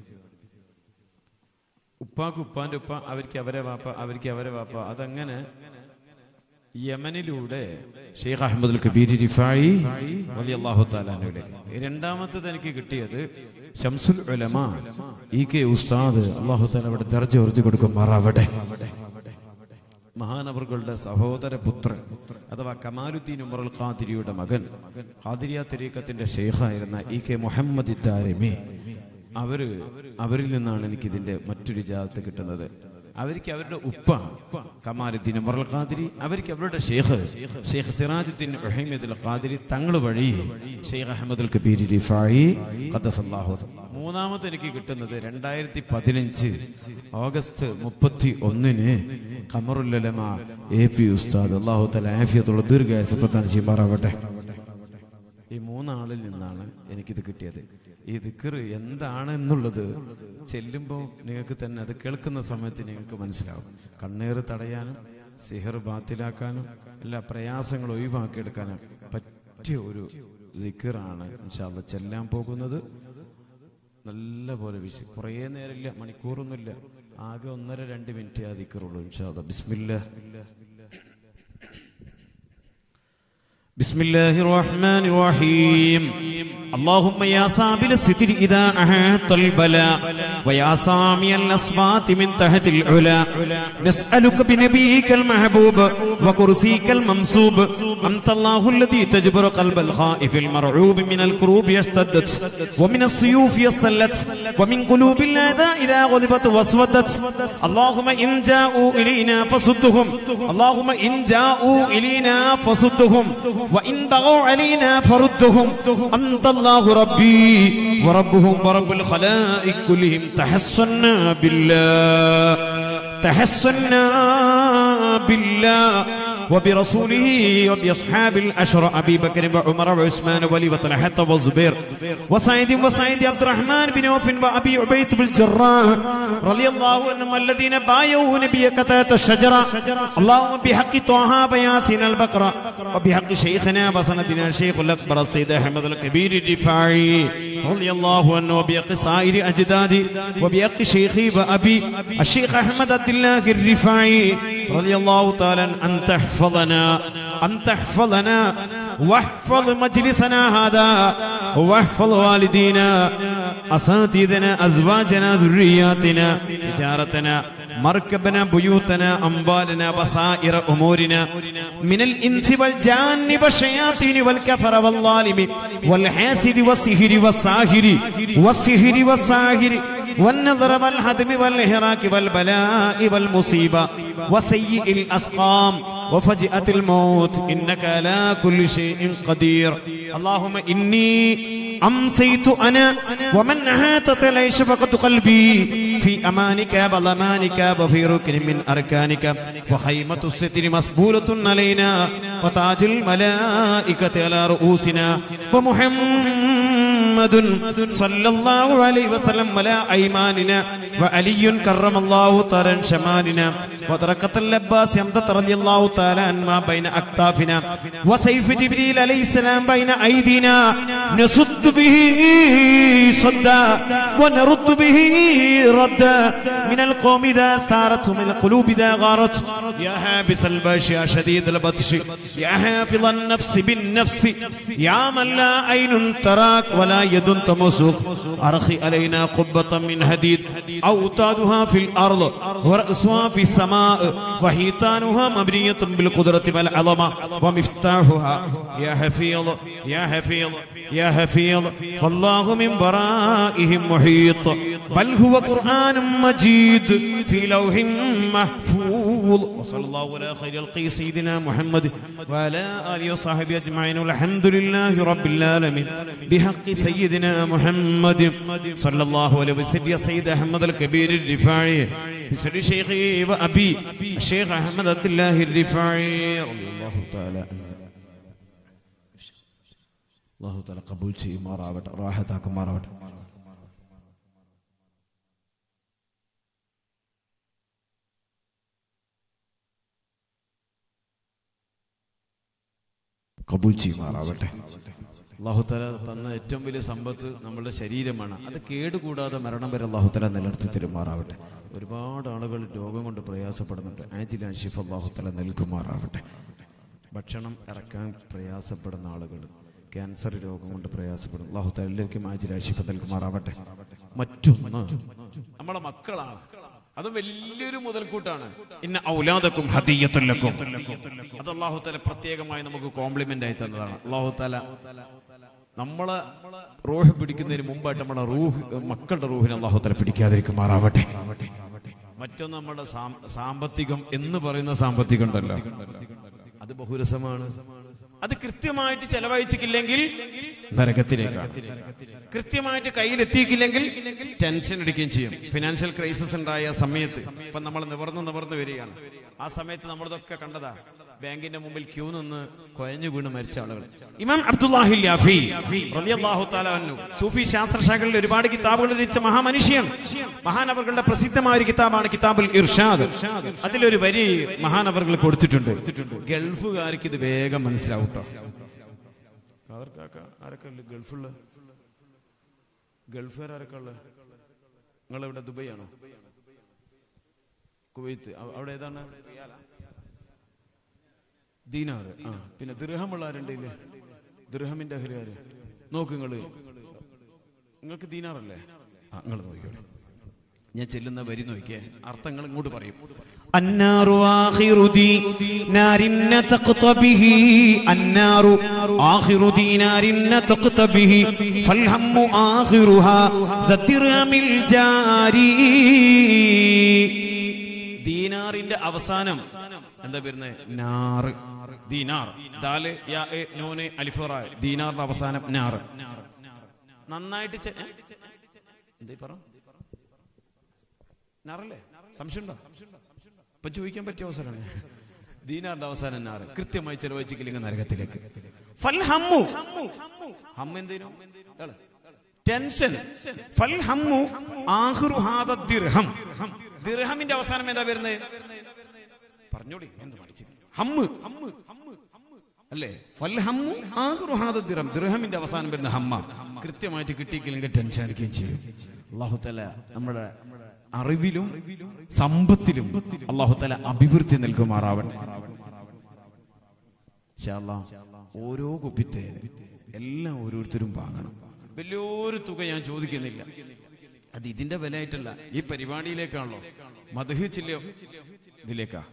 ഉപ്പാക്ക് ഉപ്പാന്റെ ഉപ്പ അവർക്ക് അവരെ വാപ്പ അവർക്ക് അവരെ വാപ്പ അതങ്ങനെ യമനിലൂടെ ഷെയ്ഖ് അഹമ്മദ് കബീർ റിഫായി റളിയല്ലാഹു തആലാനയിലേക്ക് രണ്ടാമത്തത് എനിക്ക് കിട്ടിയത് ഷംസുൽ ഉലമ ഇ കെ ഉസ്താദ് അല്ലാഹു തആല അവിടെ ദർജ ഉയർത്തി കൊടുക്കുമാറാവട്ടെ മഹാനവറുകളുടെ സഹോദര പുത്രൻ അഥവാ കമാലുദ്ദീൻ ഉമറുൽ ഖാദിരിയുടെ മകൻ ഖാദിരിയ തെരീക്കത്തിന്റെ ഷെയ്ഖായിരുന്ന ഇ കെ മുഹമ്മദ് ഇദ്ദാരിമി അവര് അവരിൽ നിന്നാണ് എനിക്ക് ഇതിന്റെ മറ്റൊരു ജാതത്ത് കിട്ടുന്നത് അവർക്ക് അവരുടെ ഉപ്പ കമാലുദ്ദീൻ ഉമറുൽ ഖാദിരി അവർക്ക് അവരുടെ ഷെയ്ഖ് ഷെയ്ഖ് സിറാജുദ്ദീൻ റഹീമദുൽ ഖാദിരി തങ്ങൾ വഴി ഷെയ്ഖ് അഹമ്മദുൽ കബീർ റിഫായി ഖദ്ദസല്ലാഹു മൂന്നാമത് എനിക്ക് കിട്ടുന്നത് രണ്ടായിരത്തി പതിനഞ്ച് ഓഗസ്റ്റ് മുപ്പത്തി ഒന്നിന് ഖമറുല്ലമ എ പി ഉസ്താദ് അള്ളാഹു തല ആഫിയത്തുള്ള ദീർഘായസ പ്രധാനം ചെയ്യുമാറാവട്ടെ ഈ മൂന്നാളിൽ നിന്നാണ് എനിക്കിത് കിട്ടിയത് ഈ ദിക്കർ എന്താണ് എന്നുള്ളത് ചെല്ലുമ്പോൾ നിങ്ങൾക്ക് തന്നെ അത് കേൾക്കുന്ന സമയത്ത് നിങ്ങൾക്ക് മനസ്സിലാവും കണ്ണീർ തടയാനും സിഹർ ബാത്തിലാക്കാനും എല്ലാ പ്രയാസങ്ങളും ഒഴിവാക്കിയെടുക്കാനും പറ്റിയ ഒരു ദിക്കറാണ് ഇൻഷാല്ല ചെല്ലാൻ പോകുന്നത് നല്ല പോലെ വിശ കുറേ നേരമില്ല മണിക്കൂറൊന്നുമില്ല ആകെ ഒന്നര രണ്ട് മിനിറ്റ് ആ ദിക്കറുള്ളൂ ഇൻഷാല്ല ബിസ്മില്ല بسم الله الرحمن الرحيم اللهم يا سابل الستر إذا أحاط البلاء ويا سامي الأصوات من تحت العلا نسألك بنبيك المحبوب وكرسيك الممسوب أنت الله الذي تجبر قلب الخائف المرعوب من الكروب يشتدت ومن السيوف يصلت ومن قلوب الأعداء إذا غضبت واسودت اللهم إن جاءوا إلينا فصدهم اللهم إن جاءوا إلينا فصدهم وإن بغوا علينا فردهم أنت الله ربي وربهم ورب الخلائق كلهم تحسنا بالله تحسنا بالله وبرسوله وبأصحاب الأشرى أبي بكر وعمر وعثمان وعلي وطلحة والزبير وسعيد وسعيد عبد الرحمن بن عوف وأبي عبيد بالجراح رضي الله عنهم الذين بايعوا نبيك تحت الشجرة اللهم بحق طه بياسين البقرة وبحق شيخنا وسندنا الشيخ الأكبر السيد أحمد الكبير الرفاعي رضي الله عنه وبحق سائر أجدادي وبحق شيخي وأبي الشيخ أحمد عبد الله الرفاعي رضي الله تعالى أن تحفظنا أن تحفظنا واحفظ مجلسنا هذا واحفظ والدينا أساتذنا أزواجنا ذرياتنا تجارتنا مركبنا بيوتنا أموالنا وسائر أمورنا من الإنس والجان والشياطين والكفر والظالم والحاسد والسهر والساهر والسهر والساهر والنظر والهدم والإهراك والبلاء والمصيبة وسيء الأسقام وفجأة الموت إنك على كل شيء قدير اللهم إني أمسيت أنا ومن أحاطت لي شفقة قلبي في أمانك وضمانك وفي ركن من أركانك وخيمة الستر مسبولة علينا وتاج الملائكة على رؤوسنا ومحمد صلى الله عليه وسلم على أيماننا وعلي كرم الله تعالى شمالنا ودركة اللباس يمدت رضي الله تعالى عن ما بين أكتافنا وسيف جبريل عليه السلام بين أيدينا نصد به صدا ونرد به ردا من القوم ذا ثارت من القلوب ذا غارت يا حابس الباش يا شديد البطش يا حافظ النفس بالنفس يا من لا عين تراك ولا يد تمسك أرخي علينا قبة من حديد أوتادها في الأرض ورأسها في السماء وحيطانها مبنية بالقدرة والعظمة ومفتاحها يا حفيظ يا حفيظ يا حفيظ والله من ورائهم محيط بل هو قرآن مجيد في لوح محفوظ وصلى الله على خير القي سيدنا محمد وعلى آله وصحبه أجمعين والحمد لله رب العالمين بحق سيدنا محمد صلى الله عليه وسلم يا سيد أحمد الكبير الرفاعي بسر شيخي وأبي الشيخ أحمد عبد الله الرفاعي رضي الله تعالى عنه അള്ളാഹു തല കബൂൽ ചെയ്യുമാറാവട്ടെ റാഹത്താക്കുമാറാവട്ടെ കബൂൽ ചെയ്യുമാറാവട്ടെ അള്ളാഹു തല തന്ന ഏറ്റവും വലിയ സമ്പത്ത് നമ്മളുടെ ശരീരമാണ് അത് കേടുകൂടാതെ മരണം വരെ അള്ളാഹു തല നിലനിർത്തി തരുമാറാവട്ടെ ഒരുപാട് ആളുകൾ രോഗം കൊണ്ട് പ്രയാസപ്പെടുന്നുണ്ട് ആജിൽ അഷിഫ് അള്ളാഹു തല നൽകുമാറാവട്ടെ ഭക്ഷണം ഇറക്കാൻ പ്രയാസപ്പെടുന്ന ആളുകൾ ക്യാൻസർ രോഗം കൊണ്ട് പ്രയാസപ്പെടും അള്ളാഹു തല എല്ലാവർക്കും ആജിൽ അഷിഫ് നൽകുമാറാവട്ടെ മറ്റൊന്ന് നമ്മളെ മക്കളാണ് അത് വലിയൊരു മുതൽക്കൂട്ടാണ് ഇന്ന ഔലാദക്കും ഹദിയത്തുല്ലക്കും അത് അള്ളാഹു തല പ്രത്യേകമായി നമുക്ക് കോംപ്ലിമെന്റ് ആയി തന്നതാണ് അള്ളാഹു തല നമ്മളെ റൂഹ് പിടിക്കുന്നതിന് മുമ്പായിട്ട് നമ്മളെ റൂഹ് മക്കളുടെ റൂഹിനെ അള്ളാഹു തല പിടിക്കാതിരിക്കുമാറാവട്ടെ മറ്റൊന്ന് നമ്മുടെ സാം- സാമ്പത്തികം എന്ന് പറയുന്ന സാമ്പത്തികം ഉണ്ടല്ലോ അത് ബഹുരസമാണ് അത് കൃത്യമായിട്ട് ചെലവഴിച്ചിട്ടില്ലെങ്കിൽ നരകത്തിലേക്കാണ് കൃത്യമായിട്ട് കയ്യിലെത്തിയിട്ടില്ലെങ്കിൽ ടെൻഷൻ എടുക്കുകയും ചെയ്യും ഫിനാൻഷ്യൽ ക്രൈസിസ് ഉണ്ടായ സമയത്ത് ഇപ്പൊ നമ്മൾ നിവർന്ന് നിവർന്ന് വരികയാണ് ആ സമയത്ത് നമ്മളിതൊക്കെ കണ്ടതാ ബാങ്കിന്റെ മുമ്പിൽ ക്യൂ നിന്ന് കൊയഞ്ഞു വീണ് മരിച്ച ആളുകൾ ഇമാം അബ്ദുല്ലാഹിൽ യാഫി റളിയല്ലാഹു തആല അൻഹു സൂഫി ശാസ്ത്രശാഖകളിൽ ഒരുപാട് കിതാബുകൾ രചിച്ച മഹാമനുഷ്യൻ മഹാനവറുകളുടെ പ്രസിദ്ധമായ ഒരു കിതാബാണ് കിതാബുൽ ഇർഷാദ് അതിലൊരു വരി മഹാനവറുകൾ കൊടുത്തിട്ടുണ്ട് ഗൾഫുകാർക്ക് ഇത് വേഗം മനസ്സിലാവും കേട്ടോ ആരൊക്കെ ഉള്ളത് ഗൾഫുള്ള ഗൾഫുകാർ ആരൊക്കെ ഉള്ളത് നിങ്ങളെവിടെ ദുബൈ ആണോ കുവൈത്ത് അവ- അവിടെ ഏതാണ് ദീനാറ് ആ പിന്നെ ദൃഹമുള്ള ആരുണ്ട് ഇല്ലേ ദൃഹമിന്റെ അഹരിയാര് നോക്ക് നിങ്ങള് നിങ്ങൾക്ക് ദീനാറല്ലേ ആ നിങ്ങൾ നോക്കിക്കോളൂ ഞാൻ ചെല്ലുന്ന വരി നോക്കിയേ അർത്ഥങ്ങൾ ഇങ്ങോട്ട് പറയും النار آخر دينار نتقط به النار آخر دينار نتقط به فالهم آخرها ذا الدرهم الجاري ദീനാറിന്റെ അവസാനം എന്താ വരുന്നത് നാറ് ദീനാർ ദാല് യാ എ നൂന് അലിഫറ ദീനാറിന്റെ അവസാനം നാറ് നന്നായിട്ട് ചെ- ഏ? എന്തേ പറ നാറല്ലേ സംശയമുണ്ടോ ഇപ്പൊ ചോദിക്കാൻ പറ്റിയ അവസരമാണ് ദീനാറിന്റെ അവസാനം നാറ് കൃത്യമായി ചെലവഴിച്ചില്ലെങ്കിൽ നരകത്തിലേക്ക് ഫൽ ഹമ്മു ഹമ്മ എന്തേനു ഏള്. ടെൻഷൻ ഫൽ ഹമ്മു ആഖിറു ഹാദ ദിർഹം ദിർഹമിന്റെ അവസാനം എന്താ വരുന്നത് പറഞ്ഞോടി എന്ത് മടിച്ചു ഹമ്മ് ഹമ്മ് ഹമ്മ് അല്ലേ ഫൽ ഹമ്മു ആഖിറു ഹാദ ദിർഹം ദിർഹമിന്റെ അവസാനം വരുന്ന ഹമ്മ കൃത്യമായിട്ട് കിട്ടിയില്ലെങ്കിൽ ടെൻഷൻ അടിക്കുകയും ചെയ്യും അള്ളാഹു തല നമ്മുടെ അറിവിലും സമ്പത്തിലും അള്ളാഹു തല അഭിവൃദ്ധി നൽകുമാറാവട്ടെ ഇൻഷാ അല്ലാ, ഓരോ കുപ്പിത്തെ എല്ലാം ഓരോരുത്തരും വാങ്ങണം വലിയൊരു തുക ഞാൻ ചോദിക്കുന്നില്ല അത് ഇതിന്റെ വിലയായിട്ടല്ല ഈ പരിപാടിയിലേക്കാണല്ലോ മധുഹിച്ചില്ലയോ ഇതിലേക്കാ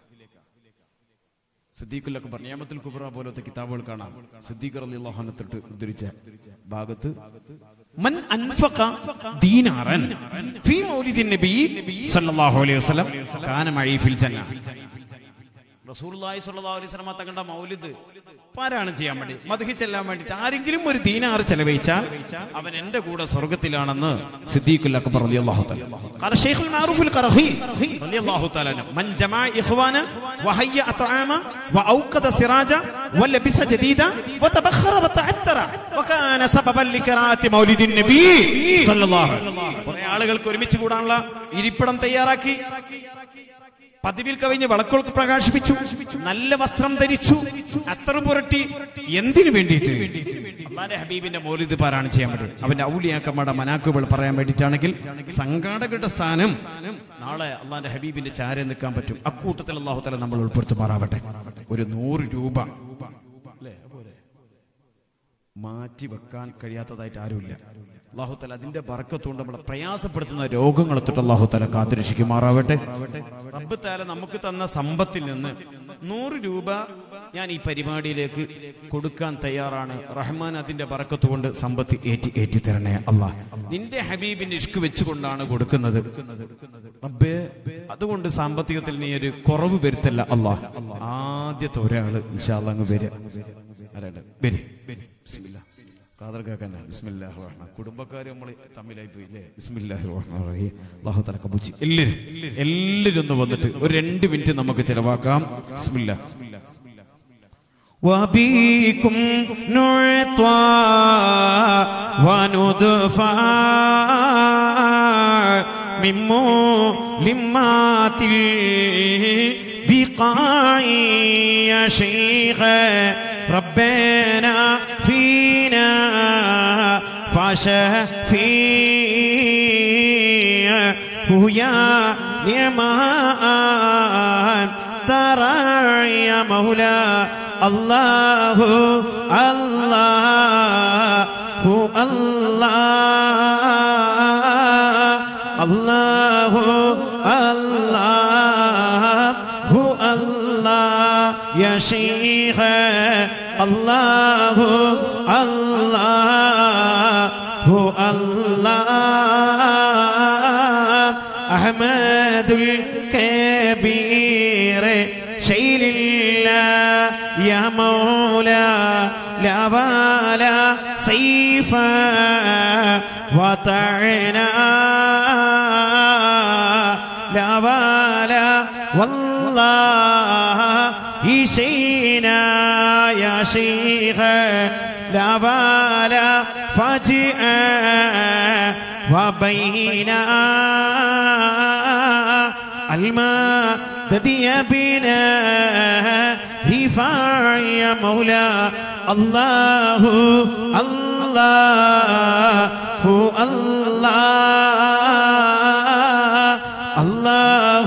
സിദ്ദീഖുല്ലൊക്കെ പറഞ്ഞാമത്തിൽ കുബ്ര പോലത്തെ കിതാബുകൾ കാണാം സിദ്ദീഖ് റളിയല്ലാഹു തൊട്ട് ഉദ്ധരിച്ച ഭാഗത്ത് മൻ അൻഫഖ ദീനാറൻ ഫീ മൗലിദിൻ നബി സല്ലല്ലാഹു അലൈഹി വസല്ലം കാന മഈ ഫിൽ ജന്ന റസൂലുള്ളാഹി സ്വല്ലല്ലാഹു അലൈഹി വസല്ലം തങ്ങളുടെ മൗലിദ് പാരായണം ചെയ്യാൻ വേണ്ടി മദ്ഹി ചെല്ലാൻ വേണ്ടിയിട്ട് ആരെങ്കിലും ഒരു ദീനാർ ചെലവഴിച്ചാൽ അവൻ എന്റെ കൂടെ സ്വർഗ്ഗത്തിലാണെന്ന് സിദ്ദീഖുൽ അക്ബർ റളിയല്ലാഹു തആല قال شيخ المعروف القرخي رضي الله تعالى عنه من جمع اخوانا وهيأ طعاما واوقد سراجا ولبس جديدا وتبخر وتعتر وكان سببا لقراءة مولد النبي صلى الله عليه وسلم കുറെ ആളുകൾക്ക് ഒരുമിച്ച് കൂടാനുള്ള ഇരിപ്പിടം തയ്യാറാക്കി പതിവിൽ കവിഞ്ഞ് വിളക്കുകൾക്ക് പ്രകാശിപ്പിച്ചു നല്ല വസ്ത്രം ധരിച്ചു അത്ര പുരട്ടി എന്തിനു വേണ്ടിയിട്ട് അള്ളാന്റെ ഹബീബിന്റെ മോലിത് പാരായണം ചെയ്യാൻ വേണ്ടി അവന്റെ ഔലിയാക്കമ്മയുടെ മനാക്കുകൾ പറയാൻ വേണ്ടിയിട്ടാണെങ്കിൽ സംഘാടകരുടെ സ്ഥാനം നാളെ അള്ളാന്റെ ഹബീബിന്റെ ചാരെ നിൽക്കാൻ പറ്റും അക്കൂട്ടത്തിൽ അള്ളാഹു തല നമ്മൾ ഉൾപ്പെടുത്തുമാറാവട്ടെ ഒരു നൂറ് രൂപ അല്ലേ പോരെ? മാറ്റി വെക്കാൻ കഴിയാത്തതായിട്ട് ആരുമില്ല അള്ളാഹു തല അതിന്റെ ബറക്കത്തുകൊണ്ട് നമ്മളെ പ്രയാസപ്പെടുത്തുന്ന രോഗങ്ങളെ തൊട്ട് അള്ളാഹു തല കാത്തിരക്ഷിക്കുമാറാവട്ടെ റബ്ബ് താല നമുക്ക് തന്ന സമ്പത്തിൽ നിന്ന് നൂറ് രൂപ ഞാൻ ഈ പരിപാടിയിലേക്ക് കൊടുക്കാൻ തയ്യാറാണ് റഹ്മാൻ അതിന്റെ ബറക്കത്ത് കൊണ്ട് സമ്പത്ത് ഏറ്റി ഏറ്റി തരണേ അള്ളാഹ് നിന്റെ ഹബീബിന്റെ ഇഷ്ക് വെച്ചുകൊണ്ടാണ് കൊടുക്കുന്നത് റബ്ബേ അതുകൊണ്ട് സാമ്പത്തികത്തിൽ നീ ഒരു കുറവ് വരുത്തല്ല അള്ളാഹ് ആദ്യത്തെ ഒരാള് ഇൻഷാല്ല അങ്ങ് വരിക ആരാണ്ട് വരി ബിസ്മില്ലാ ഖാദർ കാക്കന്നെ ബിസ്മില്ലാഹി റഹ്മാൻ കുടുംബക്കാർ നമ്മൾ തമ്മിലായി പോയി അല്ലേ ബിസ്മില്ലാഹി റഹ്മാൻ റഹീം അല്ലാഹു തആല കബൂച്ചി എല്ലാവരും എല്ലാവരും ഒന്ന് വന്നിട്ട് ഒരു രണ്ട് മിനിറ്റ് നമുക്ക് ചെലവാക്കാം ബിസ്മില്ലാ وبكم نعطى وندفع من ملمات البقاع يا شيخ ربنا فينا فشفيه يا نعمان ترى يا مولا الله الله الله الله الله الله يا شيخ الله الله الله أحمد الكبير شيل الله يا مولا لا بالا سيفا وطعنا لا بالا والله شينا يا شيخ لا بالا فاجئا وبينا الماء تدي بنا رفاع يا مولا الله الله الله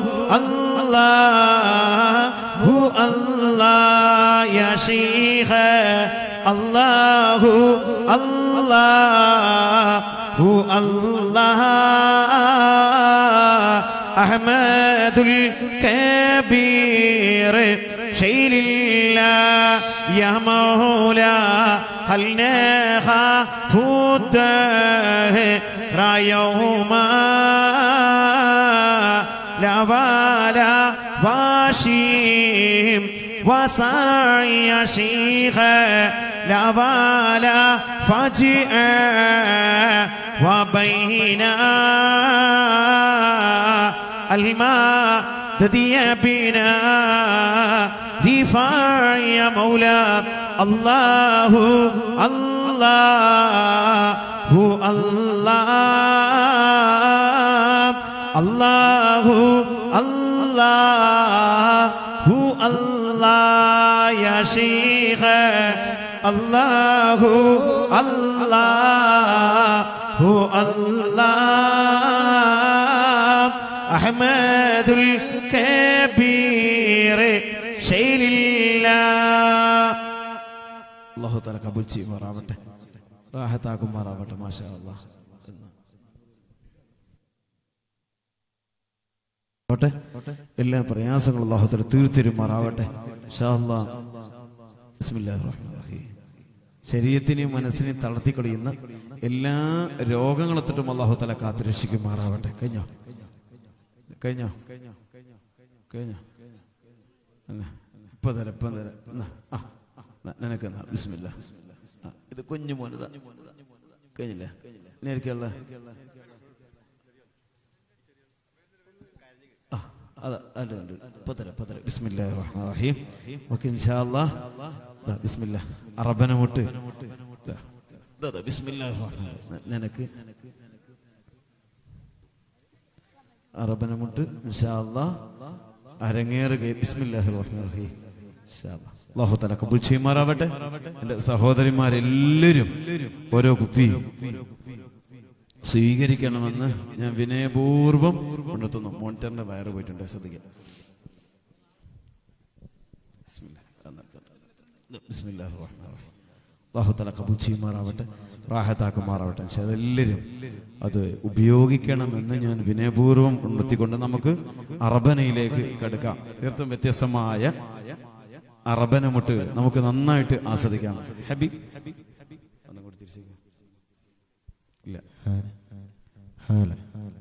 الله الله الله يا شيخ الله الله الله أحمد الكبير شيل الله يا مولا هل نخاف الدهر يوما لا بالا واشيم وسعي يا شيخ لا بالا فجأة وبينا الماء ددي بنا رفاع يا مولا الله الله الله الله الله الله يا شيخ الله الله الله أحمد الكبير شيل الله അള്ളാഹു തല കബുൽ ചെയ്യുമാറാവട്ടെ റാഹത്താക്കുമാറാവട്ടെ മാഷാ അള്ളാഹ് ആവട്ടെ എല്ലാ പ്രയാസങ്ങളും അള്ളാഹു തല തീർത്തിരുമാറാവട്ടെ ഇൻഷാ അല്ലാഹ്. ബിസ്മില്ലാഹിർ റഹ്മാനിർ റഹീം. ശരീരത്തിനെയും മനസ്സിനെയും തളർത്തിക്കളയുന്ന എല്ലാ രോഗങ്ങളെത്തിട്ടും അള്ളാഹു തല കാത്തുരക്ഷിക്കുമാറാവട്ടെ കഴിഞ്ഞോ കഴിഞ്ഞോ കഴിഞ്ഞോ അല്ല ഇപ്പൊ തരാം ഇപ്പൊ തരാം എന്നാ, ആ, എന്നാ, നിനക്ക് എന്നാ, ബിസ്മില്ലാ ആ, ഇത് കുഞ്ഞു മോനതാ കഴിഞ്ഞില്ല നേരിക്കുള്ള ആ, അതാ അല്ല ഉണ്ട് ഇപ്പൊ തരാം ഇപ്പൊ തരാം ബിസ്മില്ലാ റഹ്മാൻ റഹീം ഓക്കെ ഇൻഷാ അല്ലാ ദാ, ബിസ്മില്ലാ അറബന മുട്ട് ദാ, ദാ, ദാ, ബിസ്മില്ലാ റഹ്മാൻ റഹീം. നിനക്ക് അറബന മുട്ട് ഇൻഷാ അല്ലാ അരങ്ങേറുക ബിസ്മില്ലാഹി റഹ്മാൻ റഹീം ഇൻഷാ അല്ലാ. അല്ലാഹു തആല കബൂൽ ചെയ്യുമാറാവട്ടെ എൻ്റെ സഹോദരിമാരെല്ലാവരും ഓരോ കുപ്പി സ്വീകരിക്കണമെന്ന് ഞാൻ വിനയപൂർവ്വം ഉണർത്തുന്നു മോണിറ്ററിന്റെ വയറ് പോയിട്ടുണ്ട് ശ്രദ്ധിക്കാം ബിസ്മില്ലാ. ആ, നിർത്തട്ടെ. ബിസ്മില്ലാഹിർ റഹ്മാനിർ റഹീം. അല്ലാഹു തആല കബൂൽ ചെയ്യുമാറാവട്ടെ റാഹത്താക്കുമാറാവട്ടെ പക്ഷെ അതെല്ലാവരും അത് ഉപയോഗിക്കണമെന്ന് ഞാൻ വിനയപൂർവ്വം ഉണർത്തിക്കൊണ്ട് നമുക്ക് അറബനയിലേക്ക് കടക്കാം തീർത്തും വ്യത്യസ്തമായ അറബന മുട്ട് നമുക്ക് നന്നായിട്ട് ആസ്വദിക്കാം ഹബി ഒന്നും കൂടി തിരിച്ചേക്ക്. ഇല്ല ഹാല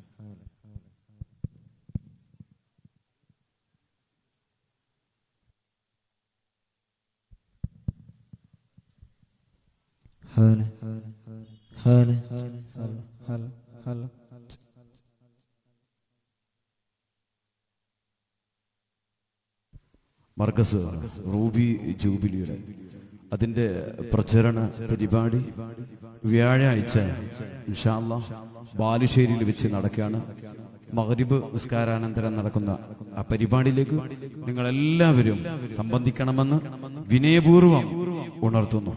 ഹാല ഹാല ഹാല ഹാല ഹാല മർക്കസ് റൂബി ജൂബിലിയുടെ അതിന്റെ പ്രചരണ പരിപാടി വ്യാഴാഴ്ച ഇൻഷാല്ല ബാലുശ്ശേരിയിൽ വെച്ച് നടക്കുകയാണ് മഗ്രിബ് നിസ്കാരാനന്തരം നടക്കുന്ന ആ പരിപാടിയിലേക്ക് നിങ്ങൾ എല്ലാവരും സംബന്ധിക്കണമെന്ന് വിനയപൂർവം ഉണർത്തുന്നു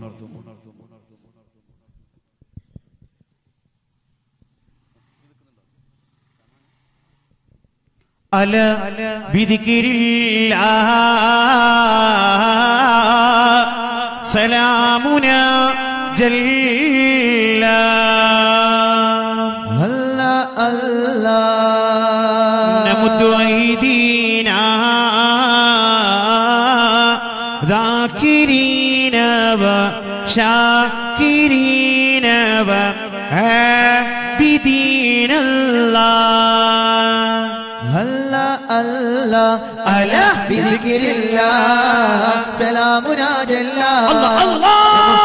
ألا بذكر الله سلامنا جل الله الله نمد أيدينا ذاكرين وشاكرين وعابدين الله الله الله ألا بذكر الله سلامنا جل الله الله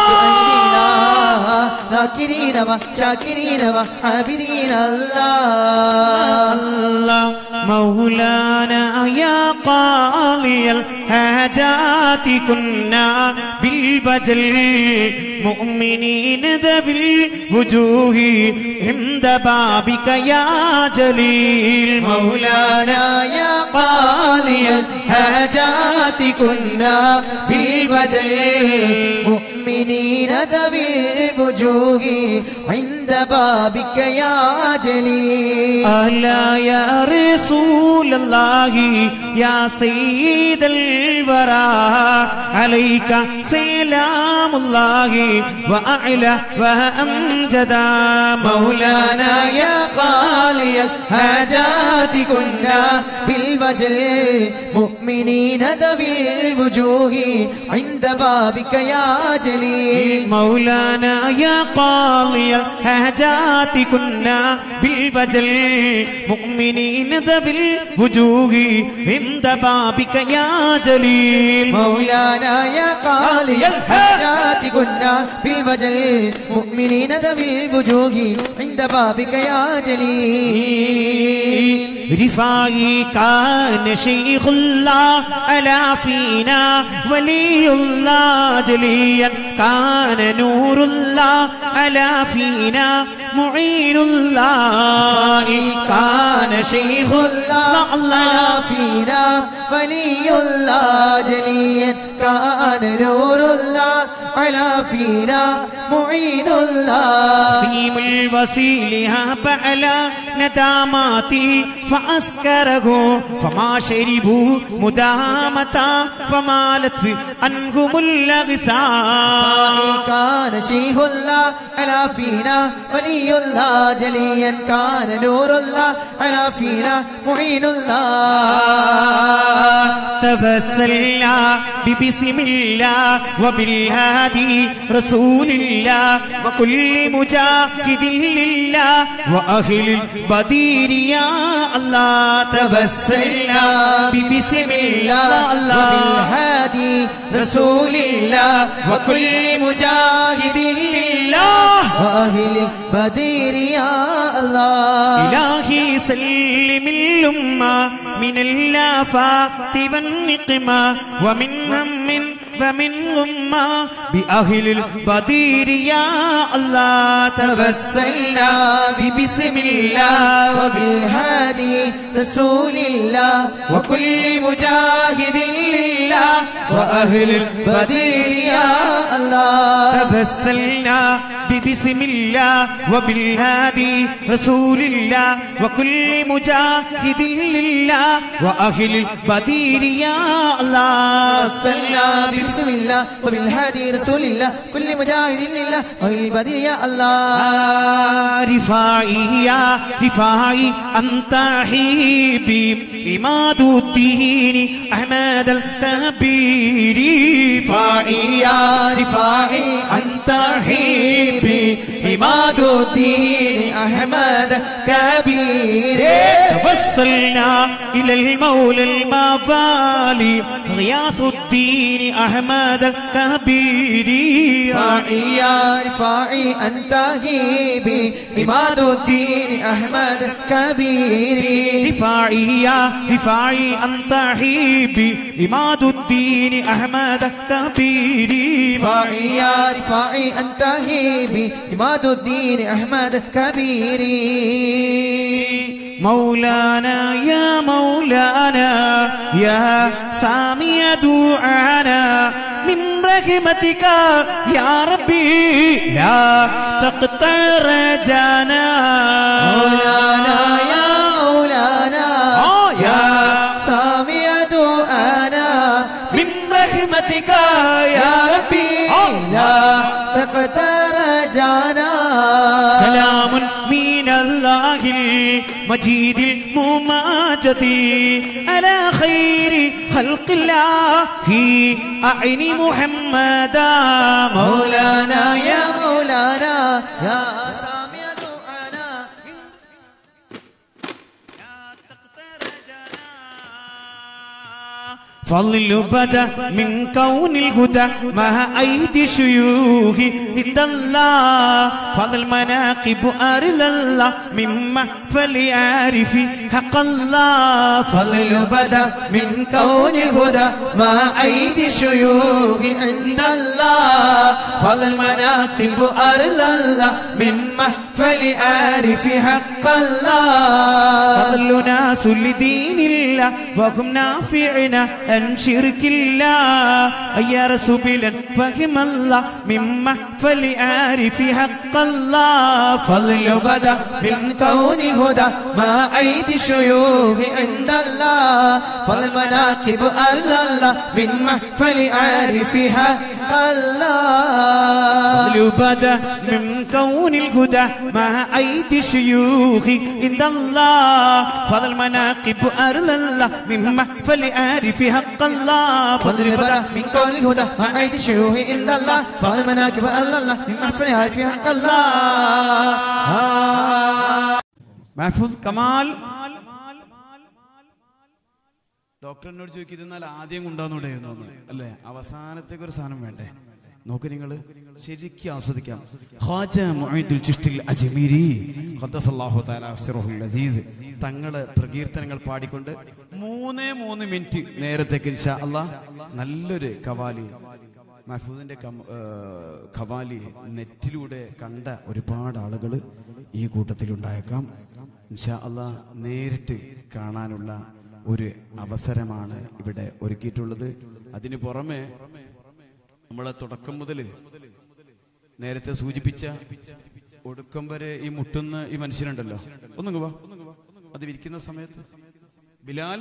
ذاكرين وشاكرين وحابدين الله الله مولانا يا قاضي الحاجات كنا بالبجل مؤمنين ذوي الوجوه عند بابك يا جليل مولانا يا قاضي الحاجات كنا بالوجل مؤمنين ذوي الوجوه عند بابك يا جليل ألا يا رسول الله يا سيد الورى عليك سلام الله وأعلى وأمجد مولانا يا قاضي الحاجات كنا بالوجل مؤمنين المؤمنين ذوي الوجوه عند بابك يا جليل مولانا يا قاضي الحاجات كنا بالبجل مؤمنين ذوي الوجوه عند بابك يا جليل مولانا يا قاضي الحاجات كنا بالوجل مؤمنين ذوي الوجوه عند بابك يا جليل رفاعي كان شيخ الله ألا فينا ولي الله جليا كان نور الله ألا فينا معين الله كان شيخ الله على فينا ولي الله جليا كان نور الله على فينا معين الله سيم الوسيل هاب على نداماتي فأسكره فما شربوا مدامة فمالت عنهم الأغسال كان شيخ الله على فينا ولي الله جليا كان نور الله على فينا معين الله تبسلنا ببسم الله وبالهادي رسول الله وكل مجاهد لله وأهل البدير يا الله تبسلنا ببسم الله وبالهادي رسول الله وكل مجاهد لله وأهل البدير يا الله إلهي سلم الأمة من اللافات والنقمة ومن هم ومن غمة بأهل البدير يا الله تبسلنا ببسم الله وبالهادي رسول الله وكل مجاهد لله وأهل البدير يا الله تبسلنا ببسم الله وبالهادي رسول الله وكل مجاهد لله وأهل البدير يا الله تبسلنا ببسم الله وبالهادي رسول الله كل مجاهد لله وأهل البدير يا الله رفاعي يا رفاعي أنت حبيبي عماد الدين أحمد الكبير رفاعي يا رفاعي أنت حبيبي عماد الدين أحمد كبير توصلنا إلى المولى المبالي غياث الدين أحمد الكبير رفاعي يا رفاعي أنت هيبي عماد الدين أحمد كبير رفاعي يا رفاعي أنت حبي عماد الدين أحمد الكبير رفاعي يا رفاعي أنت هيبي عماد الدين أحمد كبير مولانا يا مولانا يا سامي دعانا من رحمتك يا ربي لا تقطع رجانا مولانا يا مولانا آه يا سامي دعانا من رحمتك يا ربي لا تقتر جانا سلام من الله المجيد المماجد على خير خلق الله أعين محمدا مولانا يا مولانا يا سامي دعانا فضل بدا من كون الهدى مع أيدي شيوخ عند الله فضل مناقب أرل الله مما فليعرف حق الله فضل بدا من كون الهدى مع أيدي شيوخ عند الله فضل مناقب أرل الله من محفل عارف حق الله فضل ناس لدين الله وهم نافعنا عن شرك الله أي رسولا فهم الله من محفل عارف حق الله فضل بدا من كون الهدى مع أيدي شيوخ عند الله فضل مناكب أرل الله من محفل عارف حق حق الله فضل بدا من كون الهدى مع أيدي الشيوخ عند الله فضل مناقب أرض الله من محفل عارف حق الله فضل البلاء من كون الهدى مع أيدي الشيوخ عند الله فضل مناكب الله الله من محفلها في حق الله മഹഫൂസ് കമാൽ ഡോക്ടർ എന്നോട് ചോദിക്കും ഇതെന്നാൽ ആദ്യം കൊണ്ടുവന്നൂടായിരുന്നു എന്ന് അല്ലേ അവസാനത്തേക്ക് ഒരു സാധനം വേണ്ടേ നോക്ക് നിങ്ങൾ ശരിക്കും ആസ്വദിക്കാം ഖാജ മുഈദുൽ ചിഷ്തിൽ അജ്മീരി ഖദ്ദസല്ലാഹു തആല അഫ്സിറുൽ അസീസ് തങ്ങള് പ്രകീർത്തനങ്ങൾ പാടിക്കൊണ്ട് മൂന്നേ മൂന്ന് മിനിറ്റ് നേരത്തേക്ക് ഇൻഷാ അല്ലാഹ് നല്ലൊരു കവാലി മഹഫൂദിന്റെ കം- ഏ, ഖവാലി നെറ്റിലൂടെ കണ്ട ഒരുപാട് ആളുകൾ ഈ കൂട്ടത്തിൽ ഉണ്ടായേക്കാം ഇൻഷാ അല്ലാ നേരിട്ട് കാണാനുള്ള ഒരു അവസരമാണ് ഇവിടെ ഒരുക്കിയിട്ടുള്ളത് അതിനു പുറമെ നമ്മളെ തുടക്കം മുതൽ നേരത്തെ സൂചിപ്പിച്ച ഒടുക്കം വരെ ഈ മുട്ടുന്ന ഈ മനുഷ്യനുണ്ടല്ലോ ഒന്നും വാ അത് വിരിക്കുന്ന സമയത്ത് ബിലാൽ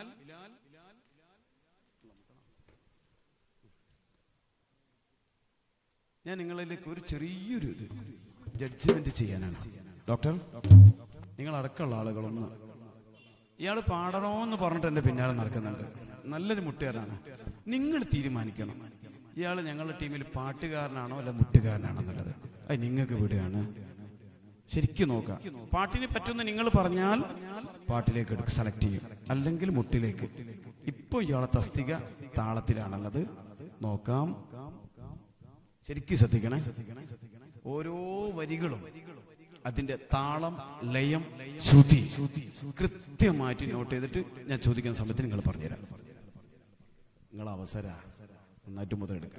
ഞാൻ നിങ്ങളിലേക്ക് ഒരു ചെറിയൊരു ഇത് ജഡ്ജ്മെന്റ് ചെയ്യാനാണ് ഡോക്ടർ നിങ്ങൾ അടക്കമുള്ള ആളുകളൊന്ന് ഇയാൾ പാടണോന്ന് പറഞ്ഞിട്ട് എന്റെ പിന്നാലെ നടക്കുന്നുണ്ട് നല്ലൊരു മുട്ടുകാരനാണ് നിങ്ങൾ തീരുമാനിക്കണം ഇയാൾ ഞങ്ങളുടെ ടീമിൽ പാട്ടുകാരനാണോ അല്ല മുട്ടുകാരനാണോ എന്നുള്ളത് അത് നിങ്ങൾക്ക് വിടുകയാണ് ശരിക്കും നോക്കാം പാട്ടിനെ പറ്റുന്ന നിങ്ങൾ പറഞ്ഞാൽ പാട്ടിലേക്ക് എടുക്കും സെലക്ട് ചെയ്യും അല്ലെങ്കിൽ മുട്ടിലേക്ക് ഇപ്പൊ ഇയാളെ തസ്തിക താളത്തിലാണുള്ളത് നോക്കാം ശരിക്കും ശ്രദ്ധിക്കണേ ഓരോ വരികളും അതിന്റെ താളം ലയം ശ്രുതി കൃത്യമായിട്ട് നോട്ട് ചെയ്തിട്ട് ഞാൻ ചോദിക്കുന്ന സമയത്ത് നിങ്ങൾ പറഞ്ഞുതരാം നിങ്ങൾ അവസര നന്നായിട്ട് മുതലെടുക്കാം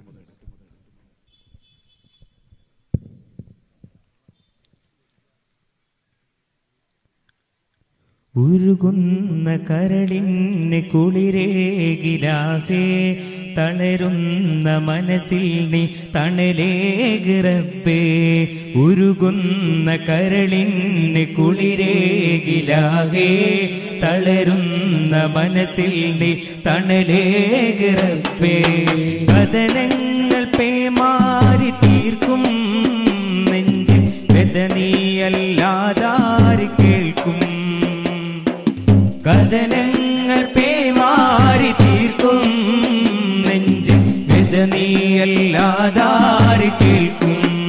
ഉരുകുന്ന കരളിന് കുളിരേകിലാകെ തളരുന്ന മനസ്സിൽ നീ തണലേകിറപ്പേ ഉരുകുന്ന കരളിന് കുളിരേകിലാകെ തളരുന്ന മനസ്സിൽ നീ തണലേകിറപ്പേ കഥനങ്ങൾ പേമാരി തീർക്കും നെഞ്ചിൽ വെതനീയല്ലാതാര് കേൾക്കും കഥനങ്ങൾ പേമാരി തീർക്കും നെഞ്ചിൽ വെതനീയല്ലാതാര് കേൾക്കും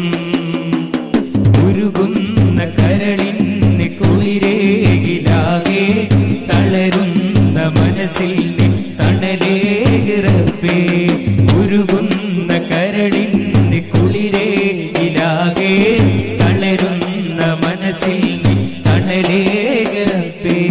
ഉരുകുന്ന കരളിന് കുളിരേകിലാകെ തളരുന്ന മനസ്സിൽ നീ തണലേകിറപ്പേ ഉരുകുന്ന കരളിന് കുളിരേകിലാകെ തളരുന്ന മനസ്സിൽ നീ തണലേകിറപ്പേ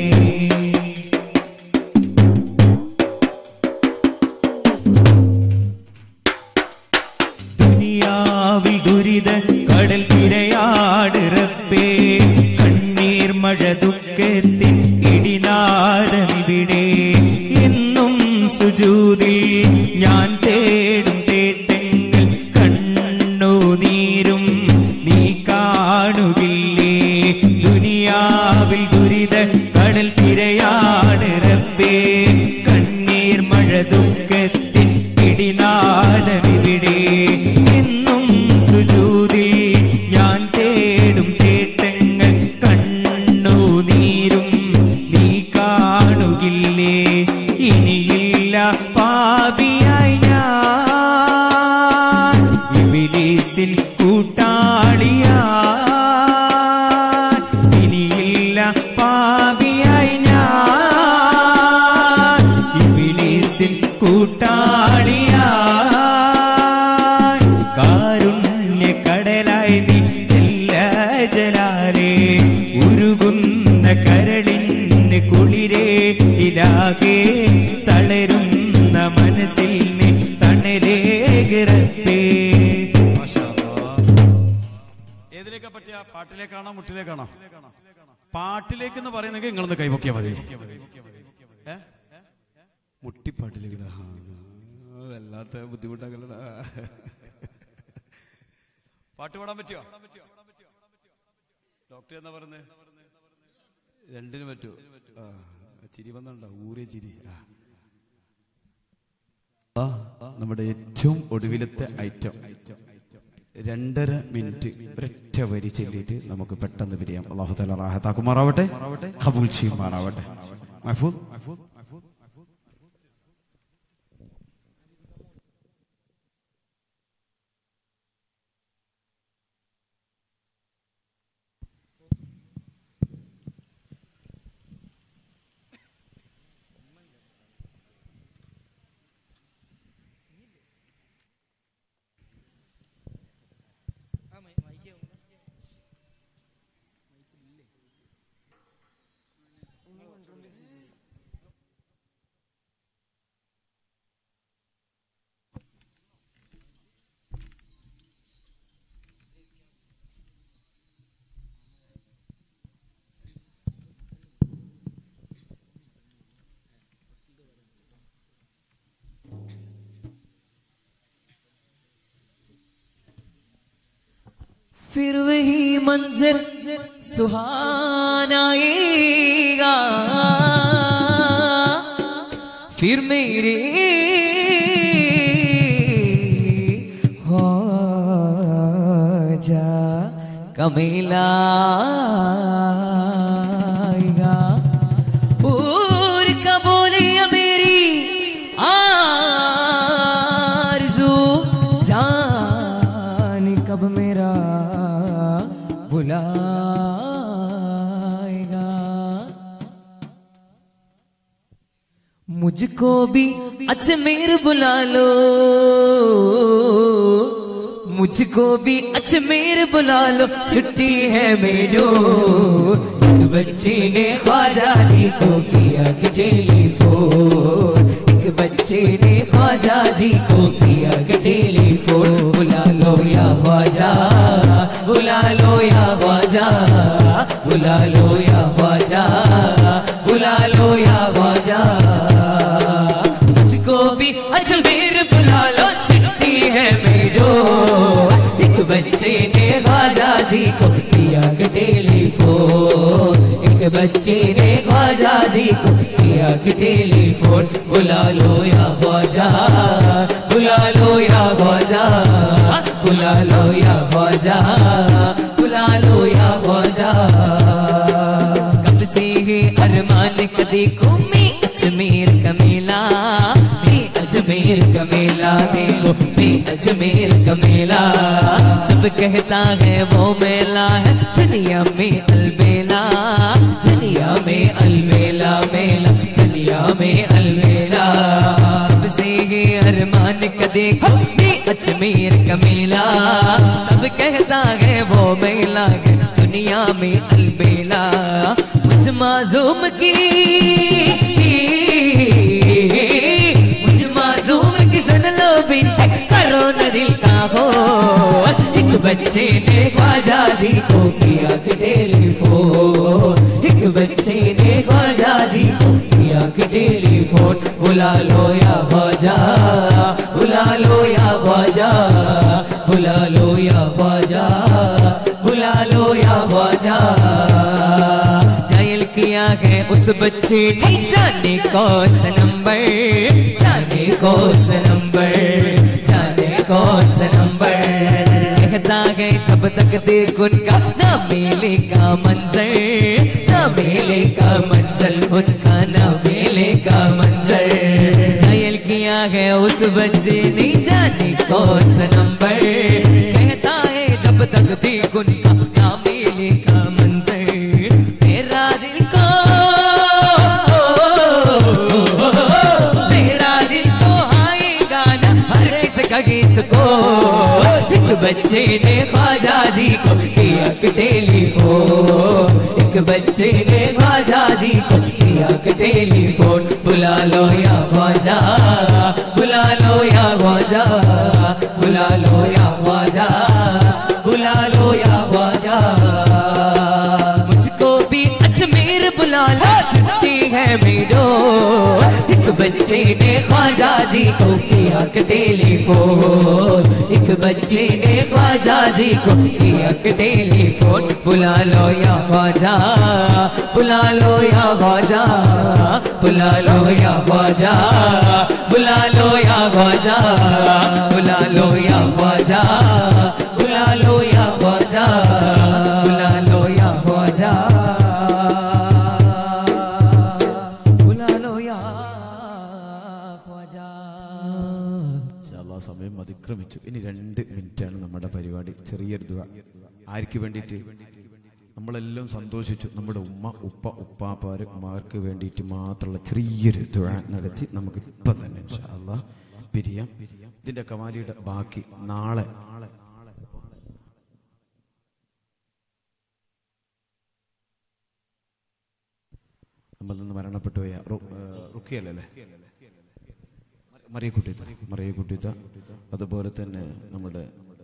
ദുനിയാവിൽ ദുരിത കടൽ തിരയാടിറപ്പേ കണ്ണീർ മഴ ദുഃഖത്തിൻ ഇടിനാദമിവിടെ എന്നും സുജൂതിൽ ഞാൻ തേടും തേട്ടങ്ങൾ കണ്ണുനീരും നീ കാണുകില്ലേ ദുനിയാവിൽ ദുരിത കടൽ തിരയാടിറപ്പേ കണ്ണീർ മഴ ദുഃഖത്തിൻ ഇടിനാദമിവിടെ എന്നും സുജൂതിൽ ഞാൻ തേടും തേട്ടങ്ങൾ കണ്ണുനീരും നീ കാണുകില്ലേ ഇനിയില്ല പാപിയായി ഞാൻ ഇബിലീസിൻ കൂട്ടാളിയാ ഇനിയില്ല പാപിയായി ഞാൻ ഇബിലീസിൻ കൂട്ടാളിയാ കാരുണ്യ കടലായി നീ ചെല്ല ജലാലേ ഉരുകുന്ന കരളിന് കുളിരേ ഇലാകെ തളരുന്ന മനസ്സിൽ നീ തണലേകിറപ്പേ ഏതിലേക്കാ പറ്റിയ പാട്ടിലേക്കാണോ മുട്ടിലേക്കാണോ പാട്ടിലേക്ക് എന്ന് പറയുന്നെങ്കിൽ നിങ്ങളൊന്ന് കൈവക്കിയാ മതി ഏ? മുട്ടിപ്പാട്ടിലേക്ക് ഇടാ. ആ, വല്ലാത്ത ബുദ്ധിമുട്ടാക്കലടാ പാട്ട് പാടാൻ പറ്റുമോ ഡോക്ടർ എന്നാ പറയുന്നത് രണ്ടിനും പറ്റുമോ ആ ചിരി വന്നുണ്ടോ ഊരെ ചിരി ആ ആ, നമ്മുടെ ഏറ്റവും ഒടുവിലത്തെ ഐറ്റം രണ്ടര മിനിറ്റ് ഒരൊറ്റ വരി ചൊല്ലിയിട്ട് നമുക്ക് പെട്ടെന്ന് പിരിയാം അള്ളാഹു തല റാഹത്താക്കുമാറാവട്ടെ കബൂൽ ചെയ്യുമാറാവട്ടെ മഹഫൂദ് फिर वही मंजर सुहानाएगा फिर मेरे ख्वाजा कमेला आएगा और कबोलिया मेरी आरज़ू जान कब मेरा बुलाएगा मुझको भी अजमेर बुला लो मुझको भी अजमेर बुला लो छुट्टी है मेजो एक बच्चे ने ख्वाजा जी को किया कि टेलीफोन एक बच्चे ने ख्वाजा जी को किया कि टेलीफोन बुला लो या ख्वाजा बुला लो या ख्वाजा बुला लो या ख्वाजा बुला लो या ख्वाजा मुझको भी अजमेर बुला लो चिट्ठी है मेजो एक बच्चे ने ख्वाजा जी को किया कि टेलीफोन एक बच्चे ने ख्वाजा जी को किया कि टेलीफोन बुला लो या ख्वाजा बुला लो या ख्वाजा बुला लो या ख्वाजा बुला लो या ख्वाजा कब से है अरमान कदी को मैं अजमेर का मेला मैं अजमेर का मेला देखो मैं अजमेर का मेला सब कहता है वो मेला है दुनिया में अलबेला दुनिया में अलबेला मेला दुनिया में अलबेला कब से है अरमान का देखो मैं अजमेर का मेला सब कहता है वो मेला है दुनिया में अलबेला मुझ मासूम की मुझ मासूम की सुन लो बिनती करो न दिल का हो एक बच्चे ने ख्वाजा जी को किया कि टेलीफोन एक बच्चे ने ख्वाजा जी को किया कि टेलीफोन बुला लो या ख्वाजा बुला लो या ख्वाजा बुला लो या ख्वाजा बुला लो या ख्वाजा घायल किया है उस बच्चे ने जाने कौन सा नंबर जाने कौन सा नंबर जाने कौन सा नंबर कहता है जब तक देख उनका ना मेले का मंजर ना मेले का मंजर उनका ना मेले का मंजर घायल किया है उस बच्चे ने जाने कौन सा नंबर कहता है जब तक देख उनका ना मेले का मंजर मेरा दिल को मेरा दिल को आएगा ना हर इस खगीस को एक बच्चे ने ख्वाजा जी को किया कि टेलीफोन एक बच्चे ने ख्वाजा जी को किया कि टेलीफोन बुला लो या ख्वाजा बुला लो या ख्वाजा बुला लो या ख्वाजा बुला लो या ख्वाजा मुझको भी अजमेर बुला लो छुट्टी है मेरो एक बच्चे बच्चे ने ख्वाजा जी को किया कि टेलीफोन एक बच्चे ने ख्वाजा जी को किया कि टेलीफोन बुला लो या ख्वाजा बुला लो या ख्वाजा बुला लो या ख्वाजा बुला लो या ख्वाजा बुला लो या ख्वाजा बुला लो या ख्वाजा बुला लो या ख्वाजा बुला लो या ख्वाजा ഇൻഷാല്ലാ സമയം അതിക്രമിച്ചു ഇനി രണ്ട് മിനിറ്റാണ് നമ്മുടെ പരിപാടി ചെറിയൊരു ദുആ ആർക്ക് വേണ്ടിയിട്ട് നമ്മളെല്ലാം സന്തോഷിച്ചു നമ്മുടെ ഉമ്മ ഉപ്പ ഉപ്പാപ്പാര് ഉമ്മാർക്ക് വേണ്ടിയിട്ട് മാത്രമുള്ള ചെറിയൊരു ദുആ നടത്തി നമുക്ക് ഇപ്പം തന്നെ ഇൻഷാല്ലാ പിരിയാം ഇതിന്റെ കവാലിയുടെ ബാക്കി നാളെ നമ്മൾ നിന്ന് മരണപ്പെട്ടു പോയ റു- ഏഹ് റുക്കിയല്ലേ മറിയക്കുട്ടിത്ത മറിയക്കുട്ടിത്ത അതുപോലെ തന്നെ നമ്മുടെ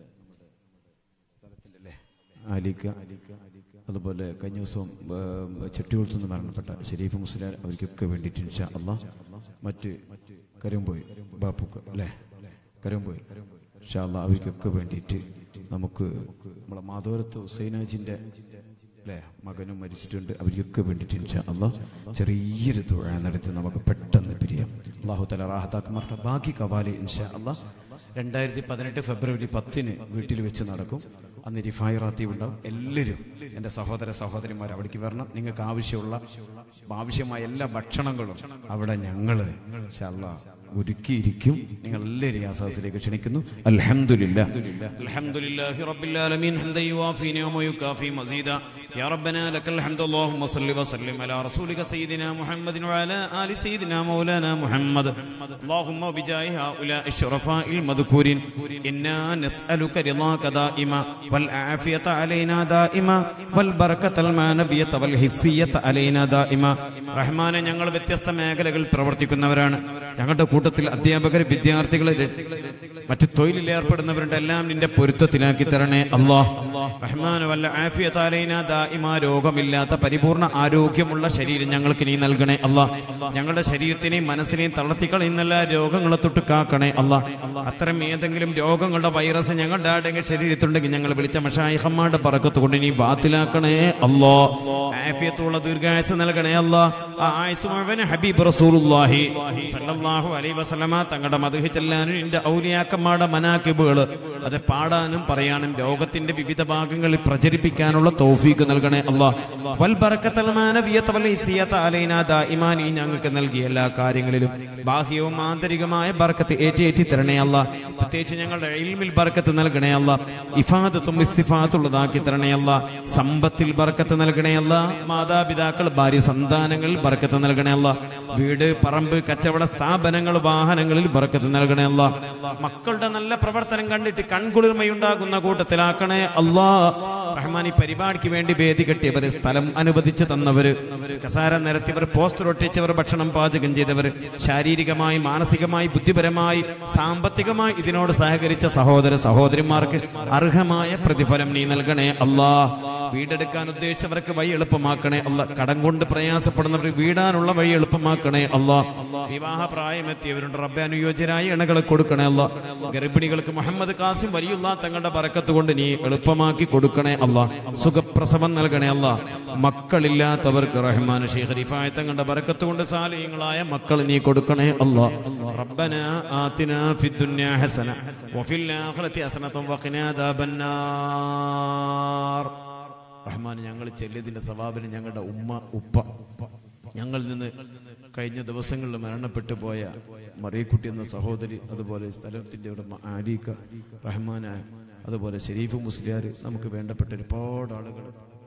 സ്ഥലത്തിലല്ലേ ആലിക്ക അതുപോലെ കഴിഞ്ഞ ദിവസം ചെട്ടികുളത്തു നിന്ന് മരണപ്പെട്ട ഷെരീഫ് മുസ്ലിം അവർക്കൊക്കെ വേണ്ടിയിട്ട് ഇൻഷാ അള്ളാ മറ്റ് കരുമ്പോയി ബാപ്പുക്ക് അല്ലേ കരുമ്പോയി ഇൻഷാ അള്ളാ അവർക്കൊക്കെ വേണ്ടിയിട്ട് നമുക്ക് നമ്മളെ മാധവരത്ത് ഹുസൈനാജിന്റെ അല്ലേ മകനും മരിച്ചിട്ടുണ്ട് അവർക്കൊക്കെ വേണ്ടിയിട്ട് ഇൻഷാ അള്ളാ ചെറിയൊരു തുഴ നടത്തി നമുക്ക് പെട്ടെന്ന് പിരിയാം അള്ളാഹു തല റാഹത്താക്കുമാരുടെ ബാക്കി കവാലി ഇൻഷാ അള്ളാ രണ്ടായിരത്തി പതിനെട്ട് ഫെബ്രുവരി പത്തിന് വീട്ടിൽ വെച്ച് നടക്കും അന്ന് റിഫായി റാത്തീവ് ഉണ്ടാവും എല്ലാവരും എൻ്റെ സഹോദര സഹോദരിമാർ അവിടേക്ക് വരണം നിങ്ങൾക്ക് ആവശ്യമുള്ള ആവശ്യമായ എല്ലാ ഭക്ഷണങ്ങളും അവിടെ ഞങ്ങൾ ഒരുക്കിയിരിക്കും നിങ്ങൾ എല്ലാവരും ആ സദസ്സിലേക്ക് ക്ഷണിക്കുന്നു അൽഹംദുലില്ല الحمد لله رب العالمين حمدا يوافي نعمه ويكافي مزيدا يا ربنا لك الحمد اللهم صل وسلم على رسولك سيدنا محمد وعلى ال سيدنا مولانا محمد اللهم بجاه هؤلاء الشرفاء المذكورين انا نسالك رضاك دائما والعافيه علينا دائما والبركه المعنويه والحسيه علينا دائما റഹ്മാനെ ഞങ്ങൾ വ്യത്യസ്ത മേഖലകളിൽ പ്രവർത്തിക്കുന്നവരാണ് ഞങ്ങളുടെ കൂട്ടത്തിൽ അധ്യാപകർ വിദ്യാർത്ഥികൾ മറ്റു തൊഴിലിൽ ഏർപ്പെടുന്നവരുടെ എല്ലാം നിന്റെ പൊരുത്തത്തിലാക്കി തരണേ അള്ളാഹ് റഹ്മാൻ വല്ല ആഫിയത്താലൈന ദായിമാ രോഗമില്ലാത്ത പരിപൂർണ ആരോഗ്യമുള്ള ശരീരം ഞങ്ങൾക്ക് നീ നൽകണേ അള്ളാഹ് ഞങ്ങളുടെ ശരീരത്തിനെയും മനസ്സിനെയും തളർത്തിക്കളയുന്ന എല്ലാ രോഗങ്ങളെ തൊട്ട് കാക്കണേ അള്ളാഹ് അത്തരം ഏതെങ്കിലും രോഗങ്ങളുടെ വൈറസ് ഞങ്ങളുടെ ആടെങ്കിൽ ശരീരത്തുണ്ടെങ്കിൽ ഞങ്ങൾ വിളിച്ച മഷായിഹമ്മാരുടെ പറക്കത്ത് കൊണ്ട് നീ ബാത്തിലാക്കണേ അല്ലോ ആഫിയത്തുള്ള ദീർഘായുസ് നൽകണേ അല്ലാ ആ ആയുസ് മുഴുവൻ ഹബീബ് റസൂലുള്ളാഹി സല്ലല്ലാഹു അലൈഹി വസല്ലമ തങ്ങളുടെ മധുഹ ചെല്ലാനും എന്റെ ഔലിയാക്കന്മാരുടെ മനാക്കിബുകൾ അത് പാടാനും പറയാനും ലോകത്തിന്റെ വിവിധ ഭാഗങ്ങളിൽ പ്രചരിപ്പിക്കാനുള്ള തൗഫീക്ക് നൽകണേ അല്ലാ വൽ ബറക്കത്തൽ മാനവിയത വൽ ഹിസിയത അലൈനാ ദായിമാനി ഞങ്ങൾക്ക് നൽകിയ എല്ലാ കാര്യങ്ങളിലും ബാഹ്യവും ആന്തരികമായ ബർക്കത്ത് ഏറ്റേറ്റി തരണേ അല്ല പ്രത്യേകിച്ച് ഞങ്ങളുടെ ഇൽമിൽ ബർക്കത്ത് നൽകണേ അല്ല ഇഫാദത്തും ഇസ്തിഫാത്തുള്ളതാക്കി തരണേ അല്ല സമ്പത്തിൽ ബർക്കത്ത് നൽകണേ അല്ല മാതാപിതാക്കൾ ഭാര്യ സന്താനങ്ങളിൽ ബർക്കത്ത് നൽകണേ അല്ല വീട് പറമ്പ് കച്ചവട സ്ഥാപനങ്ങൾ വാഹനങ്ങളിൽ ബർക്കത്ത് നൽകണേ അല്ല മക്കളുടെ നല്ല പ്രവർത്തനം കണ്ടിട്ട് കൺകുളിർമയുണ്ടാകുന്ന കൂട്ടത്തിലാക്കണേ അല്ലാ റഹ്മാൻ ഈ പരിപാടിക്ക് വേണ്ടി വേദി കെട്ടിയവർ സ്ഥലം അനുവദിച്ചു തന്നവര് കസാര നിരത്തിയവർ പോസ്റ്റർ ഒട്ടിച്ചവർ ഭക്ഷണം പാചകം ചെയ്തവർ ശാരീരികമായി മാനസികമായി ബുദ്ധിപരമായി സാമ്പത്തികമായി ഇതിനോട് സഹകരിച്ച സഹോദര സഹോദരിമാർക്ക് അർഹമായ പ്രതിഫലം നീ നൽകണേ അല്ലാ വീടെടുക്കാൻ ഉദ്ദേശിച്ചവർക്ക് വഴി എളുപ്പമാക്കണേ അല്ല കടം കൊണ്ട് പ്രയാസപ്പെടുന്നവർ വീടാനുള്ള വഴി എളുപ്പമാക്കണേ അല്ല വിവാഹ പ്രായമെത്തിയവരുണ്ട് റബ്ബെ അനുയോജ്യരായ ഇണകളെ കൊടുക്കണേ അല്ല ഗർഭിണികൾക്ക് മുഹമ്മദ് കാസിം വലിയുള്ള തങ്ങളുടെ പറക്കത്ത് കൊണ്ട് നീ എളുപ്പമാക്കി കൊടുക്കണേ അല്ല സുഖപ്രസവം നൽകണേ അല്ല മക്കളില്ലാത്തവർക്ക് റഹ്മാൻ ഷെയ്ഖ് റിഫായ തങ്ങളുടെ ബറക്കത്ത് കൊണ്ട് സാലിഹ്യങ്ങളായ മക്കൾ നീ കൊടുക്കണേ അല്ല റബ്ബന ആതിന ഫിദ്ദുന്യ ഹസന വഫിൽ ആഖിറതി ഹസനത്തും വഖിനാ അദാബന്നാർ റഹ്മാൻ ഞങ്ങൾ ചെല്ലിയതിന്റെ സവാബിന് ഞങ്ങളുടെ ഉമ്മ ഉപ്പ ഞങ്ങളിൽ നിന്ന് കഴിഞ്ഞ ദിവസങ്ങളിൽ മരണപ്പെട്ടു പോയ മറിയക്കുട്ടി എന്ന സഹോദരി അതുപോലെ സ്ഥലത്തിന്റെ ഉടമ ആലീക്ക റഹ്മാന അതുപോലെ ഷെരീഫ് മുസ്ലിയാർ നമുക്ക് വേണ്ടപ്പെട്ട ഒരുപാട് ആളുകൾ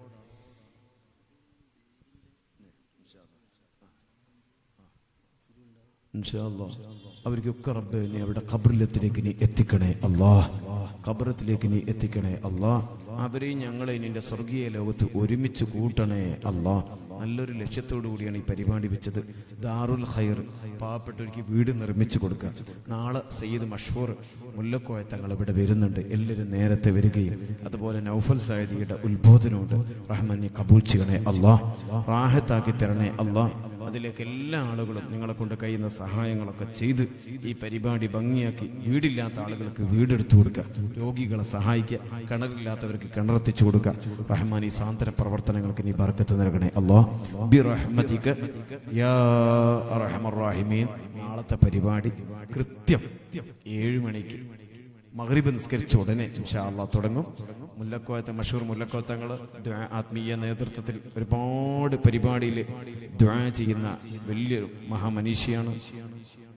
ഇൻഷാ അല്ലാ. അവർക്കൊക്കെ റബ്ബെ നീ അവരുടെ ഖബറിലത്തിലേക്ക് നീ എത്തിക്കണേ അല്ലാ ഖബറത്തിലേക്ക് നീ എത്തിക്കണേ അല്ലാ അവരെയും ഞങ്ങളെ നിന്റെ സ്വർഗീയ ലോകത്ത് ഒരുമിച്ച് കൂട്ടണേ അല്ലാ നല്ലൊരു ലക്ഷ്യത്തോടു കൂടിയാണ് ഈ പരിപാടി വെച്ചത് ദാറുൽ ഖൈർ പാവപ്പെട്ടവർക്ക് വീട് നിർമ്മിച്ചു കൊടുക്കുക നാളെ സയ്യിദ് മഷൂർ മുല്ലക്കോയ തങ്ങൾ ഇവിടെ വരുന്നുണ്ട് എല്ലാവരും നേരത്തെ വരികയും അതുപോലെ നൗഫൽ സായദിയുടെ ഉത്ബോധനമുണ്ട് റഹ്മാനെ കബൂൽ ചെയ്യണേ അള്ളാഹ് റാഹത്താക്കി തരണേ അള്ളാഹ് അതിലേക്ക് എല്ലാ ആളുകളും നിങ്ങളെ കൊണ്ട് കഴിയുന്ന സഹായങ്ങളൊക്കെ ചെയ്ത് ഈ പരിപാടി ഭംഗിയാക്കി വീടില്ലാത്ത ആളുകൾക്ക് വീടെടുത്തു കൊടുക്കുക രോഗികളെ സഹായിക്കുക കിണറില്ലാത്തവർക്ക് കിണറെത്തിച്ചു കൊടുക്കുക റഹ്മാൻ ഈ സാന്ത്വന പ്രവർത്തനങ്ങൾക്ക് നീ ബർക്കത്ത് നൽകണേ അല്ലോ ബി റഹ്മതിക്ക് യാ അർഹമർ റാഹിമീൻ നാളത്തെ പരിപാടി കൃത്യം ഏഴ് മണിക്ക് മഗ്രിബ് നിസ്കരിച്ച ഉടനെ ഇൻഷാ അള്ളാഹ് തുടങ്ങും മുല്ലക്കോയത്തെ മഷൂർ മുല്ലക്കോത്തങ്ങൾ ആത്മീയ നേതൃത്വത്തിൽ ഒരുപാട് പരിപാടിയിൽ ദ്വാ ചെയ്യുന്ന വലിയൊരു മഹാമനീഷിയാണ്